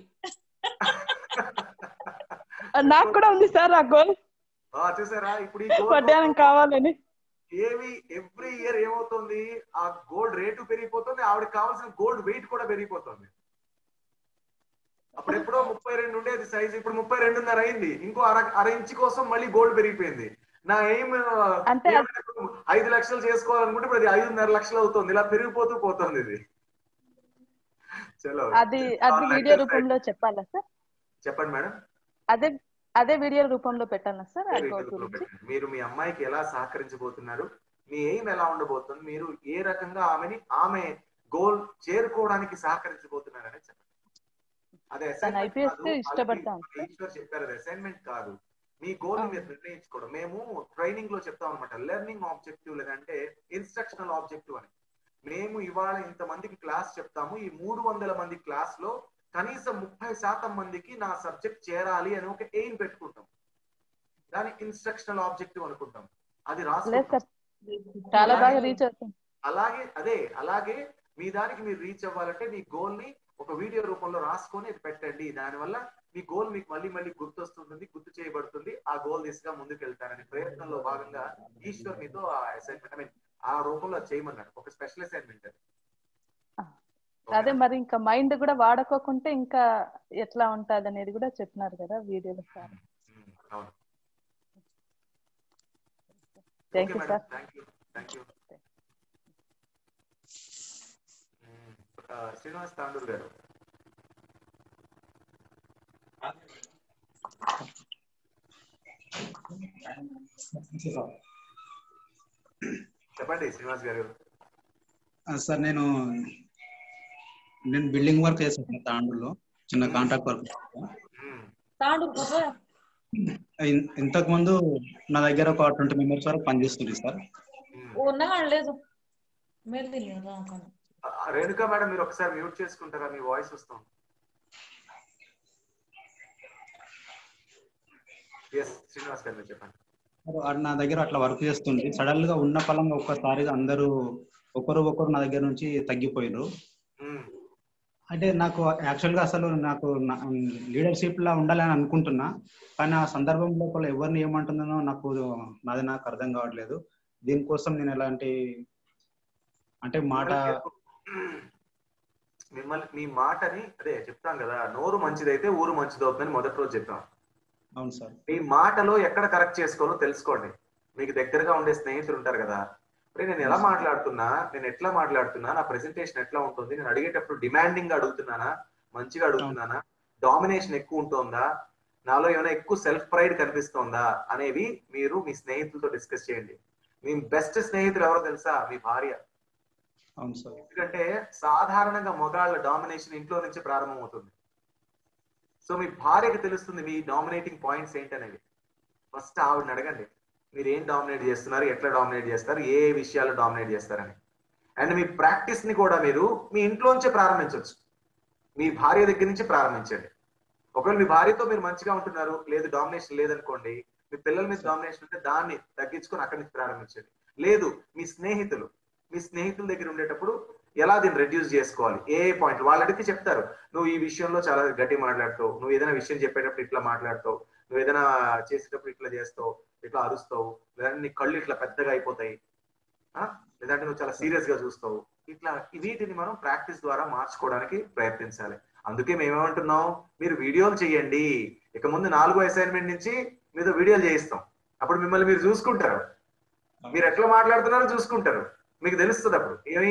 నాకు కూడా ఉంది సార్ ఆ గోల్ ఆ, చూసారా ఇప్పుడు ఈ గోల్డ్ వడ్డానం కావాలని ఏవి ఎవ్రీ ఇయర్ ఏమవుతుంది ఆ గోల్డ్ రేటు పెరిగిపోతుంది ఆవిడకి కావాల్సిన గోల్డ్ వెయిట్ కూడా పెరిగిపోతుంది అప్పుడు ఎప్పుడో ముప్పై రెండు ఉండేది సైజ్ ఇప్పుడు ముప్పై రెండున్నర అయింది ఇంకో అర అర ఇంచు కోసం మళ్ళీ గోల్డ్ పెరిగిపోయింది నా ఎయిమ్ అంటే ఐదు లక్షలు చేసుకోవాలనుకుంటే ఇప్పుడు అది ఐదున్నర లక్షలు అవుతుంది ఇలా పెరిగిపోతూ పోతుంది ఇది చలో అది అది వీడియో రూపంలో చెప్పాలా సార్ చెప్పండి మేడం అదే అదే వీడియో రూపంలో పెట్టాలా సార్ ఆ మీరు గోల్ ఇందులో గురించి పెట్టండి. మీరు మీ అమ్మాయికి ఎలా సహకరించబోతున్నారు మీ ఎయిమ్ ఎలా ఉండబోతుంది మీరు ఏ రకంగా ఆమెని ఆమె గోల్ చేరుకోవడానికి సహకరించబోతున్నారని చెప్పండి అదే తను assignment ఐపీఎస్ కాదు, ఇష్టపడతాను వాళ్ళకి ఈశ్వర్ చెప్పారు అది అసైన్మెంట్ కాదు మీ గోల్ మీరు నిర్ణయించుకోవడం మేము ట్రైనింగ్ లో చెప్తాం అనమాట లెర్నింగ్ ఆబ్జెక్టివ్ లేదంటే ఇన్స్ట్రక్షనల్ ఆబ్జెక్టివ్ అని మేము ఇవాళ ఇంతమందికి క్లాస్ చెప్తాము ఈ మూడు వందల మంది క్లాస్ లో కనీసం ముప్పై శాతం మందికి నా సబ్జెక్ట్ చేరాలి అని ఒక ఎయిమ్ పెట్టుకుంటాం దాని ఇన్స్ట్రక్షనల్ ఆబ్జెక్టివ్ అనుకుంటాం అది లేదు రాసుకుంటాం సార్ చాలా బాగా రీచ్ అవుతుంది అలాగే అదే అలాగే మీ దానికి మీరు రీచ్ అవ్వాలంటే మీ గోల్ ని ఒక వీడియో రూపంలో రాసుకొని ఇది పెట్టండి దానివల్ల మీ గోల్ మీకు మళ్ళీ మళ్ళీ గుర్తొస్తుంటుంది గుర్తు చేయబడుతుంది ఆ గోల్ దిశగా ముందుకు వెళ్తారని ప్రయత్నంలో భాగంగా ఈశ్వర్ మీతో ఆ అసైన్మెంట్ ఐ మీన్ ఆ రూపంలో అది చేయమన్నాడు ఒక స్పెషల్ అసైన్మెంట్ అది అదే మరి ఇంకా మైండ్ కూడా వాడుకోకుంటే ఇంకా ఎట్లా ఉంటది అనేది కూడా చెప్పినారు కదా వీడియోలో సార్ అవును thank okay you madam sir thank you thank you Srinivas Tandur గారు చెప్పండి శ్రీనివాస్ గారు ఆ, సార్ నేను నేను బిల్డింగ్ వర్క్ చేస్తాను తాండూరులో చిన్న కాంట్రాక్ట్ వర్క్ తాండూరు కదా ఇన్- ఇంతకు ముందు నా దగ్గర ఒక ట్వంటీ మెంబర్స్ వరకు పనిచేస్తుంది సార్ ఉన్నా లేదు మెల్లి లేదా అతను. ఆ, రేణుకా మేడం మీరు ఒకసారి మ్యూట్ చేసుకుంటారా మీ వాయిస్ వస్తుంది ఎస్ శ్రీనివాస్ గారు మీరు చెప్పండి వాడు నా దగ్గర అట్లా వర్క్ చేస్తుంది సడన్ గా ఉన్న పలంగా ఒక్కసారిగా అందరూ ఒకరు ఒకరు నా దగ్గర నుంచి తగ్గిపోయినారు మ్మ్. అంటే నాకు యాక్చువల్ గా అసలు నాకు లీడర్షిప్ లా ఉండాలని అనుకుంటున్నా కానీ ఆ సందర్భం లోపల ఎవరిని ఏమంటున్నానో నాకు నాది నాకు అర్థం కావట్లేదు దీనికోసం నేను ఎలాంటి అంటే మాట మిమ్మల్ని మీ మాటని అదే చెప్తాం కదా నోరు మంచిదైతే ఊరు మంచిదవుతుందని మొదటి రోజు చెప్పాం అవును సార్ మీ మాటలో ఎక్కడ కరెక్ట్ చేసుకోవాలో తెలుసుకోండి మీకు దగ్గరగా ఉండే స్నేహితులు ఉంటారు కదా మరి నేను ఎలా మాట్లాడుతున్నా నేను ఎట్లా మాట్లాడుతున్నా నా ప్రెజెంటేషన్ ఎట్లా ఉంటుంది నేను అడిగేటప్పుడు డిమాండింగ్ గా అడుగుతున్నానా మంచిగా అడుగుతున్నానా డామినేషన్ ఎక్కువ ఉంటుందా నాలో ఏమైనా ఎక్కువ సెల్ఫ్ ప్రైడ్ కనిపిస్తోందా అనేవి మీరు మీ స్నేహితులతో డిస్కస్ చేయండి మీ బెస్ట్ స్నేహితులు ఎవరో తెలుసా మీ భార్య అవును సార్ ఎందుకంటే సాధారణంగా మగాళ్ళ డామినేషన్ ఇంట్లో నుంచి ప్రారంభమవుతుంది సో మీ భార్యకి తెలుస్తుంది మీ డామినేటింగ్ పాయింట్స్ ఏంటనేవి ఫస్ట్ ఆవిడని అడగండి మీరు ఏం డామినేట్ చేస్తున్నారు ఎట్లా డామినేట్ చేస్తారు ఏ విషయాలు డామినేట్ చేస్తారని అండ్ మీ ప్రాక్టీస్ ని కూడా మీరు మీ ఇంట్లోంచే ప్రారంభించవచ్చు మీ భార్య దగ్గర నుంచి ప్రారంభించండి ఒకవేళ మీ భార్యతో మీరు మంచిగా ఉంటున్నారు లేదు డామినేషన్ లేదనుకోండి మీ పిల్లల మీద డామినేషన్ ఉంటే దాన్ని తగ్గించుకొని అక్కడి నుంచి ప్రారంభించండి లేదు మీ స్నేహితులు మీ స్నేహితుల దగ్గర ఉండేటప్పుడు ఎలా దీన్ని రెడ్యూస్ చేసుకోవాలి ఏ పాయింట్ వాళ్ళు అడిగితే చెప్తారు నువ్వు ఈ విషయంలో చాలా గట్టి మాట్లాడుతావు నువ్వు ఏదైనా విషయం చెప్పేటప్పుడు ఇట్లా మాట్లాడతావు నువ్వు ఏదైనా చేసేటప్పుడు ఇట్లా చేస్తావు ఇట్లా అరుస్తావు లేదంటే నీ కళ్ళు ఇట్లా పెద్దగా అయిపోతాయి ఆ? లేదంటే నువ్వు చాలా సీరియస్ గా చూస్తావు ఇట్లా వీటిని మనం ప్రాక్టీస్ ద్వారా మార్చుకోవడానికి ప్రయత్నించాలి అందుకే మేమేమంటున్నాం మీరు వీడియోలు చేయండి ఇక ముందు నాలుగో అసైన్మెంట్ నుంచి మీతో వీడియోలు చేయిస్తాం అప్పుడు మిమ్మల్ని మీరు చూసుకుంటారు మీరు ఎట్లా మాట్లాడుతున్నారో చూసుకుంటారు మీకు తెలుస్తుంది అప్పుడు ఏమి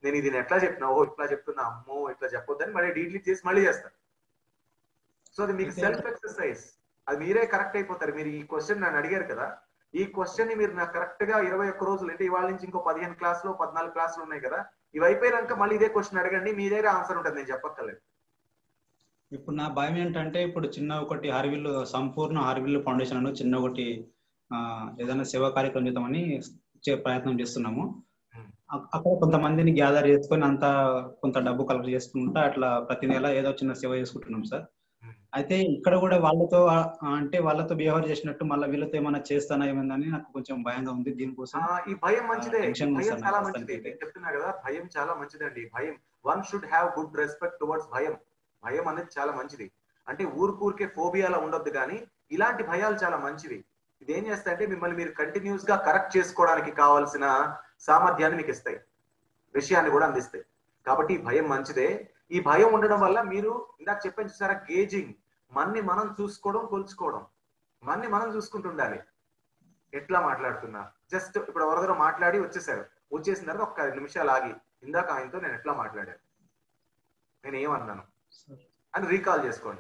నేను ఇది ఎట్లా చెప్పినా ఓ ఇట్లా చెప్తున్నా అమ్మో ఇట్లా చెప్పొద్దని మళ్ళీ డీలీట్ చేసి మళ్ళీ చేస్తారు సో అది మీకు సెల్ఫ్ ఎక్సర్సైజ్ అది మీరే కరెక్ట్ అయిపోతారు మీరు ఈ క్వశ్చన్ నన్ను అడిగారు కదా ఈ క్వశ్చన్ ని మీరు నాకు కరెక్ట్ గా ఇరవై ఒక్క రోజులు అంటే ఇవాళ నుంచి ఇంకో పదిహేను క్లాసులు పద్నాలుగు క్లాసులు ఉన్నాయి కదా ఇవి అయిపోయాక మళ్ళీ ఇదే క్వశ్చన్ అడగండి మీ దగ్గర ఆన్సర్ ఉంటుంది నేను చెప్పక్కర్లేదు ఇప్పుడు నా భయం ఏంటంటే ఇప్పుడు చిన్న ఒకటి హార్విల్ సంపూర్ణ హార్విల్ ఫౌండేషన్ అని చిన్న ఒకటి ఆ, ఏదైనా సేవా కార్యక్రమం చేద్దామని చే- ప్రయత్నం చేస్తున్నాము అక్- అక్కడ కొంతమందిని గ్యాదర్ చేసుకొని అంతా కొంత డబ్బు కలెక్ట్ చేసుకుంటా అట్లా ప్రతి నెల ఏదో చిన్న సేవ చేసుకుంటున్నాం సార్ అయితే ఇక్కడ కూడా వాళ్ళతో ఆ, అంటే వాళ్ళతో బిహేవ్ చేసినట్టు మళ్ళీ వీళ్ళతో ఏమైనా చేస్తానా ఏమైందని నాకు కొంచెం భయంగా ఉంది దీనికోసం ఆ, ఈ భయం మంచిదే ఈ టెన్షన్ ఉంది భయం సార్ చాలా నాకు మంచిది ప్రస్తుతానికి నేను చెప్తున్నా కదా భయం చాలా మంచిదండి భయం one should have good respect towards భయం భయం అనేది చాలా మంచిది అంటే ఊరికూరికే ఫోబియాలా ఉండొద్దు కానీ ఇలాంటి భయాలు చాలా మంచివి ఇది ఏం చేస్తాయంటే మిమ్మల్ని మీరు కంటిన్యూస్ గా కరెక్ట్ చేసుకోవడానికి కావాల్సిన సామర్థ్యాన్ని మీకు ఇస్తాయి విషయాన్ని కూడా అందిస్తాయి కాబట్టి ఈ భయం మంచిదే ఈ భయం ఉండడం వల్ల మీరు ఇందాక చెప్పాను చూసారా గేజింగ్ మన్ని మనం చూసుకోవడం కొలుచుకోవడం మన్ని మనం చూసుకుంటూ ఉండాలి ఎట్లా మాట్లాడుతున్నా జస్ట్ ఇప్పుడు ఎవరిదో మాట్లాడి వచ్చేసారు వచ్చేసిన తర్వాత ఒక్క ఐదు నిమిషాలు ఆగి ఇందాక ఆయనతో నేను ఎట్లా మాట్లాడాను నేను ఏమన్నాను అని రీకాల్ చేసుకోండి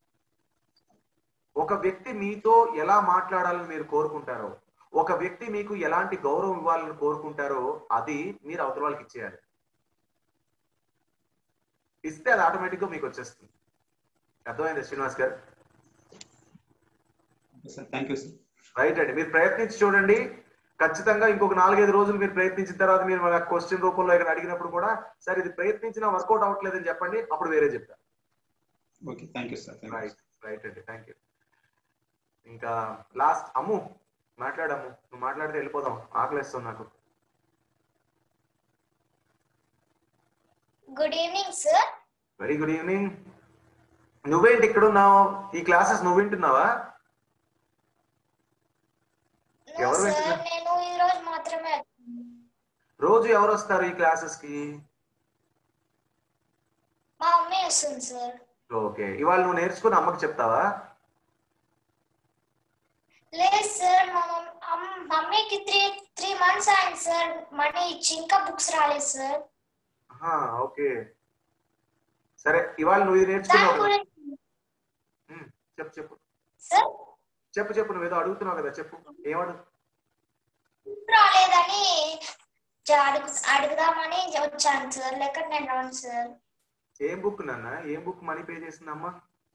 ఒక వ్యక్తి మీతో ఎలా మాట్లాడాలని మీరు కోరుకుంటారో ఒక వ్యక్తి మీకు ఎలాంటి గౌరవం ఇవ్వాలని కోరుకుంటారో అది మీరు అవతల వాళ్ళకి ఇచ్చేయాలి ఇస్తే అది ఆటోమేటిక్ గా మీకు వచ్చేస్తుంది అర్థమైంది శ్రీనివాస్ గారు థ్యాంక్ యూ సార్ రైట్ అండి మీరు ప్రయత్నించి చూడండి ఖచ్చితంగా ఇంకొక నాలుగైదు రోజులు మీరు ప్రయత్నించిన తర్వాత మీరు మన క్వశ్చన్ రూపంలో ఇక్కడ అడిగినప్పుడు కూడా సార్ ఇది ప్రయత్నించినా వర్కౌట్ అవ్వట్లేదని చెప్పండి అప్పుడు వేరే చెప్తా okay thank you sir right right అండి థ్యాంక్ యూ ఇంకా లాస్ట్ అమ్ము మాట్లాడమ్ము నువ్వు మాట్లాడితే వెళ్ళిపోదాం ఆకలిస్తుంది నాకు good evening sir very good evening నువ్వేంటి ఇక్కడ ఉన్నావు ఈ క్లాసెస్ నువ్వు వింటున్నావా ఎవరు సార్ వింటున్నారు నేను ఈ రోజు మాత్రమే రోజు ఎవరు వస్తారు ఈ క్లాసెస్ కి మా మమ్మీ వస్తుంది సార్ ఓకే ఇవాళ నువ్వు నేర్చుకుని అమ్మకి చెప్తావా లేదు సార్ మా మమ్- అమ్- మమ్మీకి త్రీ త్రీ మంత్స్ అయింది సార్ మనీ ఇచ్చి ఇంకా బుక్స్ రాలేదు సార్ ఆహా, ఓకే సరే ఇవాళ నువ్వు ఇది నేర్చుకున్నావు దాని కదా గురించి ఉమ్, చెప్పు చెప్పు సార్ చెప్పు చెప్పు నువ్వు ఏదో అడుగుతున్నావు కదా చెప్పు ఏమడు బుక్ రాలేదని జ- అడుగు అడుగుదామని వచ్చాను సార్ లేక నేను రాను సార్ ఏం బుక్ నాన్న ఏం బుక్ మనీ పే చేసిందమ్మా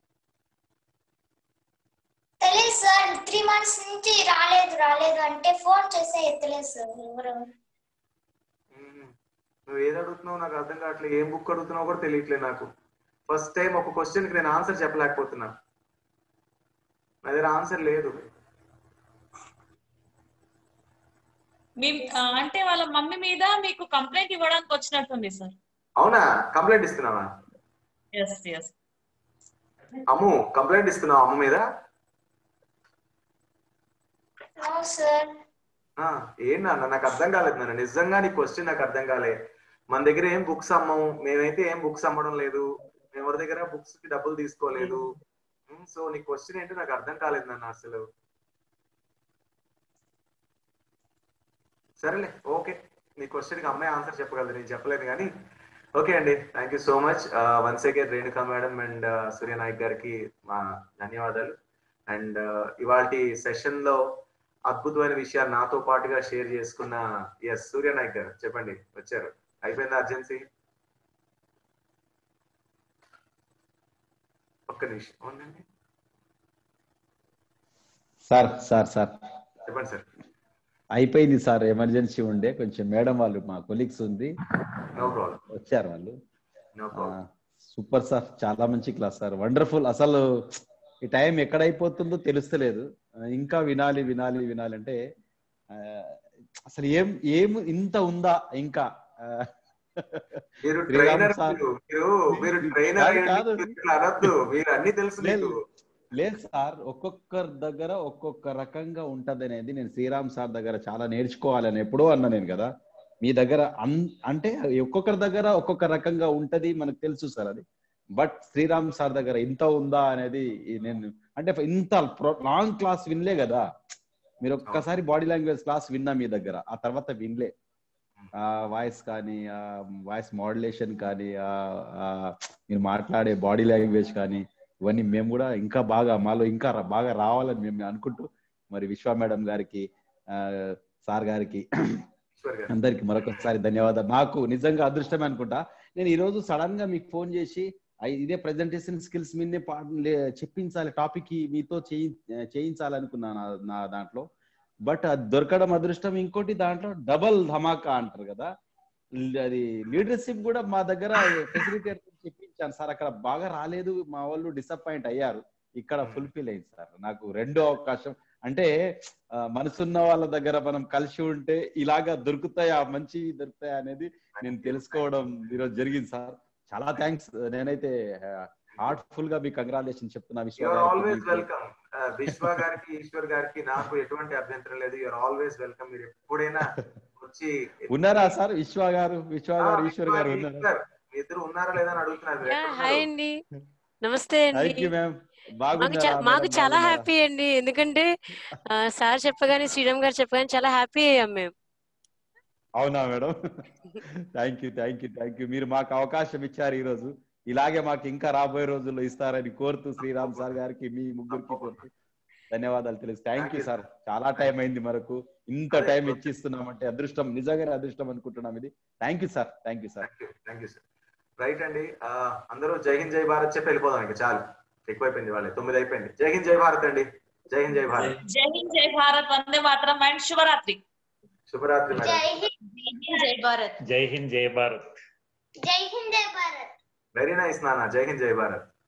తెలియదు సార్ త్రీ మంత్స్ నుంచి రాలేదు రాలేదు అంటే ఫోన్ చేస్తే ఎత్తలేదు సార్ ఎవరు ఉమ్, నువ్వు ఏది అడుగుతున్నావు నాకు అర్థం కావట్లేదు ఏం బుక్ అడుగుతున్నావు కూడా తెలియట్లేదు నాకు ఫస్ట్ టైం ఒక క్వశ్చన్ కి నేను ఆన్సర్ చెప్పలేకపోతున్నా నా దగ్గర ఆన్సర్ లేదు మీ ఆ, అంటే వాళ్ళ మమ్మీ మీద మీకు కంప్లైంట్ ఇవ్వడానికి వచ్చినట్టుంది సార్ అవునా కంప్లైంట్ ఇస్తున్నావా ఎస్ ఎస్ అమ్ము కంప్లైంట్ ఇస్తున్నావు అమ్మ మీద నో సార్ ఆ, ఏం నాన్న నాకు అర్థం కాలేదు నాన్న నిజంగా నీ క్వశ్చన్ నాకు అర్థం కాలే మన దగ్గర ఏం బుక్స్ అమ్మము మేమైతే ఏం బుక్స్ అమ్మడం లేదు మేము ఎవరి దగ్గర బుక్స్ కి డబ్బులు తీసుకోలేదు సో నీ క్వశ్చన్ ఏంటో నాకు అర్థం కాలేదు నాన్న అసలు సరేలే ఓకే నీ క్వశ్చన్ కి అమ్మాయి ఆన్సర్ చెప్పగలదు నేను చెప్పలేదు కానీ ఓకే అండి thank you so much once again Renuka madam and Surya Nayak గారికి మా ధన్యవాదాలు అండ్ ఇవాళ సెషన్ లో అద్భుతమైన విషయాలు నాతో పాటుగా షేర్ చేసుకున్న ఎస్ సూర్య నాయక్ గారు చెప్పండి వచ్చారు అయిపోయిందా అర్జెన్సీ ఒక్క నిమిషం అవునండి సార్ సార్ సార్ చెప్పండి సార్ అయిపోయింది సార్ ఎమర్జెన్సీ ఉండే కొంచెం మేడం వాళ్ళు మా కొలీగ్స్ ఉంది నో ప్రాబ్లం వచ్చారు వాళ్ళు నో ప్రాబ్లం సూపర్ సార్ చాలా మంచి క్లాస్ సార్ వండర్ఫుల్ అసలు ఈ టైం ఎక్కడైపోతుందో తెలుస్తలేదు ఆ, ఇంకా వినాలి వినాలి వినాలి అంటే ఆ, అసలు ఏం ఏం ఇంత ఉందా ఇంకా ఆ, మీరు శ్రీరామ్ ట్రైనర్ సార్ మీరు మీరు మీరు ట్రైనర్ కాదు, కాదు. అనొద్దు మీరు అన్ని తెలుసు లేదు మీకు లేదు సార్ ఒక్కొక్కరి దగ్గర ఒక్కొక్క రకంగా ఉంటది అనేది నేను శ్రీరామ్ సార్ దగ్గర చాలా నేర్చుకోవాలని ఎప్పుడో అన్నా నేను కదా మీ దగ్గర అన్ అంటే ఒక్కొక్కరి దగ్గర ఒక్కొక్క రకంగా ఉంటది మనకు తెలుసు సార్ అది బట్ శ్రీరామ్ సార్ దగ్గర ఇంత ఉందా అనేది ఈ నేను అంటే ఇంత లాంగ్ క్లాస్ వినలే కదా మీరు ఒక్కసారి బాడీ లాంగ్వేజ్ క్లాస్ విన్నా మీ దగ్గర ఆ తర్వాత వినలే ఆ వాయిస్ కానీ ఆ వాయిస్ మాడ్యులేషన్ కానీ ఆ ఆ మీరు మాట్లాడే బాడీ లాంగ్వేజ్ కానీ ఇవన్నీ మేము కూడా ఇంకా బాగా మాలో ఇంకా రా- బాగా రావాలని మేము అనుకుంటూ మరి విశ్వ మేడం గారికి ఆ, సార్ గారికి అందరికి మరొకసారి ధన్యవాదాలు నాకు నిజంగా అదృష్టమే అనుకుంటా నేను ఈ రోజు సడన్ గా మీకు ఫోన్ చేసి ఐ- ఇదే ప్రెజెంటేషన్ స్కిల్స్ మీదే పా- లే- చెప్పించాలి టాపిక్ మీతో చేయి చేయించాలనుకున్నాను నా- నా దాంట్లో బట్ అది దొరకడం అదృష్టం ఇంకోటి దాంట్లో డబల్ ధమాకా అంటారు కదా ల్- అది లీడర్షిప్ కూడా మా దగ్గర ఫెసిలిటేటర్ చెప్పించాను సార్ అక్కడ బాగా రాలేదు మా వాళ్ళు డిసప్పాయింట్ అయ్యారు ఇక్కడ ఫుల్ఫిల్ అయింది సార్ నాకు రెండో అవకాశం అంటే ఆ, మనసున్న వాళ్ళ దగ్గర మనం కలిసి ఉంటే ఇలాగా దొరుకుతాయా మంచి దొరుకుతాయా అనేది నేను తెలుసుకోవడం ఈరోజు జరిగింది సార్ చాలా థ్యాంక్స్ నేనైతే హార్ట్ఫుల్ గా మీకు కంగ్రాచులేషన్ చెప్తున్నా విశ్వ యూఆర్ గారికి, ఆల్వేస్ మీకు. వెల్కమ్ విశ్వ గారికి ఈశ్వర్ గారికి నాకు ఎటువంటి అభ్యంతరం లేదు యూఆర్ ఆల్వేస్ వెల్కమ్ మీరు ఎప్పుడైనా వచ్చి ఉన్నారా సార్ విశ్వ గారు విశ్వ ఆ, గారు విశ్వ, ఈశ్వర్ గారు ఉన్నారా ఈశ్వర్, మీ ఇద్దరు ఉన్నారా లేదా అని అడుగుతున్నారు మీరు ఎక్కడ హాయ్ ఉన్నారు? అండి నమస్తే అండి థ్యాంక్ యూ మ్యామ్ మాకు బాగున్నారా చా- మాకు మేడం చాలా బాగున్నారా హ్యాపీ అండి ఎందుకంటే ఆ, సార్ చెప్పగానే శ్రీరామ్ గారు చెప్పగానే చాలా హ్యాపీ అయ్యాం మేము అవునా madam thank you thank you thank you మీరు మాకు అవకాశం ఇచ్చారు ఈ రోజు ఇలాగే మాకు ఇంకా రాబోయే రోజుల్లో ఇస్తారని కోరుతూ శ్రీరామ్ సార్ గారికి మీ ముగ్గురికి కోరుతూ ధన్యవాదాలు తెలుసు థ్యాంక్ యూ సార్ చాలా టైం అయింది మనకు ఇంత టైం ఇచ్చిస్తున్నామంటే అదృష్టం నిజంగానే అదృష్టం అనుకుంటున్నాం ఇది thank you sir thank you sir thank you sir right అండి ఆ, అందరూ జై హింద్ జై భారత్ చెప్పి వెళ్ళిపోదాం ఇంకా చాలు ఎక్కువైపోయింది వాళ్ళే తొమ్మిది అయిపోయింది జై హింద్ జై భారత్ అండి జై హింద్ జై భారత్ జై హింద్ జై భారత్ వందే మాతరం అండ్ శుభరాత్రి శుభరాత్రి మేడం జై భారత్ జై హింద్ జై భారత్ జై హింద్ జై భారత్ వెరీ నైస్ నాన్న జై హింద్ జై భారత్